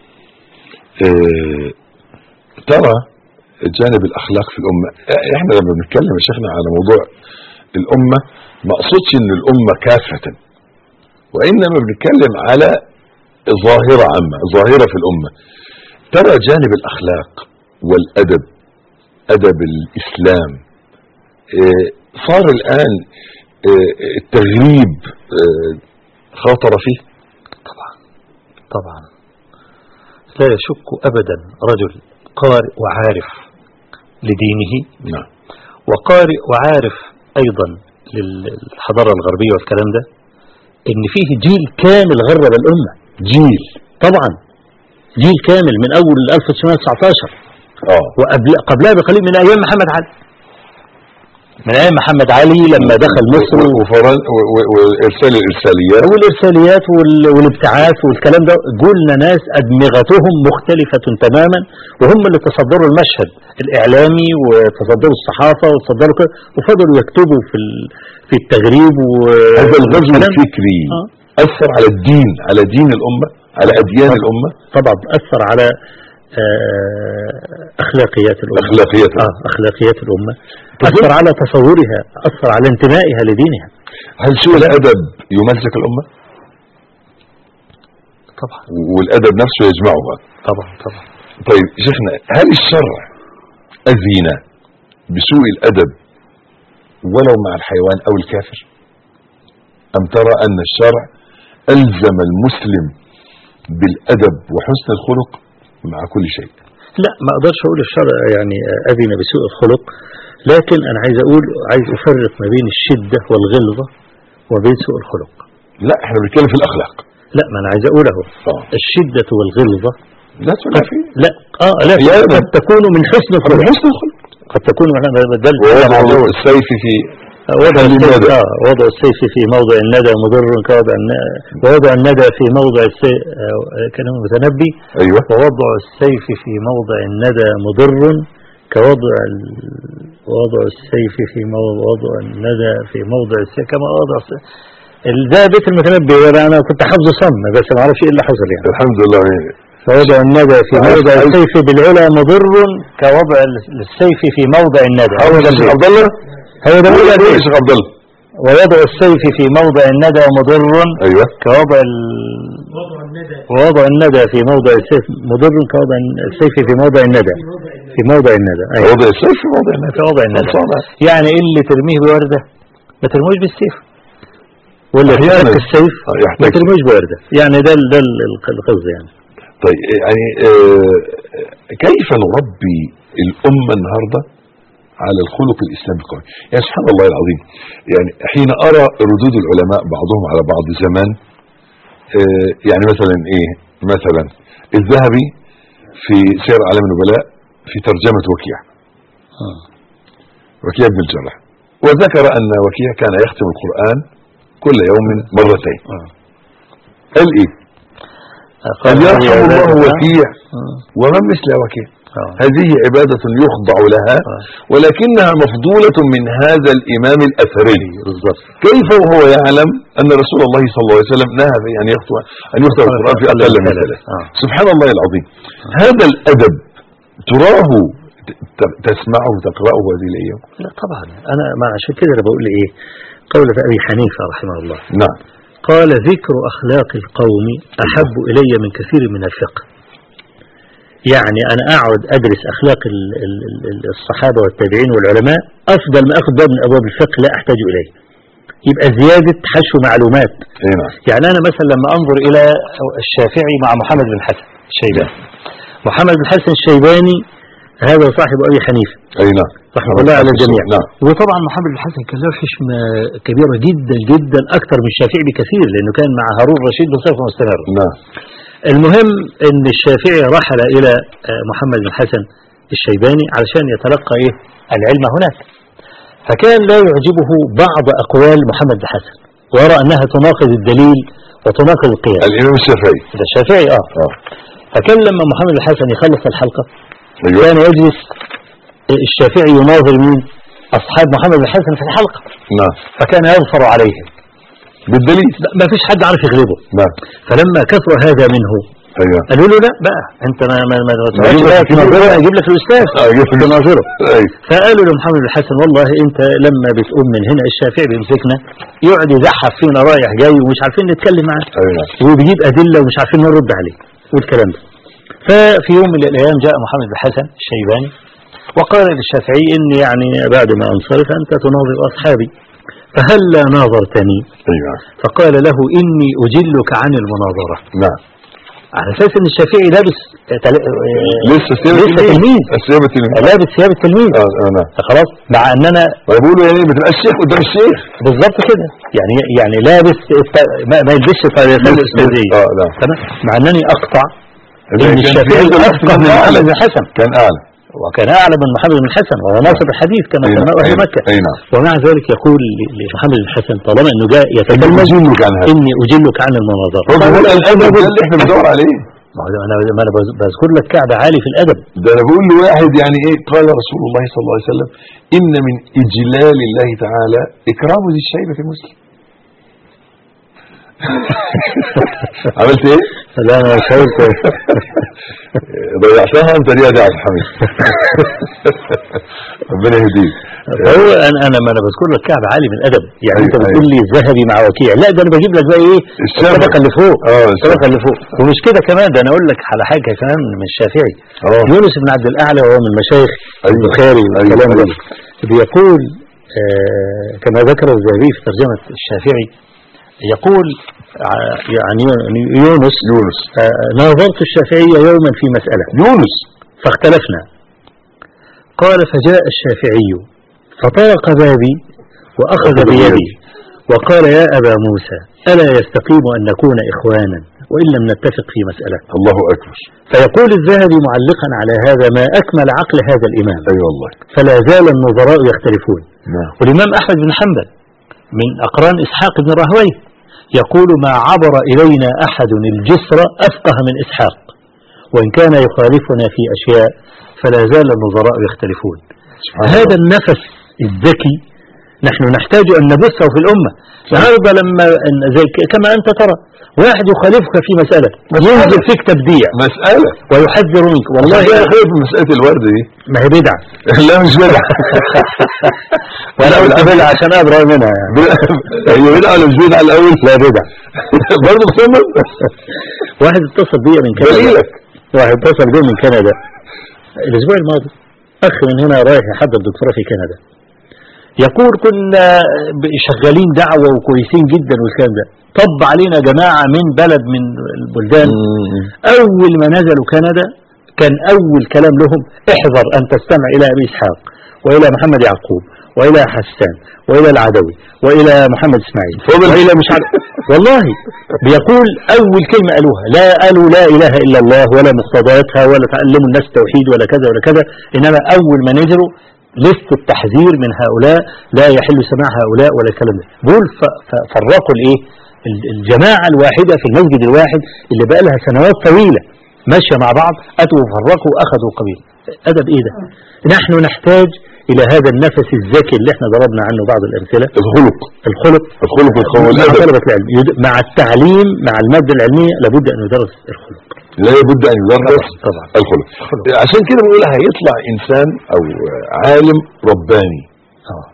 آه، ترى جانب الأخلاق في الأمة آه، احنا لما بنتكلم يا شيخنا على موضوع الأمة ما أقصدش إن الأمة كافة وإنما بنتكلم على ظاهرة عامة ظاهرة في الأمة ترى جانب الأخلاق والأدب أدب الإسلام آه، صار الآن آه، التغريب آه، خاطر فيه طبعا طبعا لا يشك أبدا رجل قارئ وعارف لدينه نعم وقارئ وعارف أيضا للحضارة الغربية والكلام ده إن فيه جيل كامل غرب الأمة جيل طبعا جيل كامل من أول 1919 اه وقبل قبلها بقليل من أيام محمد علي من أيام محمد علي لما دخل مصر و- وفرن و- و- وارسال الارساليات والإرساليات وال- والابتعاث والكلام ده قلنا ناس أدمغتهم مختلفة تماما وهم اللي تصدروا المشهد الإعلامي وتصدروا الصحافة وتصدروا كده وفضلوا يكتبوا في ال- في التغريب و هذا الغزو والكلام. الفكري آه. اثر على الدين على دين الامه على اديان طبعا. الامه طبعا أثر على آه، أخلاقيات الأمة اخلاقيات آه أخلاقيات الأمة طب أثر على تصورها أثر على انتمائها لدينها هل سوء الادب يمزق الامه طبعا والادب نفسه يجمعها طبعا طبعا طيب شيخنا هل الشرع اذن بسوء الادب ولو مع الحيوان او الكافر ام ترى ان الشرع الزم المسلم بالادب وحسن الخلق مع كل شيء لا ما اقدرش اقول الشرع يعني اذن بسوء الخلق لكن انا عايز اقول عايز افرق ما بين الشده والغلظه وبين سوء الخلق لا احنا بنتكلم في الاخلاق لا ما انا عايز اقول اهو اه الشده والغلظه لا تقول فيه لا اه لا أحياناً. قد تكون من حسن الخلق حسن الخلق قد تكون من ده ده ووضع ده- السيف في وضع حل السيف الندى. آه وضع السيف في موضع الندى مضر كوضع الن- ووضع الندى في موضع السيف كلام المتنبي ايوه ووضع السيف في موضع الندى مضر كوضع ال- وضع السيف في موضع وضع الندى في موضع السيف كما وضع السيف ال- ده بيت المتنبي ولا انا كنت حافظه صم بس ما اعرفش ايه اللي حصل يعني الحمد لله يعني فوضع الندى في عايز- موضع عايز- السيف بالعلا مضر كوضع ال- السيف في موضع الندى هو ده يا شيخ البيت. عبد الله هو ده قول موضع يا البيت. شيخ عبد الله ووضع السيف في موضع الندى مضر ايوه كوضع ال... ووضع الندى في موضع السيف مضر كوضع السيف في موضع الندى في موضع الندى أيوة. وضع السيف في وضع الندى في وضع الندى خلصانة. يعني إيه اللي ترميه بوردة ما ترموش بالسيف ولا أحياناً. تحتك السيف آه، ما يحتاج ترموش بوردة يعني ده ال- ده ال- ال- القصد يعني طيب يعني آه، كيف نربي الأمة النهاردة على الخلق الإسلامي القوي يعني سبحان الله العظيم يعني حين أرى ردود العلماء بعضهم على بعض زمان آه، يعني مثلا إيه مثلا الذهبي في سير أعلام النبلاء في ترجمة وكيع آه. وكيع بن الجراح وذكر أن وكيع كان يختم القرآن كل يوم مرتين آه. قال إيه قال يرحم الله وكيع آه. ومن مثل وكيع آه. هذه عبادة يخضع لها آه. ولكنها مفضولة من هذا الإمام الأثري بالظبط كيف وهو يعلم أن رسول الله صلى الله عليه وسلم نهى في أن يختم أن يختم القرآن في أقل من ثلاث آه. سبحان الله العظيم هذا الأدب تراه ت- ت- تسمعه تقرأه هذه الأيام لا طبعا أنا ما عشان كده أنا بقول إيه قولة أبي حنيفة رحمه الله نعم قال ذكر أخلاق القوم أحب إلي من كثير من الفقه يعني أنا أقعد أدرس أخلاق ال- ال- ال- الصحابة والتابعين والعلماء أفضل ما أخذ باب من أبواب الفقه لا أحتاج إليه يبقى زيادة حشو معلومات أي نعم يعني أنا مثلا لما أنظر إلى الشافعي مع محمد بن حسن الشيباني محمد بن حسن الشيباني هذا صاحب أبي حنيفة أي نعم رحمه الله على الجميع نعم وطبعا محمد بن حسن كان له حشمة كبيرة جدا جدا أكثر من الشافعي بكثير لأنه كان مع هارون الرشيد بصفة مستمرة نعم المهم أن الشافعي رحل إلى آه، محمد بن حسن الشيباني علشان يتلقى إيه العلم هناك فكان لا يعجبه بعض أقوال محمد بن حسن ويرى أنها تناقض الدليل وتناقض القياس الإمام الشافعي ده الشافعي آه آه. فكان لما محمد الحسن يخلص الحلقة ايوه كان يجلس الشافعي يناظر مين أصحاب محمد الحسن في الحلقة نعم فكان يظفر عليهم بالدليل ما فيش حد عارف يغلبه نعم فلما كثر هذا منه ايوه قالوا له لا بقى انت ما ما ما تقعدش يجيب لك بقى كبير تناظرها بقى. يجيب لك الاستاذ اه يجيب لك- تناظره ايوه فقالوا لمحمد الحسن والله انت لما بتقوم من هنا الشافعي بيمسكنا يقعد يزحف فينا رايح جاي ومش عارفين نتكلم معاه ايوه وبيجيب ادله ومش عارفين نرد عليه والكلام ده ففي يوم من الايام جاء محمد الحسن الشيباني وقال للشافعي اني يعني بعد ما انصرف انت تناظر اصحابي فهلا ناظرتني ايوه فقال له اني اجلك عن المناظره نعم على اساس ان الشافعي لابس تل- لسه ثياب لسه تلميذ ثياب التلميذ لابس ثياب التلميذ اه اه نعم خلاص مع ان انا ويقولوا يعني ما تبقاش شيخ قدام الشيخ بالظبط كده يعني يعني لابس الت- ما, ما يلبسش طريقه الاستاذيه اه لا تمام مع انني اقطع إذا ان كان الشافعي في هذا افقه من كان أعلى. محمد بن الحسن كان اعلى وكان اعلى من محمد بن الحسن وهو ناصر الحديث كما أي نعم، سماه اهل أي نعم، مكه أي نعم. ومع ذلك يقول ل- لمحمد بن الحسن طالما انه جاء يتكلم يجلك عن هذا اني اجلك عن المناظره هو بيقول الادب ده اللي احنا بندور عليه ما هو انا ما انا بز- بذكر لك كعب عالي في الادب ده انا بقول لواحد يعني ايه قال رسول الله صلى الله عليه وسلم ان من اجلال الله تعالى اكرام ذي الشيبه في مسلم عملت ايه؟ لا انا شايف ضيعتها انت دي يا عبد الحميد ربنا يهديك فهو انا انا ما انا بذكر لك كعب عالي من الادب يعني أيوة، انت بتقول لي ذهبي مع وكيع لا ده انا بجيب لك بقى ايه الشبه. الطبقه اللي فوق اه الطبقه اللي فوق ومش كده كمان ده انا اقول لك على حاجه كمان من الشافعي اه يونس بن عبد الاعلى وهو من مشايخ أيوة. البخاري أيوة، والكلام ده أيوة. بيقول آه كما ذكر الذهبي في ترجمه الشافعي يقول ع- يعني يونس يونس آه ناظرت الشافعي يوما في مساله يونس فاختلفنا قال فجاء الشافعي فطرق بابي وأخذ أخذ بيدي بيدي. وقال يا أبا موسى ألا يستقيم أن نكون إخوانا وإن لم نتفق في مسألة الله اكبر فيقول الذهبي معلقا على هذا ما أكمل عقل هذا الإمام اي أيوة والله فلا زال النظراء يختلفون نعم والإمام أحمد بن حنبل من أقران إسحاق بن راهويه يقول ما عبر إلينا أحد الجسر أفقه من إسحاق وإن كان يخالفنا في أشياء فلا زال النظراء يختلفون سبحان هذا الله. النفس الذكي نحن نحتاج أن نبثه في الأمة النهارده لما إن- زي ك- كما أنت ترى واحد يخالفك في مسألة ينزل فيك تبديع مسألة ويحذر منك والله والله يا يا أخي خير في مسألة الورد دي ما هي بدعة لا مش بدعة وأنا قلت بدعة عشان أبرأ منها يعني هي بدعة ولا مش بدعة الأول؟ لا بدعة برضه مصمم؟ واحد اتصل بيا من كندا دليلك واحد اتصل بيا من كندا الاسبوع الماضي اخ من هنا رايح يحضر دكتوراه في كندا يقول كنا ب- شغالين دعوه وكويسين جدا والكلام ده طب علينا جماعه من بلد من البلدان اول ما نزلوا كندا كان اول كلام لهم احذر ان تستمع الى ابي اسحاق والى محمد يعقوب والى حسان والى العدوي والى محمد اسماعيل فضل. والى مش عارف والله بيقول اول كلمه قالوها لا قالوا لا اله الا الله ولا مقتضياتها ولا تعلموا الناس توحيد ولا كذا ولا كذا انما اول ما نزلوا لست التحذير من هؤلاء لا يحل سماع هؤلاء ولا الكلام ده بيقول ف- ف- فرقوا الايه ال- الجماعه الواحده في المسجد الواحد اللي بقى لها سنوات طويله ماشيه مع بعض اتوا وفرقوا واخذوا قبيل ادب ايه ده نحن نحتاج الى هذا النفس الذكي اللي احنا ضربنا عنه بعض الامثله الخلق الخلق الخلق القوي مع والأدب طلبة العلم يد- مع التعليم مع المادة العلمية لابد أن يدرس الخلق لا بد أن يدرس طبعا الخلق عشان كده بنقول هيطلع إنسان أو عالم رباني آه.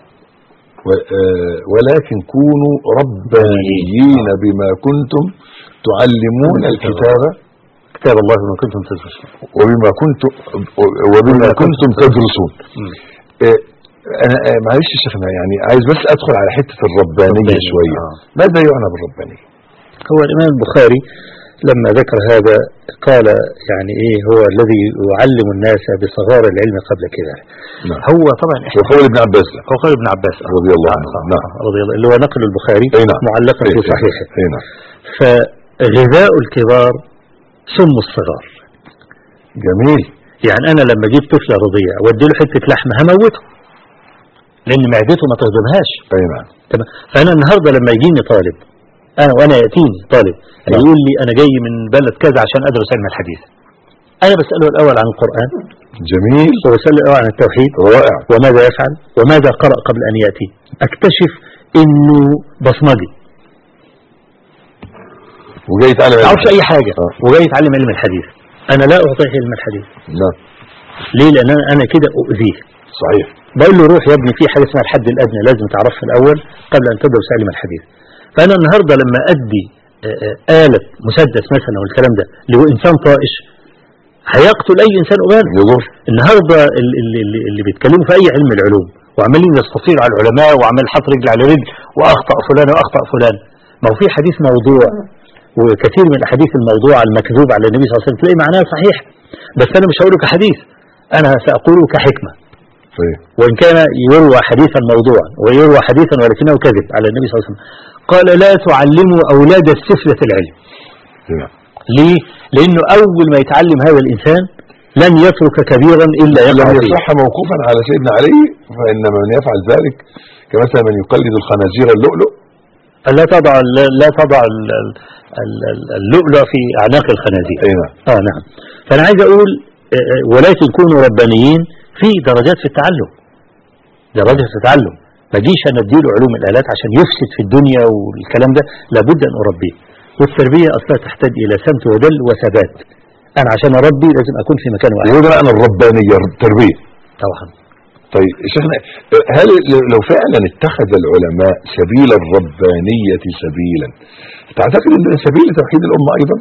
و- آه، ولكن كونوا ربانيين بما كنتم تعلمون الكتاب كتاب الله بما كنتم تدرسون وبما كنتم وبما كنتم تدرسون مم. آه، انا آه، معلش يا شيخنا يعني عايز بس ادخل على حته الربانيه رباني، شويه آه. ماذا يعنى بالربانيه هو الإمام البخاري لما ذكر هذا قال يعني إيه هو الذي يعلم الناس بصغار العلم قبل كبار نعم. هو طبعا إحنا وقول ابن عباس ده. هو قال ابن عباس آه. رضي الله عنه. آه، نعم. آه، رضي الله اللي هو نقل البخاري أي نعم. معلقا في أي- صحيحه اي نعم فغذاء الكبار سم الصغار جميل يعني انا لما اجيب طفل رضيع وادي له حته لحمه هموته لان معدته ما تهضمهاش اي نعم تمام فانا النهارده لما يجيني طالب انا وانا ياتيني طالب نعم. يقول لي انا جاي من بلد كذا عشان ادرس علم الحديث انا بساله الاول عن القران جميل وبساله الاول عن التوحيد رائع وماذا يفعل وماذا قرأ قبل أن يأتي أكتشف أنه بصمجي وجاي يتعلم ما أعرفش أي حاجة آه. وجاي يتعلم علم الحديث أنا لا أعطيه علم الحديث نعم ليه لأن أنا, أنا كده أؤذيه صحيح بقول له روح يا ابني في حاجة اسمها الحد الأدنى لازم تعرفها الأول قبل أن تدرس علم الحديث فأنا النهاردة لما أدي آه، آه، آلة مسدس مثلا والكلام ده اللي هو إنسان طائش هيقتل أي إنسان أبالغ يضر النهارده ال- ال- ال- اللي بيتكلموا في اي علم العلوم وعمالين يستطيلوا على العلماء وعمال حط رجل على رجل واخطا فلان واخطا فلان ما هو في حديث موضوع وكثير من الاحاديث الموضوعه المكذوب على النبي صلى الله عليه وسلم تلاقي معناها صحيح بس انا مش هقوله كحديث انا ساقوله كحكمه صحيح وان كان يروى حديثا موضوعا ويروى حديثا ولكنه كذب على النبي صلى الله عليه وسلم قال لا تعلموا اولاد السفله العلم نعم ليه؟ لانه اول ما يتعلم هذا الانسان لن يترك كبيرا الا يقع لم فيه يصح موقوفا على سيدنا علي فإن من يفعل ذلك كمثل من يقلد الخنازير اللؤلؤ لا تضع لا لا تضع ال- ال- ال- ال- اللؤلؤ في اعناق الخنازير أي نعم اه نعم فانا عايز اقول آه، آه، ولكن كونوا ربانيين في درجات في التعلم درجات في التعلم ما جيش انا اديله علوم الالات عشان يفسد في الدنيا والكلام ده لابد ان اربيه والتربيه اصلا تحتاج الى سمت ودل وثبات انا عشان اربي لازم اكون في مكان واحد هو ده معنى الربانية التربية طبعا طيب شيخنا هل لو فعلا اتخذ العلماء سبيل الربانية سبيلا تعتقد ان ده سبيل توحيد الأمة أيضا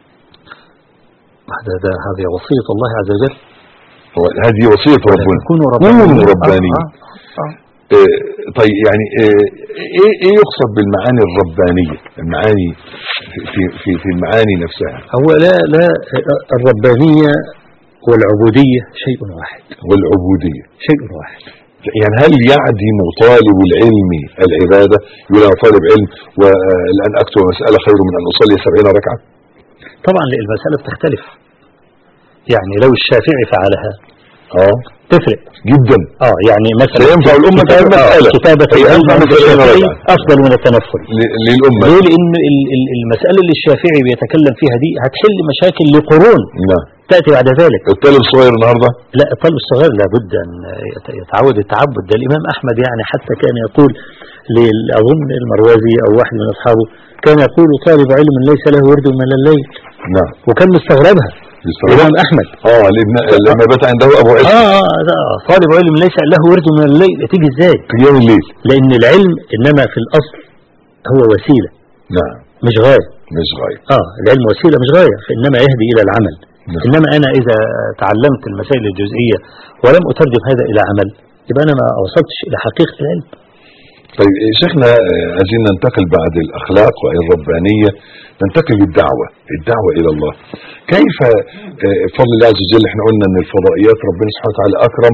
هذا ده هذه وصيه الله عز وجل هو هذه وصية ربنا كونوا كونوا ربانيين ربانيين. آه، آه، آه. آه، طيب يعني آه، ايه ايه يقصد بالمعاني الربانية المعاني في في في المعاني نفسها هو لا لا الربانية والعبودية شيء واحد والعبودية شيء واحد يعني هل يعدم طالب العلم العبادة يقول أنا طالب علم والآن أكتب مسألة خير من أن أصلي سبعين ركعة طبعا المسألة بتختلف يعني لو الشافعي فعلها اه تفرق جدا اه يعني مثلا سينفع الأمة في كتابة, المسألة. آه كتابة هي العلم أنفع عند من سبعين الشافعي ركعة. أفضل من التنفل ل- للأمة ليه لأن ال- ال- المسألة اللي الشافعي بيتكلم فيها دي هتحل مشاكل لقرون نعم تأتي بعد ذلك الطالب الصغير النهاردة لا الطالب الصغير لابد أن يت- يتعود التعبد ده الإمام أحمد يعني حتى كان يقول لل- أظن المروزي أو واحد من أصحابه كان يقول طالب علم ليس له ورد من الليل نعم وكان مستغربها يستوعب. الإمام أحمد اه لابن لما بات عنده أبو عيسى آه آه ده طالب علم ليس له ورد من الليل تيجي إزاي قيام الليل لأن العلم إنما في الأصل هو وسيلة نعم مش غاية مش غاية آه العلم وسيلة مش غاية فإنما يهدي إلى العمل نعم. إنما أنا إذا تعلمت المسائل الجزئية ولم أترجم هذا إلى عمل يبقى أنا ما وصلتش إلى حقيقة العلم طيب إيه شيخنا آه، عايزين ننتقل بعد الأخلاق والربانية ننتقل للدعوة الدعوة إلى الله كيف آه، بفضل الله عز وجل احنا قلنا ان الفضائيات ربنا سبحانه وتعالى أكرم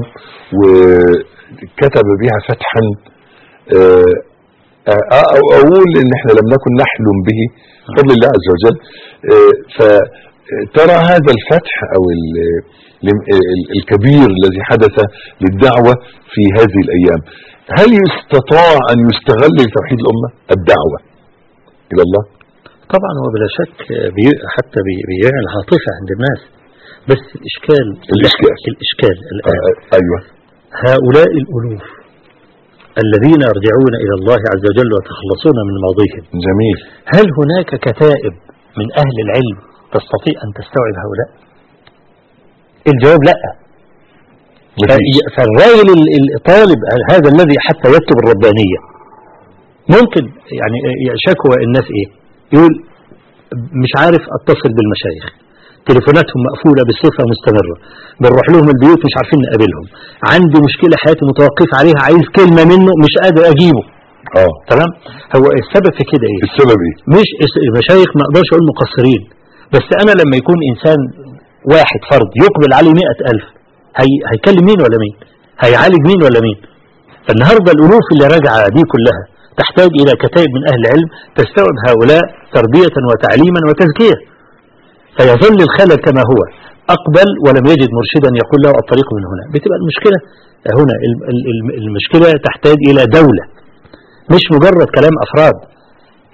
وكتب بها فتحا آه، آه، أو أقول ان احنا لم نكن نحلم به بفضل الله عز وجل آه، فترى هذا الفتح أو ال- ال- ال- الكبير الذي حدث للدعوة في هذه الأيام هل يستطاع أن يستغل لتوحيد الأمة الدعوة إلى الله طبعا هو بلا شك بي حتى بي- بيعمل عاطفة عند الناس بس الإشكال الإشكال. الإشكال الآن آه، أيوة هؤلاء الألوف الذين يرجعون إلى الله عز وجل ويتخلصون من ماضيهم جميل هل هناك كتائب من أهل العلم تستطيع أن تستوعب هؤلاء الجواب لا مفيش. ف- فالراجل ال- ال- الطالب هذا الذي حتى يكتب الربانية ممكن يعني شكوى الناس ايه يقول مش عارف اتصل بالمشايخ تليفوناتهم مقفولة بصفة مستمرة بنروح لهم البيوت مش عارفين نقابلهم عندي مشكلة حياتي متوقف عليها عايز كلمة منه مش قادر اجيبه اه تمام هو السبب في كده ايه السبب ايه مش اس- المشايخ ما اقدرش اقول مقصرين بس انا لما يكون انسان واحد فرد يقبل عليه مئة الف هي هيكلم مين ولا مين هيعالج مين ولا مين فالنهاردة الالوف اللي راجعة دي كلها تحتاج الى كتائب من اهل العلم تستوعب هؤلاء تربية وتعليما وتزكية فيظل الخلل كما هو اقبل ولم يجد مرشدا يقول له الطريق من هنا بتبقى المشكلة هنا ال- ال- ال- المشكلة تحتاج الى دولة مش مجرد كلام افراد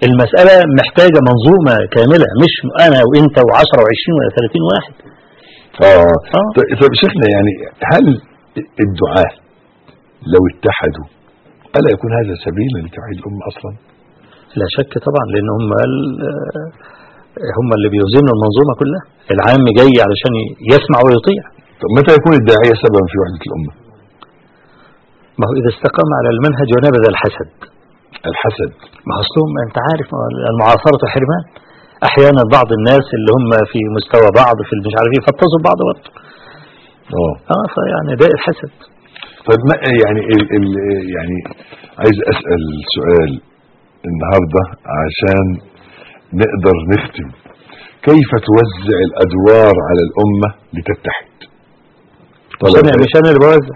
المسألة محتاجة منظومة كاملة مش أنا وأنت و10 و20 ولا 30 واحد اه آه. طيب طيب شيخنا يعني هل الدعاة لو اتحدوا الا يكون هذا سبيلا لتوحيد الامه اصلا؟ لا شك طبعا لأن هم ال- هم اللي بيوزنوا المنظومة كلها العام جاي علشان يسمع ويطيع طب متى يكون الداعيه سببا في وحده الامه؟ ما هو إذا استقام على المنهج ونبذ الحسد الحسد ما هو أصلهم أنت عارف ما هو المعاصرة حرمان أحيانا بعض الناس اللي هم في مستوى بعض في مش عارف ايه فاتصلوا ببعض برضه اه اه فيعني ده الحسد طيب ما يعني ال ال يعني عايز اسال سؤال النهارده عشان نقدر نختم كيف توزع الادوار على الامه لتتحد؟ مش انا مش انا اللي بوزع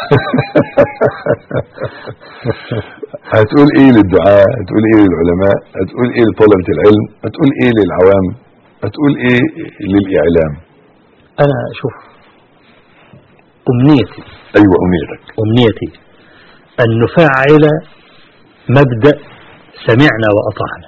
هتقول ايه للدعاء هتقول ايه للعلماء هتقول ايه لطلبة العلم هتقول ايه للعوام هتقول ايه للاعلام انا شوف امنيتي ايوه امنيتك امنيتي ان نفعل مبدا سمعنا واطعنا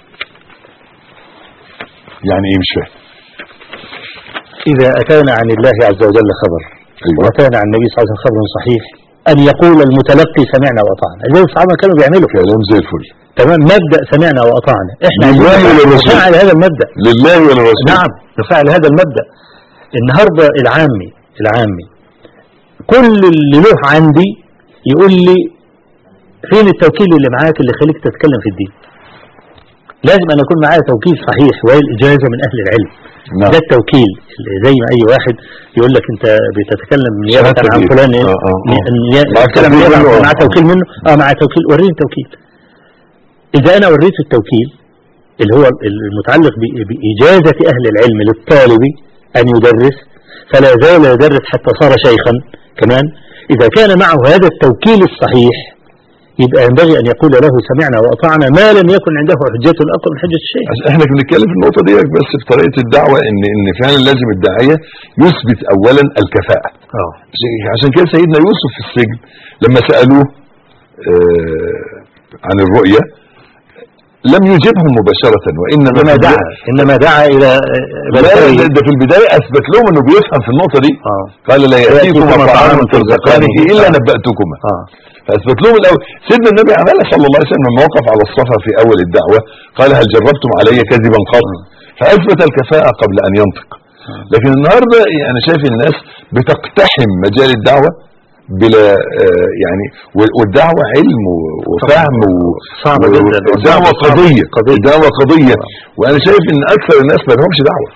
يعني ايه مش فاهم اذا اتانا عن الله عز وجل خبر ايوه واتانا عن النبي صلى الله عليه وسلم خبر صحيح ان يقول المتلقي سمعنا واطعنا اللي الصحابه كانوا بيعملوا كلام زي الفل تمام مبدا سمعنا واطعنا احنا لله عايزين وللرسول. نفعل هذا المبدا لله وللرسول نعم نفعل هذا المبدأ النهاردة العامي العامي كل اللي له عندي يقول لي فين التوكيل اللي معاك اللي خليك تتكلم في الدين لازم أن يكون معايا توكيل صحيح وهي الإجازة من أهل العلم نعم ده التوكيل اللي زي ما أي واحد يقول لك أنت بتتكلم نيابة شهادة عن تكليف. فلان آه، آه، آه. ني- معاك تتكلم توكيل نيابة منه؟ عن- مع آه. توكيل منه اه مع توكيل وريني التوكيل إذا أنا وريته التوكيل اللي هو المتعلق ب- بإجازة أهل العلم للطالب أن يدرس فلا زال يدرس حتى صار شيخا كمان إذا كان معه هذا التوكيل الصحيح يبقى ينبغي أن يقول له سمعنا وأطعنا ما لم يكن عنده حجة أقوى من حجة الشيخ عشان احنا بنتكلم في النقطه دي بس في طريقه الدعوه ان ان فعلا لازم الداعيه يثبت اولا الكفاءه آه. عشان- عشان كده سيدنا يوسف في السجن لما سالوه آه عن الرؤيا لم يجبهم مباشره وانما إنما في دعا البداية- إنما دعا إلى لا لا، ده في البدايه اثبت لهم انه بيفهم في النقطه دي آه. قال لا ياتيكما يأتيكما طعام طعام ترزقانه ترزقانه. الا آه. نباتكما آه. فاثبت لهم الاول سيدنا النبي عملها صلى الله عليه وسلم لما وقف على الصفا في اول الدعوه قال هل جربتم علي كذبا قط فاثبت الكفاءه قبل ان ينطق لكن النهارده انا شايف الناس بتقتحم مجال الدعوه بلا آه، يعني و- والدعوه علم و- وفهم و- صعبة و- جدا. والدعوه صعبة. قضيه قضية. الدعوه قضيه وانا شايف ان اكثر الناس ما لهمش دعوه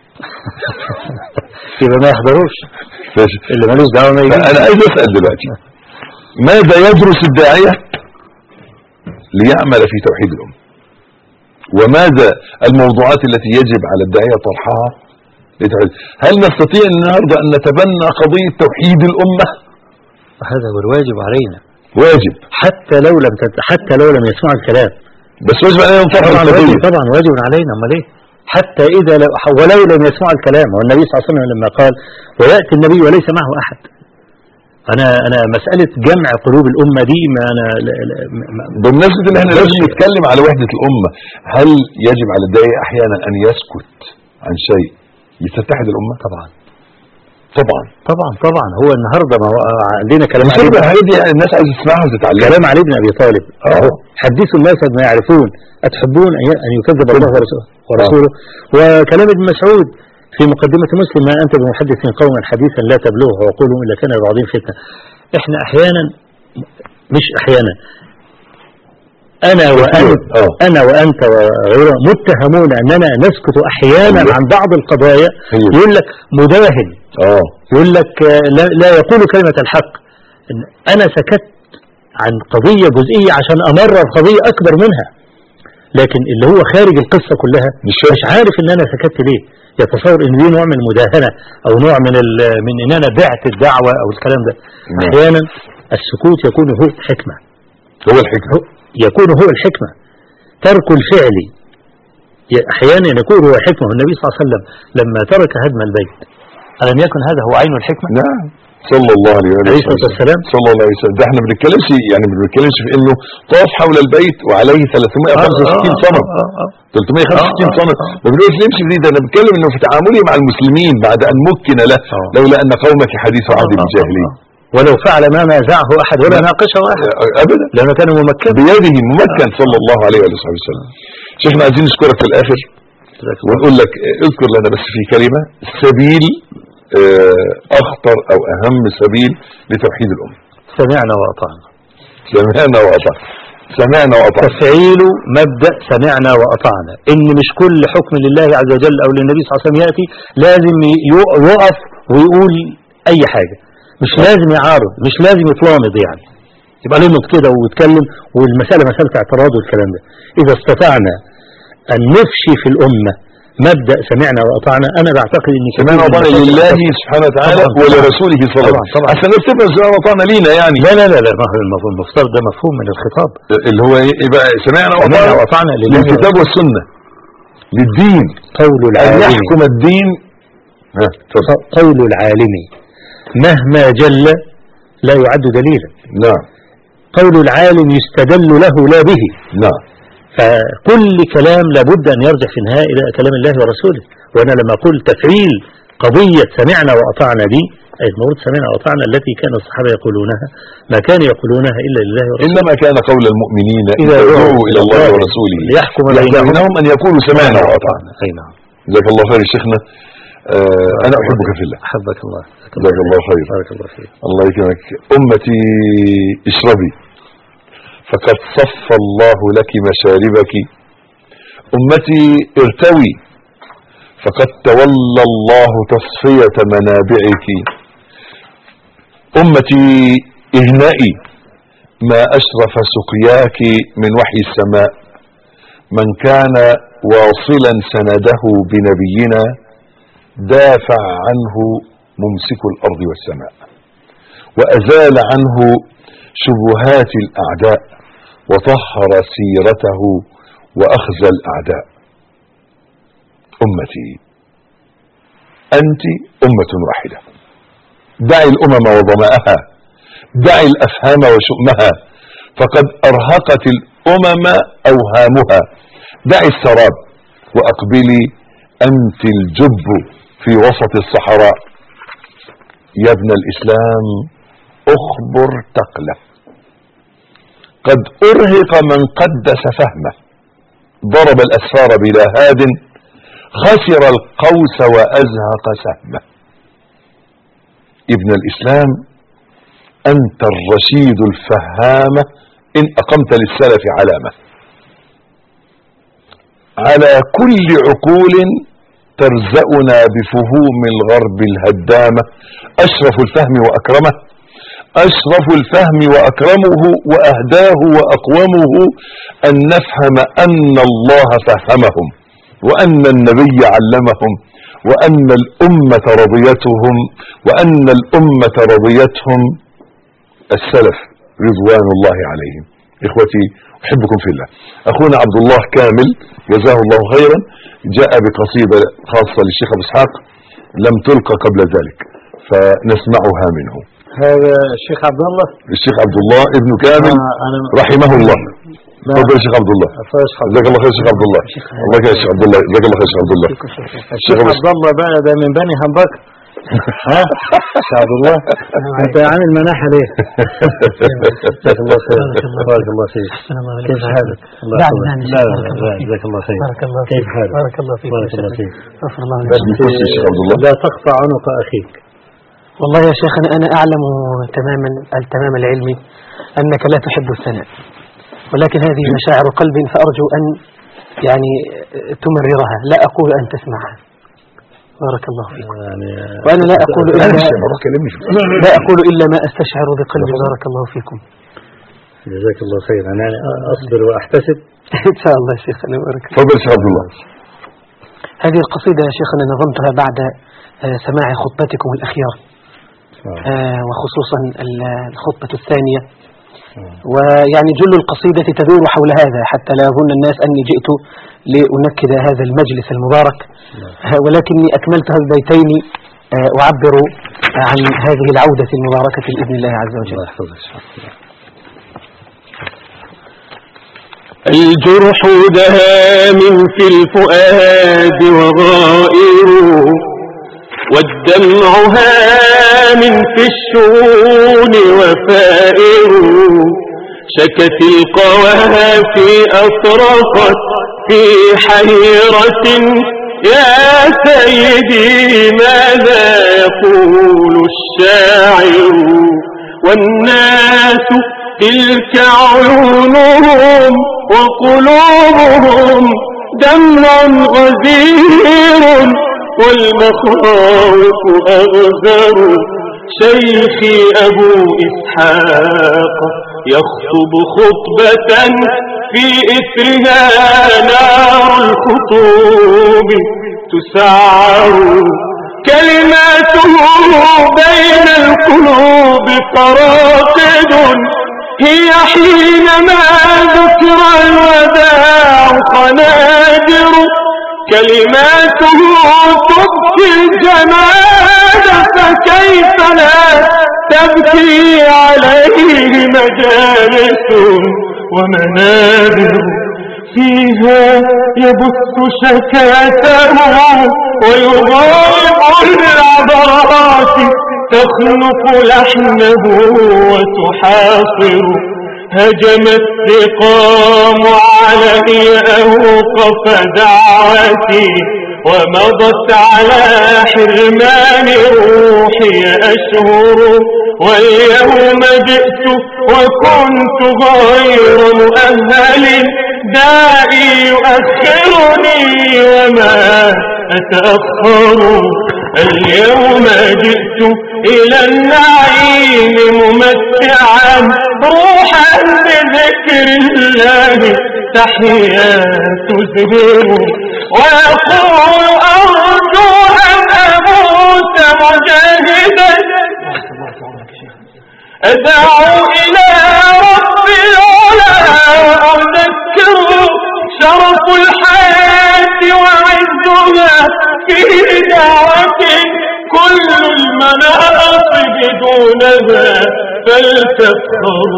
يبقى ما يحضروش فاش- اللي ملوش دعوة ما يجيش فانا عايز اسال دلوقتي ماذا يدرس الداعيه ليعمل في توحيد الامه وماذا الموضوعات التي يجب على الداعيه طرحها لتوحيد هل نستطيع النهارده ان نتبنى قضيه توحيد الامه هذا هو الواجب علينا واجب حتى لو لم تت... حتى لو لم يسمعوا الكلام بس واجب علينا نطرح طبعا واجب القضيه طبعا واجب علينا امال ايه حتى اذا لو ولو لم يسمعوا الكلام والنبي صلى الله عليه وسلم لما قال وياتي النبي وليس معه احد انا انا مساله جمع قلوب الامه دي ما انا لا لا ما- بمناسبه ان احنا ما- لازم نتكلم على وحده الامه هل يجب على الداعيه احيانا ان يسكت عن شيء لتتحد الامه طبعا طبعا طبعا طبعا هو النهارده ما هو عندنا كلام بس علي يبقى الحاجات دي الناس عايزه تسمعها وتتعلمها كلام علي بن ابي طالب آه. حدثوا الناس بما يعرفون اتحبون ان ي- ان يكذب الله ورسوله ورسوله وكلام ابن مسعود في مقدمة مسلم ما أنت بمحدث قوما حديثا لا تبلغه وقولهم إلا كان بعضهم فتنة إحنا أحيانا مش أحيانا أنا وأنت آه. أنا وأنت وغيره متهمون أننا نسكت أحيانا أيوة. عن بعض القضايا أيوة. يقول لك مداهن اه يقول لك آه، لا, لا يقول كلمة الحق إن أنا سكت عن قضية جزئية عشان أمرر قضية أكبر منها لكن اللي هو خارج القصة كلها مش مش عارف ان انا سكت ليه يتصور ان دي نوع من المداهنة او نوع من ال- من ان انا بعت الدعوة او الكلام ده نعم. احيانا السكوت يكون هو الحكمة هو الحكمه هو- يكون هو الحكمة ترك الفعل ي- احيانا يكون هو حكمة النبي صلى الله عليه وسلم لما ترك هدم البيت ألم يكن هذا هو عين الحكمة نعم صلى الله عليه وآله عليه وسلم الصلاة والسلام. صلى الله عليه وسلم ده احنا بنتكلمش يعني ما بنتكلمش في انه طاف حول البيت وعليه 365 صنم 365 صنم ما بنقولش نمشي في دي ده انا بتكلم انه في تعامله مع المسلمين بعد ان مكن له آه. لولا ان قومك حديث عهد بالجاهليه ولو فعل ما نازعه أحد ولا ناقشه أحد ابدا لأنه كان ممكن بيده ممكن صلى الله عليه وآله وصحبه وسلم شيخنا عايزين نشكرك في الاخر ونقول لك آه، اذكر لنا بس في كلمه سبيل آه، اخطر او اهم سبيل لتوحيد الامه سمعنا وأطعنا سمعنا وأطعنا سمعنا وأطعنا تفعيل مبدأ سمعنا وأطعنا إن مش كل حكم لله عز وجل أو للنبي صلى الله عليه وسلم يأتي لازم ي- يقف ويقول أي حاجة مش لازم يعارض مش لازم يتلامض يعني يبقى لمض كده ويتكلم والمسألة مسألة اعتراض والكلام ده إذا استطعنا أن نفشي في الأمة مبدأ سمعنا وأطعنا أنا بعتقد إن كثير سمعنا من وأطعنا المشاكل- لله سبحانه وتعالى طبعاً، طبعاً. ولرسوله صلى الله طبعاً، عليه طبعاً. وسلم عشان نفتكر سمعنا وأطعنا لينا يعني لا لا لا لا ما هو المفروض المفترض ده مفهوم من الخطاب اللي هو ايه إيه بقى سمعنا سمعنا وأطعنا وأطعنا لله للكتاب والسنة للدين قول أن العالم يحكم الدين ها اتفضل. قول العالم مهما جل لا يعد دليلا نعم قول العالم يستدل له لا به نعم فكل كلام لابد أن يرجع في النهاية إلى كلام الله ورسوله وأنا لما أقول تفعيل قضية سمعنا وأطعنا دي أي المفروض سمعنا وأطعنا التي كان الصحابة يقولونها ما كانوا يقولونها إلا لله ورسوله إنما كان قول المؤمنين إذا إذا دعوا دعوا إلى الله ورسوله ليحكم يحكم بينهم بينهم أن يقولوا سمعنا وأطعنا أي نعم جزاك الله خير يا شيخنا آه أنا أحبك في الله أحبك الله جزاك الله خير بارك الله فيك الله يكرمك أمتي اشربي فقد صف الله لك مشاربك أمتي ارتوي فقد تولى الله تصفية منابعك أمتي اهنئي ما أشرف سقياك من وحي السماء من كان واصلا سنده بنبينا دافع عنه ممسك الأرض والسماء وأزال عنه شبهات الأعداء وطهر سيرته وأخزى الأعداء أمتي أنت أمة واحدة دعي الأمم وظمأها دعي الأفهام وشؤمها فقد أرهقت الأمم أوهامها دعي السراب وأقبلي أنت الجب في وسط الصحراء يا ابن الإسلام أخبر تقلة قد أرهق من قدس فهمه ضرب الأسفار بلا هاد خسر القوس وأزهق سهمه ابن الإسلام أنت الرشيد الفهامة إن أقمت للسلف علامة على كل عقول ترزأنا بفهوم الغرب الهدامة أشرف الفهم وأكرمه أشرف الفهم وأكرمه وأهداه وأقومه أن نفهم أن الله فهمهم وأن النبي علمهم وأن الأمة رضيتهم وأن الأمة رضيتهم السلف رضوان الله عليهم إخوتي أحبكم في الله أخونا عبد الله كامل جزاه الله خيرا جاء بقصيدة خاصة للشيخ أبو إسحاق لم تلقى قبل ذلك فنسمعها منه هذا الشيخ عبد الله الشيخ عبد الله ابن كامل آه، أنا رحمه الله ما- تفضل يا شيخ عبد الله فاش حضرتك. جزاك الله خير يا شيخ عبد الله الله يكرمك يا شيخ عبد الله جزاك الله خير يا شيخ عبد الله الشيخ أبو عبد الله بقى ده من بني همبكر ها شيخ عبد الله انت عامل مناحة ليه؟ جزاك الله خير بارك الله فيك أحسن الله إليك. كيف حالك؟ الله بعد يحفظك. ذلك لا لا بارك الله لا فيك. جزاك الله خير بارك الله كيف فيك حالك؟ بارك الله فيك بارك يا الله شيخ. فيك غفر الله بس لك بيخش يا شيخ عبد الله لا تقطع عنق اخيك والله يا شيخنا أنا أعلم تماما التمام العلمي أنك لا تحب الثناء ولكن هذه مشاعر قلب فأرجو أن يعني تمررها لا أقول أن تسمعها بارك الله فيك يعني وأنا لا أقول انا إلا مش بروح كلمني في لا أقول إلا ما أستشعر بقلبي بارك الله فيكم جزاك الله خير انا يعني اصبر واحتسب إن شاء الله يا شيخنا بارك الله تفضل يا شيخ عبد الله هذه القصيدة يا شيخنا نظمتها بعد آه، سماع خطبتكم الأخيرة آه، وخصوصا ال- الخطبة الثانية ويعني جل القصيدة تدور حول هذا حتى لا يظن الناس أني جئت لأنكد هذا المجلس المبارك آه، ولكني أكملتها ببيتين آه، أعبر عن هذه العودة المباركة بإذن الله عز وجل الله يحفظك الجرح دام في الفؤاد وغائر والدمع هام في الشؤون وفائر شكت القوافي أصرخت في حيرة يا سيدي ماذا يقول الشاعر والناس تلك عيونهم وقلوبهم دمع غزير والمخاوف أغزر شيخي أبو إسحاق يخطب خطبة في إثرها نار الخطوب تسعر كلماته بين القلوب فراقد هي حينما ذكر الوداع خناجر كلماته تبكي الجمال فكيف لا تبكي عليه مجالس ومنابر فيها يبث شكاته ويغالب العبرات تخنق لحمه وتحاصر هجم السقام علي أوقف دعوتي ومضت على حرمان روحي أشهر واليوم جئت وكنت غير مؤهل دائي يؤخرني وما أتأخر اليوم جئت إلى النعيم ممتعا روحا بذكر الله تحيات زهور ويقول أرجو أن أموت مجاهدا أدعو إلى رب العلا وأذكر شرف الحياة وعزها في دعوة كل المناصب دونها فلتفخر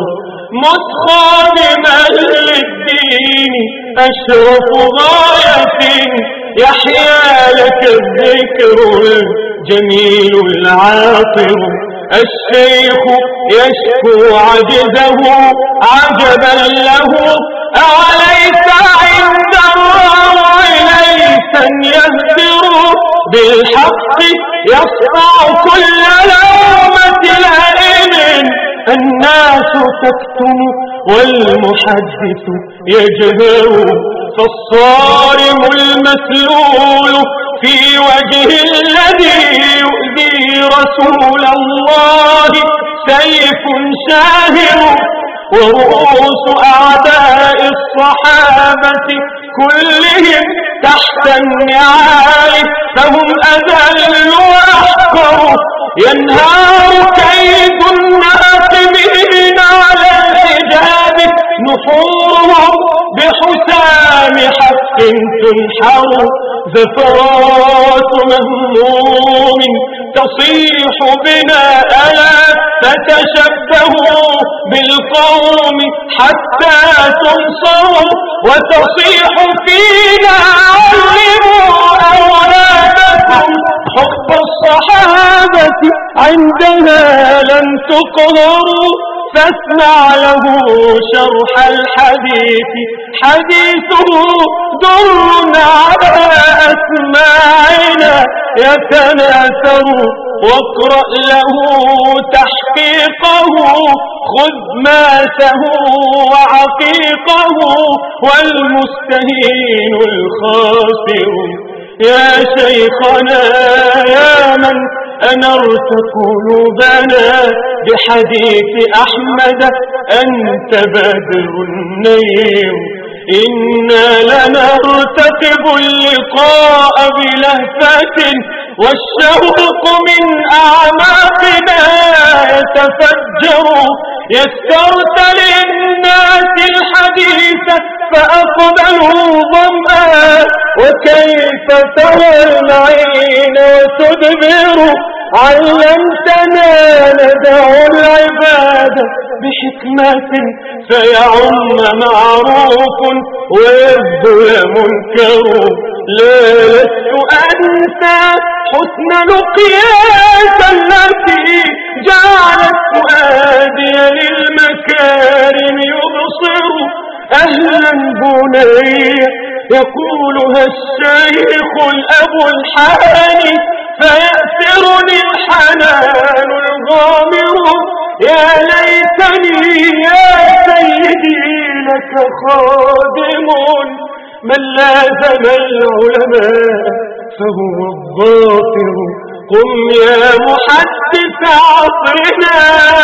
مصخادما للدين أشرف غاية يحيا لك الذكر الجميل العاطر الشيخ يشكو عجزه عجبا له أوليس عند الله ليسا يهدر بالحق يصنع كل لومة لائم الناس تكتم والمحدث يجهر فالصارم المسلول في وجه الذي يؤذي رسول الله سيف شاهر ورؤوس أعداء الصحابة كلهم تحت النعال فهم أذل وأحقر ينهار كيد الناقمين على الحجاب نحورهم بحسام حق تنحر زفرات مهموم تصيح بنا ألا فتشبهوا بالقوم حتى تنصروا وتصيح فينا علموا أولادكم حب الصحابة عندها لن تقهروا فاسمع له شرح الحديث حديثه در على أسماعنا يتناثر واقرأ له تحقيقه خذ ماسه وعقيقه والمستهين الخاسر يا شيخنا يا من أنرت قلوبنا بحديث أحمد أنت بدر النير إنا لنرتقب اللقاء بلهفة والشوق من أعماقنا يتفجر يسرت للناس الحديث فأقبلوا ظمآ وكيف ترى المعين وتدبر علمتنا ندع العباد بحكمة فيعم معروف ويبذل منكر لا لست أنسى حسن لقياس التي جعلت فؤادي للمكارم يبصر أهلا بني يقولها الشيخ الأب الحاني فيأثرني الحنان الغامر يا ليتني يا سيدي لك خادم من لازم العلماء فهو الظافر قم يا محدث عصرنا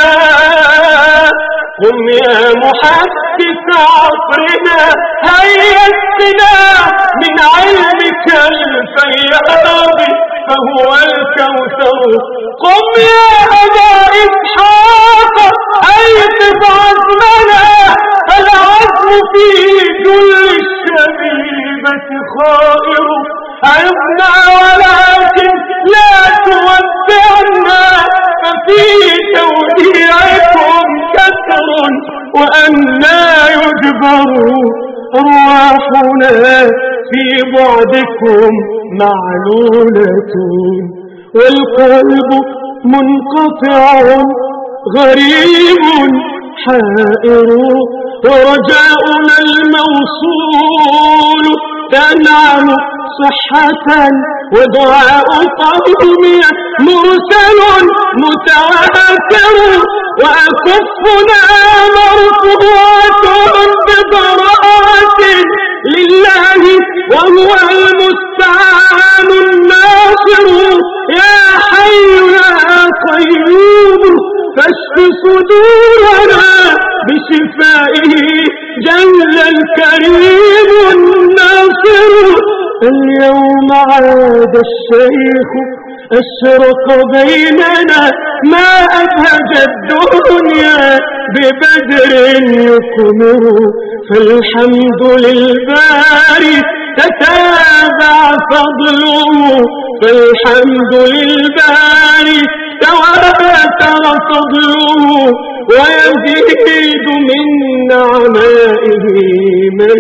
قم يا محدث عصرنا هيا السلاح من علمك الفياض فهو الكوثر قم يا أبا إسحاق أيقظ عزمنا العزم في كل الشبيبة خائر عظنا ولكن لا تودعنا ففي توديعكم كسر وأنا يجبر أرواحنا في بعدكم معلولة والقلب منقطع غريب حائر ورجاؤنا الموصول تنعم صحة ودعاء قومنا مرسل متواتر وأكفنا مرفوعة ببراءة لله وهو المستعان الناصر يا حي يا قيوم فاشف صدورنا بشفائه جل الكريم الناصر اليوم عاد الشيخ أشرق بيننا ما أبهج الدنيا ببدر يكمر فالحمد للباري تتابع فضله فالحمد للباري تواتر فضله ويزيد من نعمائه من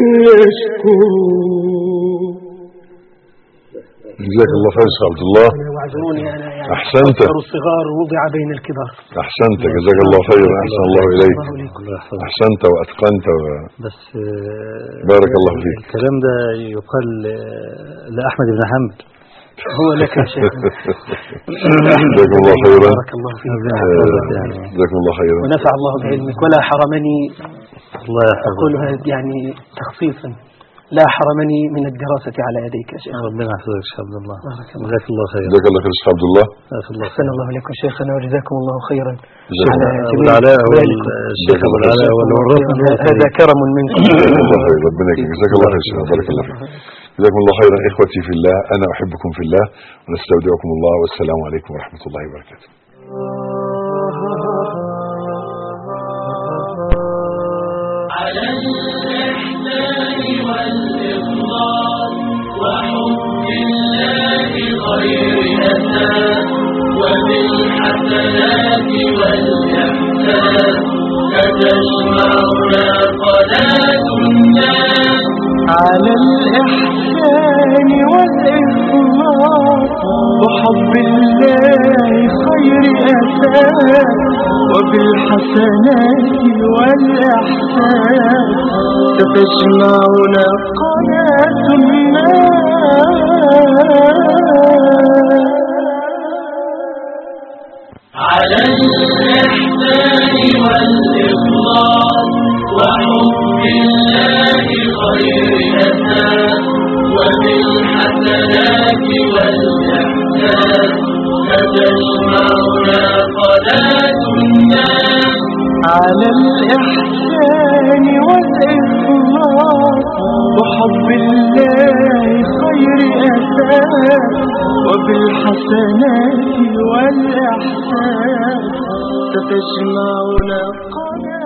يشكر جزاك الله خير يا عبد الله واعذروني انا يعني أحسنت. أكثر الصغار وضع بين الكبار احسنت جزاك الله خيرا احسن الله اليك الله إليكم. الله يحفظك. احسنت واتقنت و... بس آه، بارك الله فيك. الكلام ده يقال آه، لأحمد بن حنبل هو لك يا شيخ جزاكم الله خيرا بارك الله فيك ربنا آه، يحفظك يعني جزاكم الله خيرا ونفع الله بعلمك ولا حرمني الله يحفظك أقولها يعني تخصيصا لا حرمني من الدراسة على يديك يا شيخ ربنا يحفظك يا شيخ عبد الله بارك الله. جزاك الله خيرا جزاك الله خير يا شيخ عبد الله جزاك الله أحسن الله إليكم شيخنا وجزاكم الله خيرا جزاك على الله أبو جميع العلاء هو أقوالكم. الشيخ أبو العلاء هو اللي ورطنا هذا كرم منكم جزاك الله خير ربنا يكرمك جزاك الله خير يا شيخ بارك الله فيك جزاكم الله خيرا اخوتي في الله انا احبكم في الله ونستودعكم الله والسلام عليكم ورحمه الله وبركاته على الإحسان والإخلاص وحب الله خير أساس وبالحسنات والإحسان ستجمعنا صلاة الناس على الإحسان والإخلاص وحب الله خير أساس وبالحسنات والإحسان ستجمعنا قناة الناس على الإحسان والإخلاص وحب الله خير أساس وبالحسنات والإحسان ستجمعنا صلاة الناس على الإحسان والإخلاص وحب الله خير أساس وبالحسنات والإحسان ستجمعنا قناة